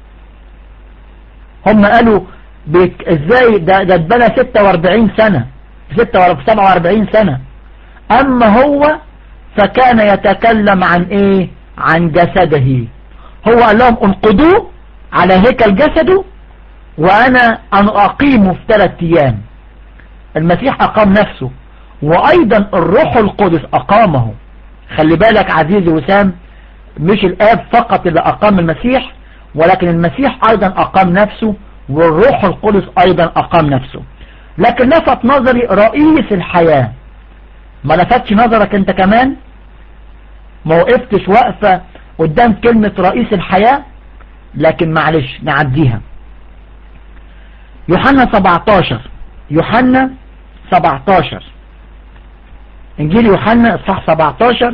[SPEAKER 6] هم قالوا بك ازاي ده ده اتبنى 46 سنة 47 سنة اما هو فكان يتكلم عن ايه عن جسده هو قال لهم انقضوه على هيكل جسده وانا ان اقيمه في ثلاث ايام المسيح اقام نفسه وايضا الروح القدس اقامه خلي بالك عزيزي وسام مش الاب فقط اللي اقام المسيح ولكن المسيح ايضا اقام نفسه والروح القدس ايضا اقام نفسه لكن لفت نظري رئيس الحياة ما لفتش نظرك انت كمان ما وقفتش وقفة قدام كلمة رئيس الحياة لكن معلش نعديها يوحنا 17 يوحنا 17 انجيل يوحنا اصحاح 17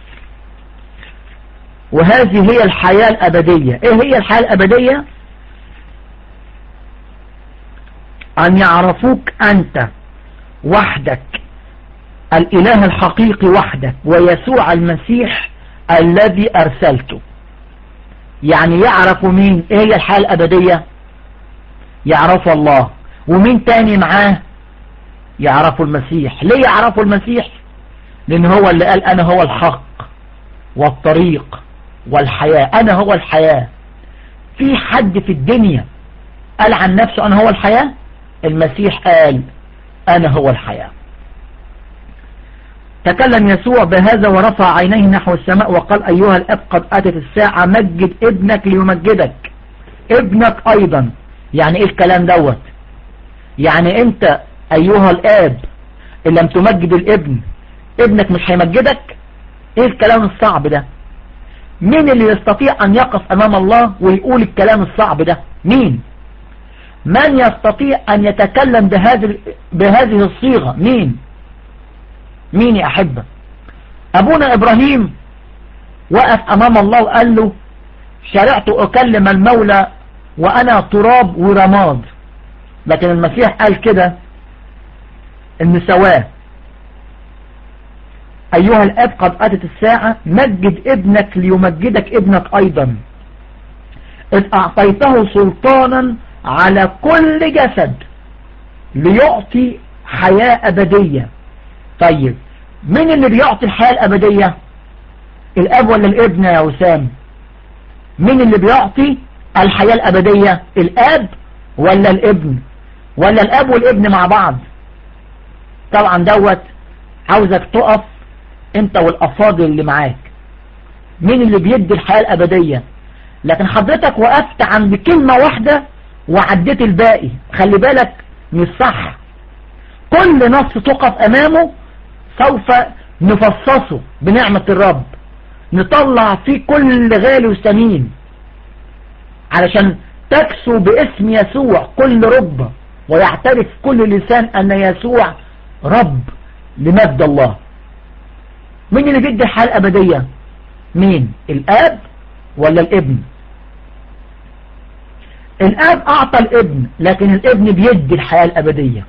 [SPEAKER 6] وهذه هي الحياة الابدية ايه هي الحياة الابدية أن يعرفوك أنت وحدك الإله الحقيقي وحدك ويسوع المسيح الذي أرسلته يعني يعرفوا مين إيه هي الحياة الأبدية يعرفوا الله ومين تاني معاه يعرفوا المسيح ليه يعرفوا المسيح لأن هو اللي قال أنا هو الحق والطريق والحياة أنا هو الحياة في حد في الدنيا قال عن نفسه أنا هو الحياة المسيح قال أنا هو الحياة تكلم يسوع بهذا ورفع عينيه نحو السماء وقال أيها الأب قد أتت الساعة مجد ابنك ليمجدك ابنك أيضا يعني إيه الكلام دوت يعني أنت أيها الآب إن لم تمجد الابن ابنك مش هيمجدك إيه الكلام الصعب ده مين اللي يستطيع أن يقف أمام الله ويقول الكلام الصعب ده مين من يستطيع أن يتكلم بهذه بهذه الصيغة مين مين يا أحبة أبونا إبراهيم وقف أمام الله وقال له شرعت أكلم المولى وأنا تراب ورماد لكن المسيح قال كده إن سواه أيها الأب قد أتت الساعة مجد ابنك ليمجدك ابنك أيضا إذ أعطيته سلطانا على كل جسد ليعطي حياة أبدية طيب مين اللي بيعطي الحياة الأبدية الأب ولا الابن يا وسام مين اللي بيعطي الحياة الأبدية الأب ولا الابن ولا الأب والابن مع بعض طبعا دوت عاوزك تقف انت والأفاضل اللي معاك مين اللي بيدي الحياة الأبدية لكن حضرتك وقفت عند كلمة واحدة وعديت الباقي خلي بالك مش صح كل نص تقف امامه سوف نفصصه بنعمة الرب نطلع فيه كل غالي وثمين علشان تكسو باسم يسوع كل رب ويعترف كل لسان ان يسوع رب لمجد الله مين اللي بيدي الحياة الابدية مين الاب ولا الابن الاب اعطى الابن لكن الابن بيدي الحياة الابدية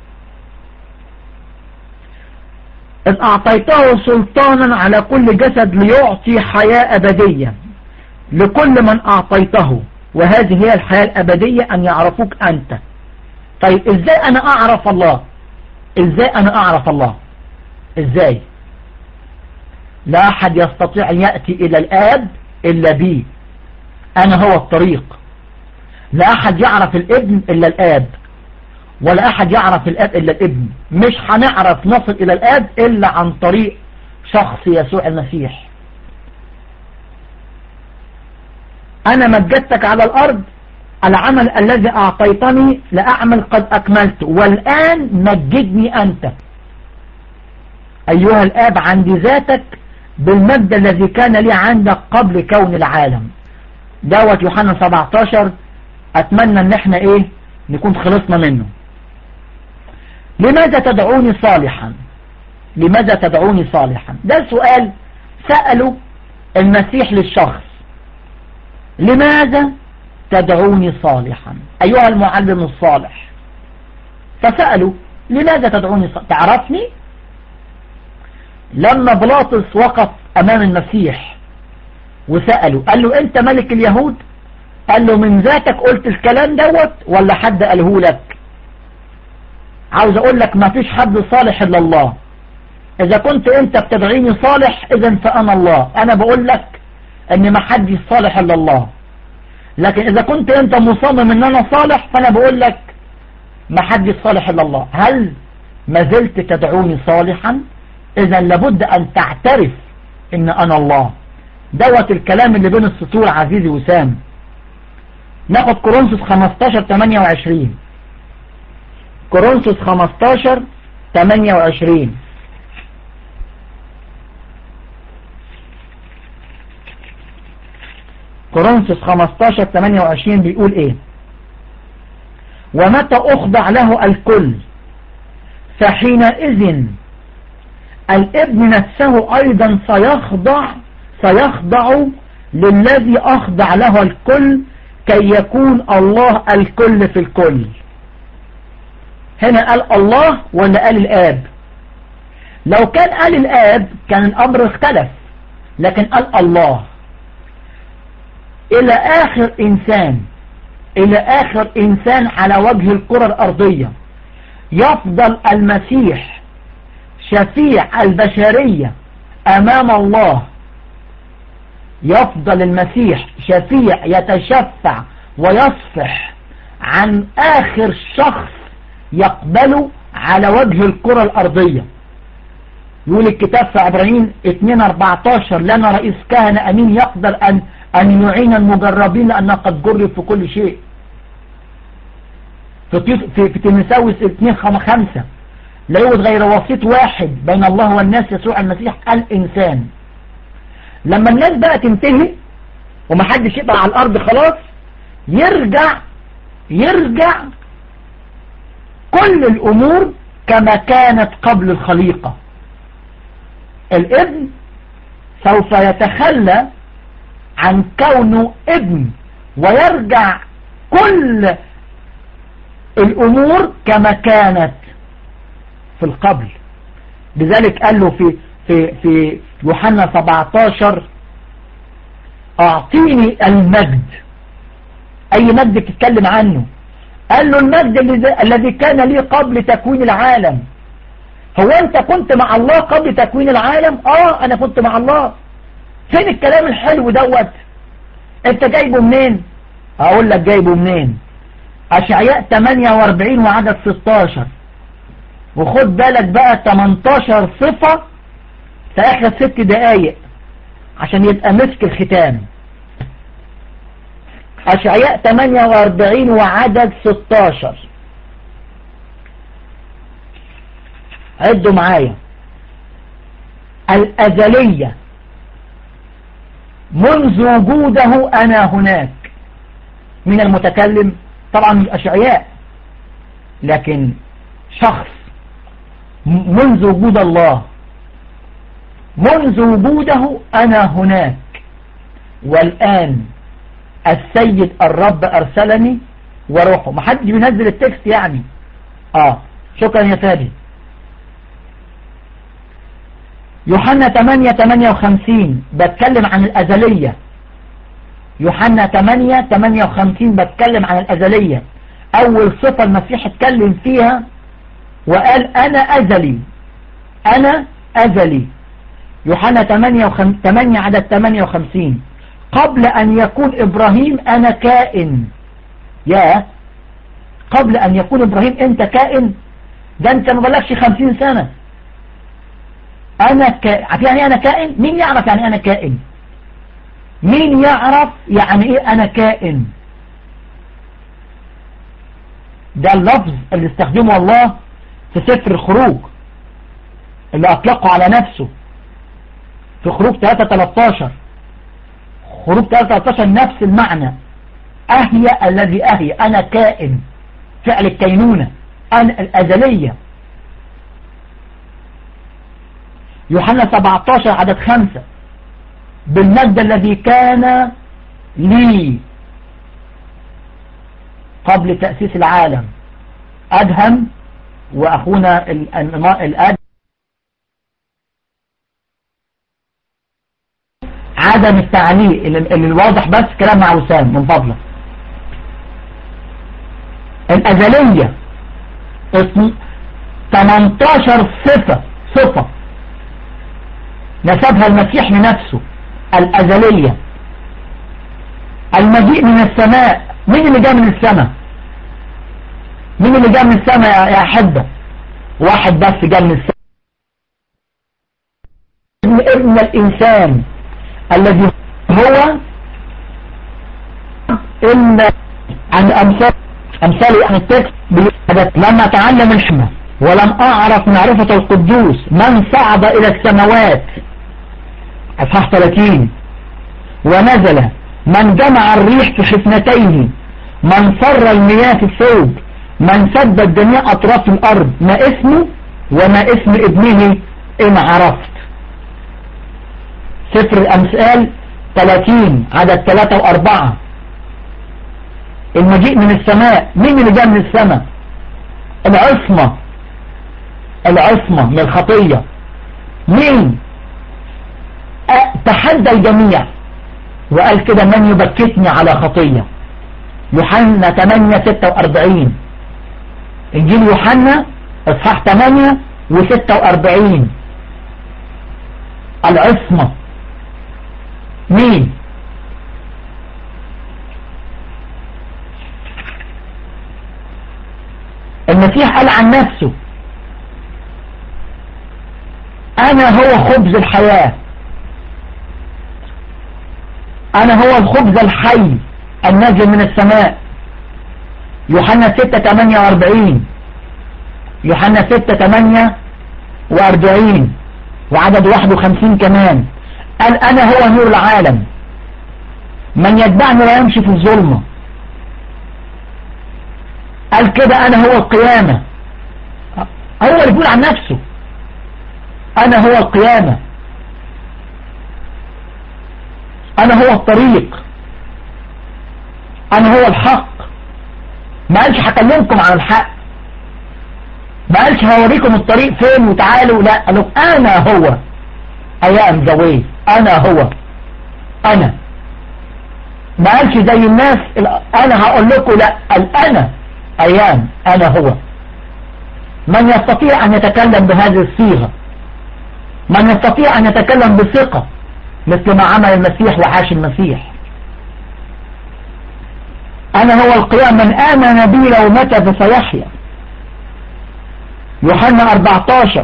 [SPEAKER 6] إذ أعطيته سلطانا على كل جسد ليعطي حياة أبدية لكل من أعطيته وهذه هي الحياة الأبدية أن يعرفوك أنت طيب إزاي أنا أعرف الله إزاي أنا أعرف الله إزاي لا أحد يستطيع أن يأتي إلى الآب إلا بي أنا هو الطريق لا أحد يعرف الابن إلا الآب ولا أحد يعرف الآب إلا الابن مش هنعرف نصل إلى الآب إلا عن طريق شخص يسوع المسيح أنا مجدتك على الأرض العمل الذي أعطيتني لأعمل قد أكملت والآن مجدني أنت أيها الآب عند ذاتك بالمجد الذي كان لي عندك قبل كون العالم دوت يوحنا 17 أتمنى أن احنا إيه نكون خلصنا منه لماذا تدعوني صالحا لماذا تدعوني صالحا ده سؤال سأله المسيح للشخص لماذا تدعوني صالحا أيها المعلم الصالح فسألوا لماذا تدعوني صالحا تعرفني لما بلاطس وقف أمام المسيح وسأله قال له أنت ملك اليهود قال له من ذاتك قلت الكلام دوت ولا حد قاله لك عاوز اقول لك ما فيش حد صالح الا الله اذا كنت انت بتدعيني صالح اذا فانا الله انا بقول لك ان ما حد صالح الا الله لكن اذا كنت انت مصمم ان انا صالح فانا بقول لك ما حد صالح الا الله هل ما زلت تدعوني صالحا اذا لابد ان تعترف ان انا الله دوت الكلام اللي بين السطور عزيزي وسام ناخد كورنثوس 15 28 كورنثوس 15 28 كورنثوس 15 28 بيقول ايه ومتى اخضع له الكل فحينئذ الابن نفسه ايضا سيخضع سيخضع للذي اخضع له الكل كي يكون الله الكل في الكل هنا قال الله ولا قال الآب لو كان قال الآب كان الأمر اختلف لكن قال الله إلى آخر إنسان إلى آخر إنسان على وجه الكرة الأرضية يفضل المسيح شفيع البشرية أمام الله يفضل المسيح شفيع يتشفع ويصفح عن آخر شخص يقبله على وجه الكرة الأرضية يقول الكتاب في عبرانيين 2-14 لنا رئيس كهنة أمين يقدر أن, أن يعين المجربين لأنه قد جرب في كل شيء في, في, في تنساوس 2-5 لا يوجد غير وسيط واحد بين الله والناس يسوع المسيح الإنسان لما الناس بقى تنتهي ومحدش يبقى على الأرض خلاص يرجع يرجع كل الأمور كما كانت قبل الخليقة الابن سوف يتخلى عن كونه ابن ويرجع كل الأمور كما كانت في القبل لذلك قال له في في في يوحنا 17 أعطيني المجد أي مجد تتكلم عنه قال له المجد الذي كان لي قبل تكوين العالم هو أنت كنت مع الله قبل تكوين العالم آه أنا كنت مع الله فين الكلام الحلو دوت أنت جايبه منين أقول لك جايبه منين أشعياء 48 وعدد 16 وخد بالك بقى 18 صفة في آخر ست دقايق عشان يبقى مسك الختام أشعياء 48 وعدد 16 عدوا معايا الأزلية منذ وجوده أنا هناك من المتكلم طبعا مش أشعياء لكن شخص منذ وجود الله منذ وجوده أنا هناك والآن السيد الرب أرسلني وروحه ما حدش بينزل التكست يعني اه شكرا يا فادي يوحنا 8 58 بتكلم عن الأزلية يوحنا 8 58 بتكلم عن الأزلية أول صفة المسيح اتكلم فيها وقال أنا أزلي أنا أزلي يوحنا 8 8 عدد 58 قبل أن يكون إبراهيم أنا كائن يا قبل أن يكون إبراهيم أنت كائن ده أنت ما بلغش 50 سنة أنا كائن يعني أنا كائن مين يعرف يعني أنا كائن مين يعرف يعني إيه أنا كائن ده اللفظ اللي استخدمه الله في سفر الخروج اللي أطلقه على نفسه في خروج 3-13 خروج 3-13 نفس المعنى أهي الذي أهي أنا كائن فعل الكينونة أنا الأزلية يوحنا 17 عدد 5 بالمجد الذي كان لي قبل تأسيس العالم أدهم وأخونا الأد عدم التعليق اللي الواضح بس كلام مع وسام من فضلك الأزلية اسم 18 صفة صفة نسبها المسيح لنفسه الأزلية المجيء من السماء مين اللي جاء من السماء مين اللي جاء من السماء يا أحبة واحد بس جاء من السماء ابن الإنسان الذي هو إن عن أمثال أمثال عن التكست لما تعلم الحمى ولم أعرف معرفة القدوس من صعد إلى السماوات أصحاح 30 ونزل من جمع الريح في حفنتيه من فر المياه في الثوب من سدد جميع أطراف الأرض ما اسمه وما اسم ابنه إن عرفت سفر الأمثال 30 عدد 3 و4 المجيء من السماء مين اللي جاء من السماء العصمة العصمة من الخطية مين تحدى الجميع وقال كده من يبكتني على خطية يوحنا 8 46 انجيل يوحنا اصحاح 8 و46 العصمة مين المسيح قال عن نفسه انا هو خبز الحياة انا هو الخبز الحي النازل من السماء يوحنا 6 48 يوحنا 6 48 وعدد 51 كمان قال انا هو نور العالم من يتبعني لا يمشي في الظلمة قال كده انا هو القيامة هو اللي بيقول عن نفسه انا هو القيامة انا هو الطريق انا هو الحق ما قالش هكلمكم عن الحق ما قالش هوريكم الطريق فين وتعالوا لا قالوا انا هو ايام زوي انا هو انا ما قالش زي الناس انا هقول لكم لا قال انا ايام انا هو من يستطيع ان يتكلم بهذه الصيغة من يستطيع ان يتكلم بثقة مثل ما عمل المسيح وعاش المسيح انا هو القيام من امن بي لو مات فسيحيا يوحنا 14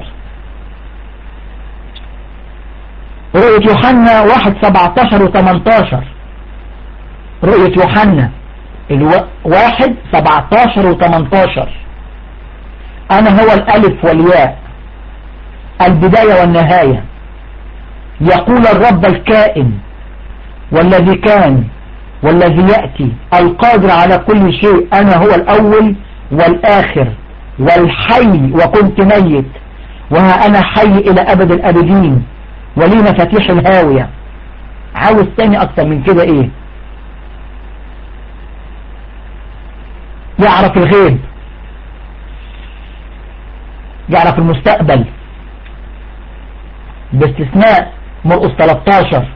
[SPEAKER 6] رؤية يوحنا 1 17 و 18 رؤية يوحنا الواحد 17 و 18 انا هو الالف والياء البداية والنهاية يقول الرب الكائن والذي كان والذي يأتي القادر على كل شيء أنا هو الأول والآخر والحي وكنت ميت وها أنا حي إلى أبد الأبدين ولي مفاتيح الهاوية عاوز تاني اكتر من كده ايه يعرف الغيب يعرف المستقبل باستثناء مرقس 13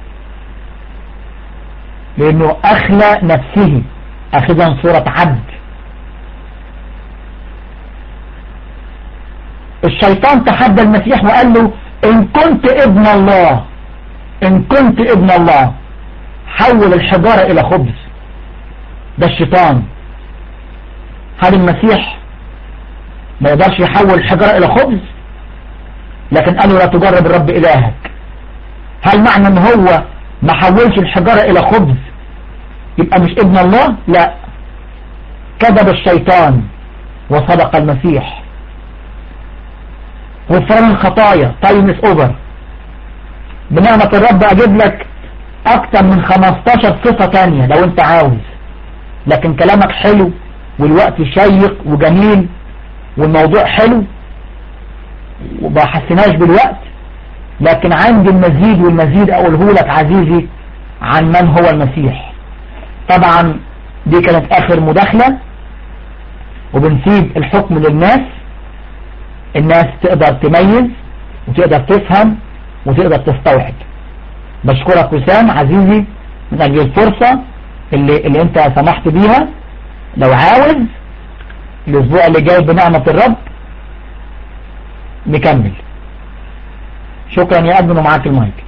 [SPEAKER 6] لانه اخلى نفسه اخذا صورة عبد الشيطان تحدى المسيح وقال له ان كنت ابن الله ان كنت ابن الله حول الحجارة الى خبز ده الشيطان هل المسيح ما يقدرش يحول الحجارة الى خبز لكن قال له لا تجرب الرب الهك هل معنى ان هو ما حولش الحجارة الى خبز يبقى مش ابن الله لا كذب الشيطان وصدق المسيح غفران الخطايا تايمس اوفر بنعمة الرب اجيب لك اكتر من 15 صفة تانية لو انت عاوز لكن كلامك حلو والوقت شيق وجميل والموضوع حلو وما حسناش بالوقت لكن عندي المزيد والمزيد اقوله لك عزيزي عن من هو المسيح طبعا دي كانت اخر مداخلة وبنسيب الحكم للناس الناس تقدر تميز وتقدر تفهم وتقدر تستوحب بشكرك وسام عزيزي من اجل الفرصة اللي, اللي انت سمحت بيها لو عاوز الاسبوع اللي جاي بنعمة الرب نكمل شكرا يا ابن ومعاك المايك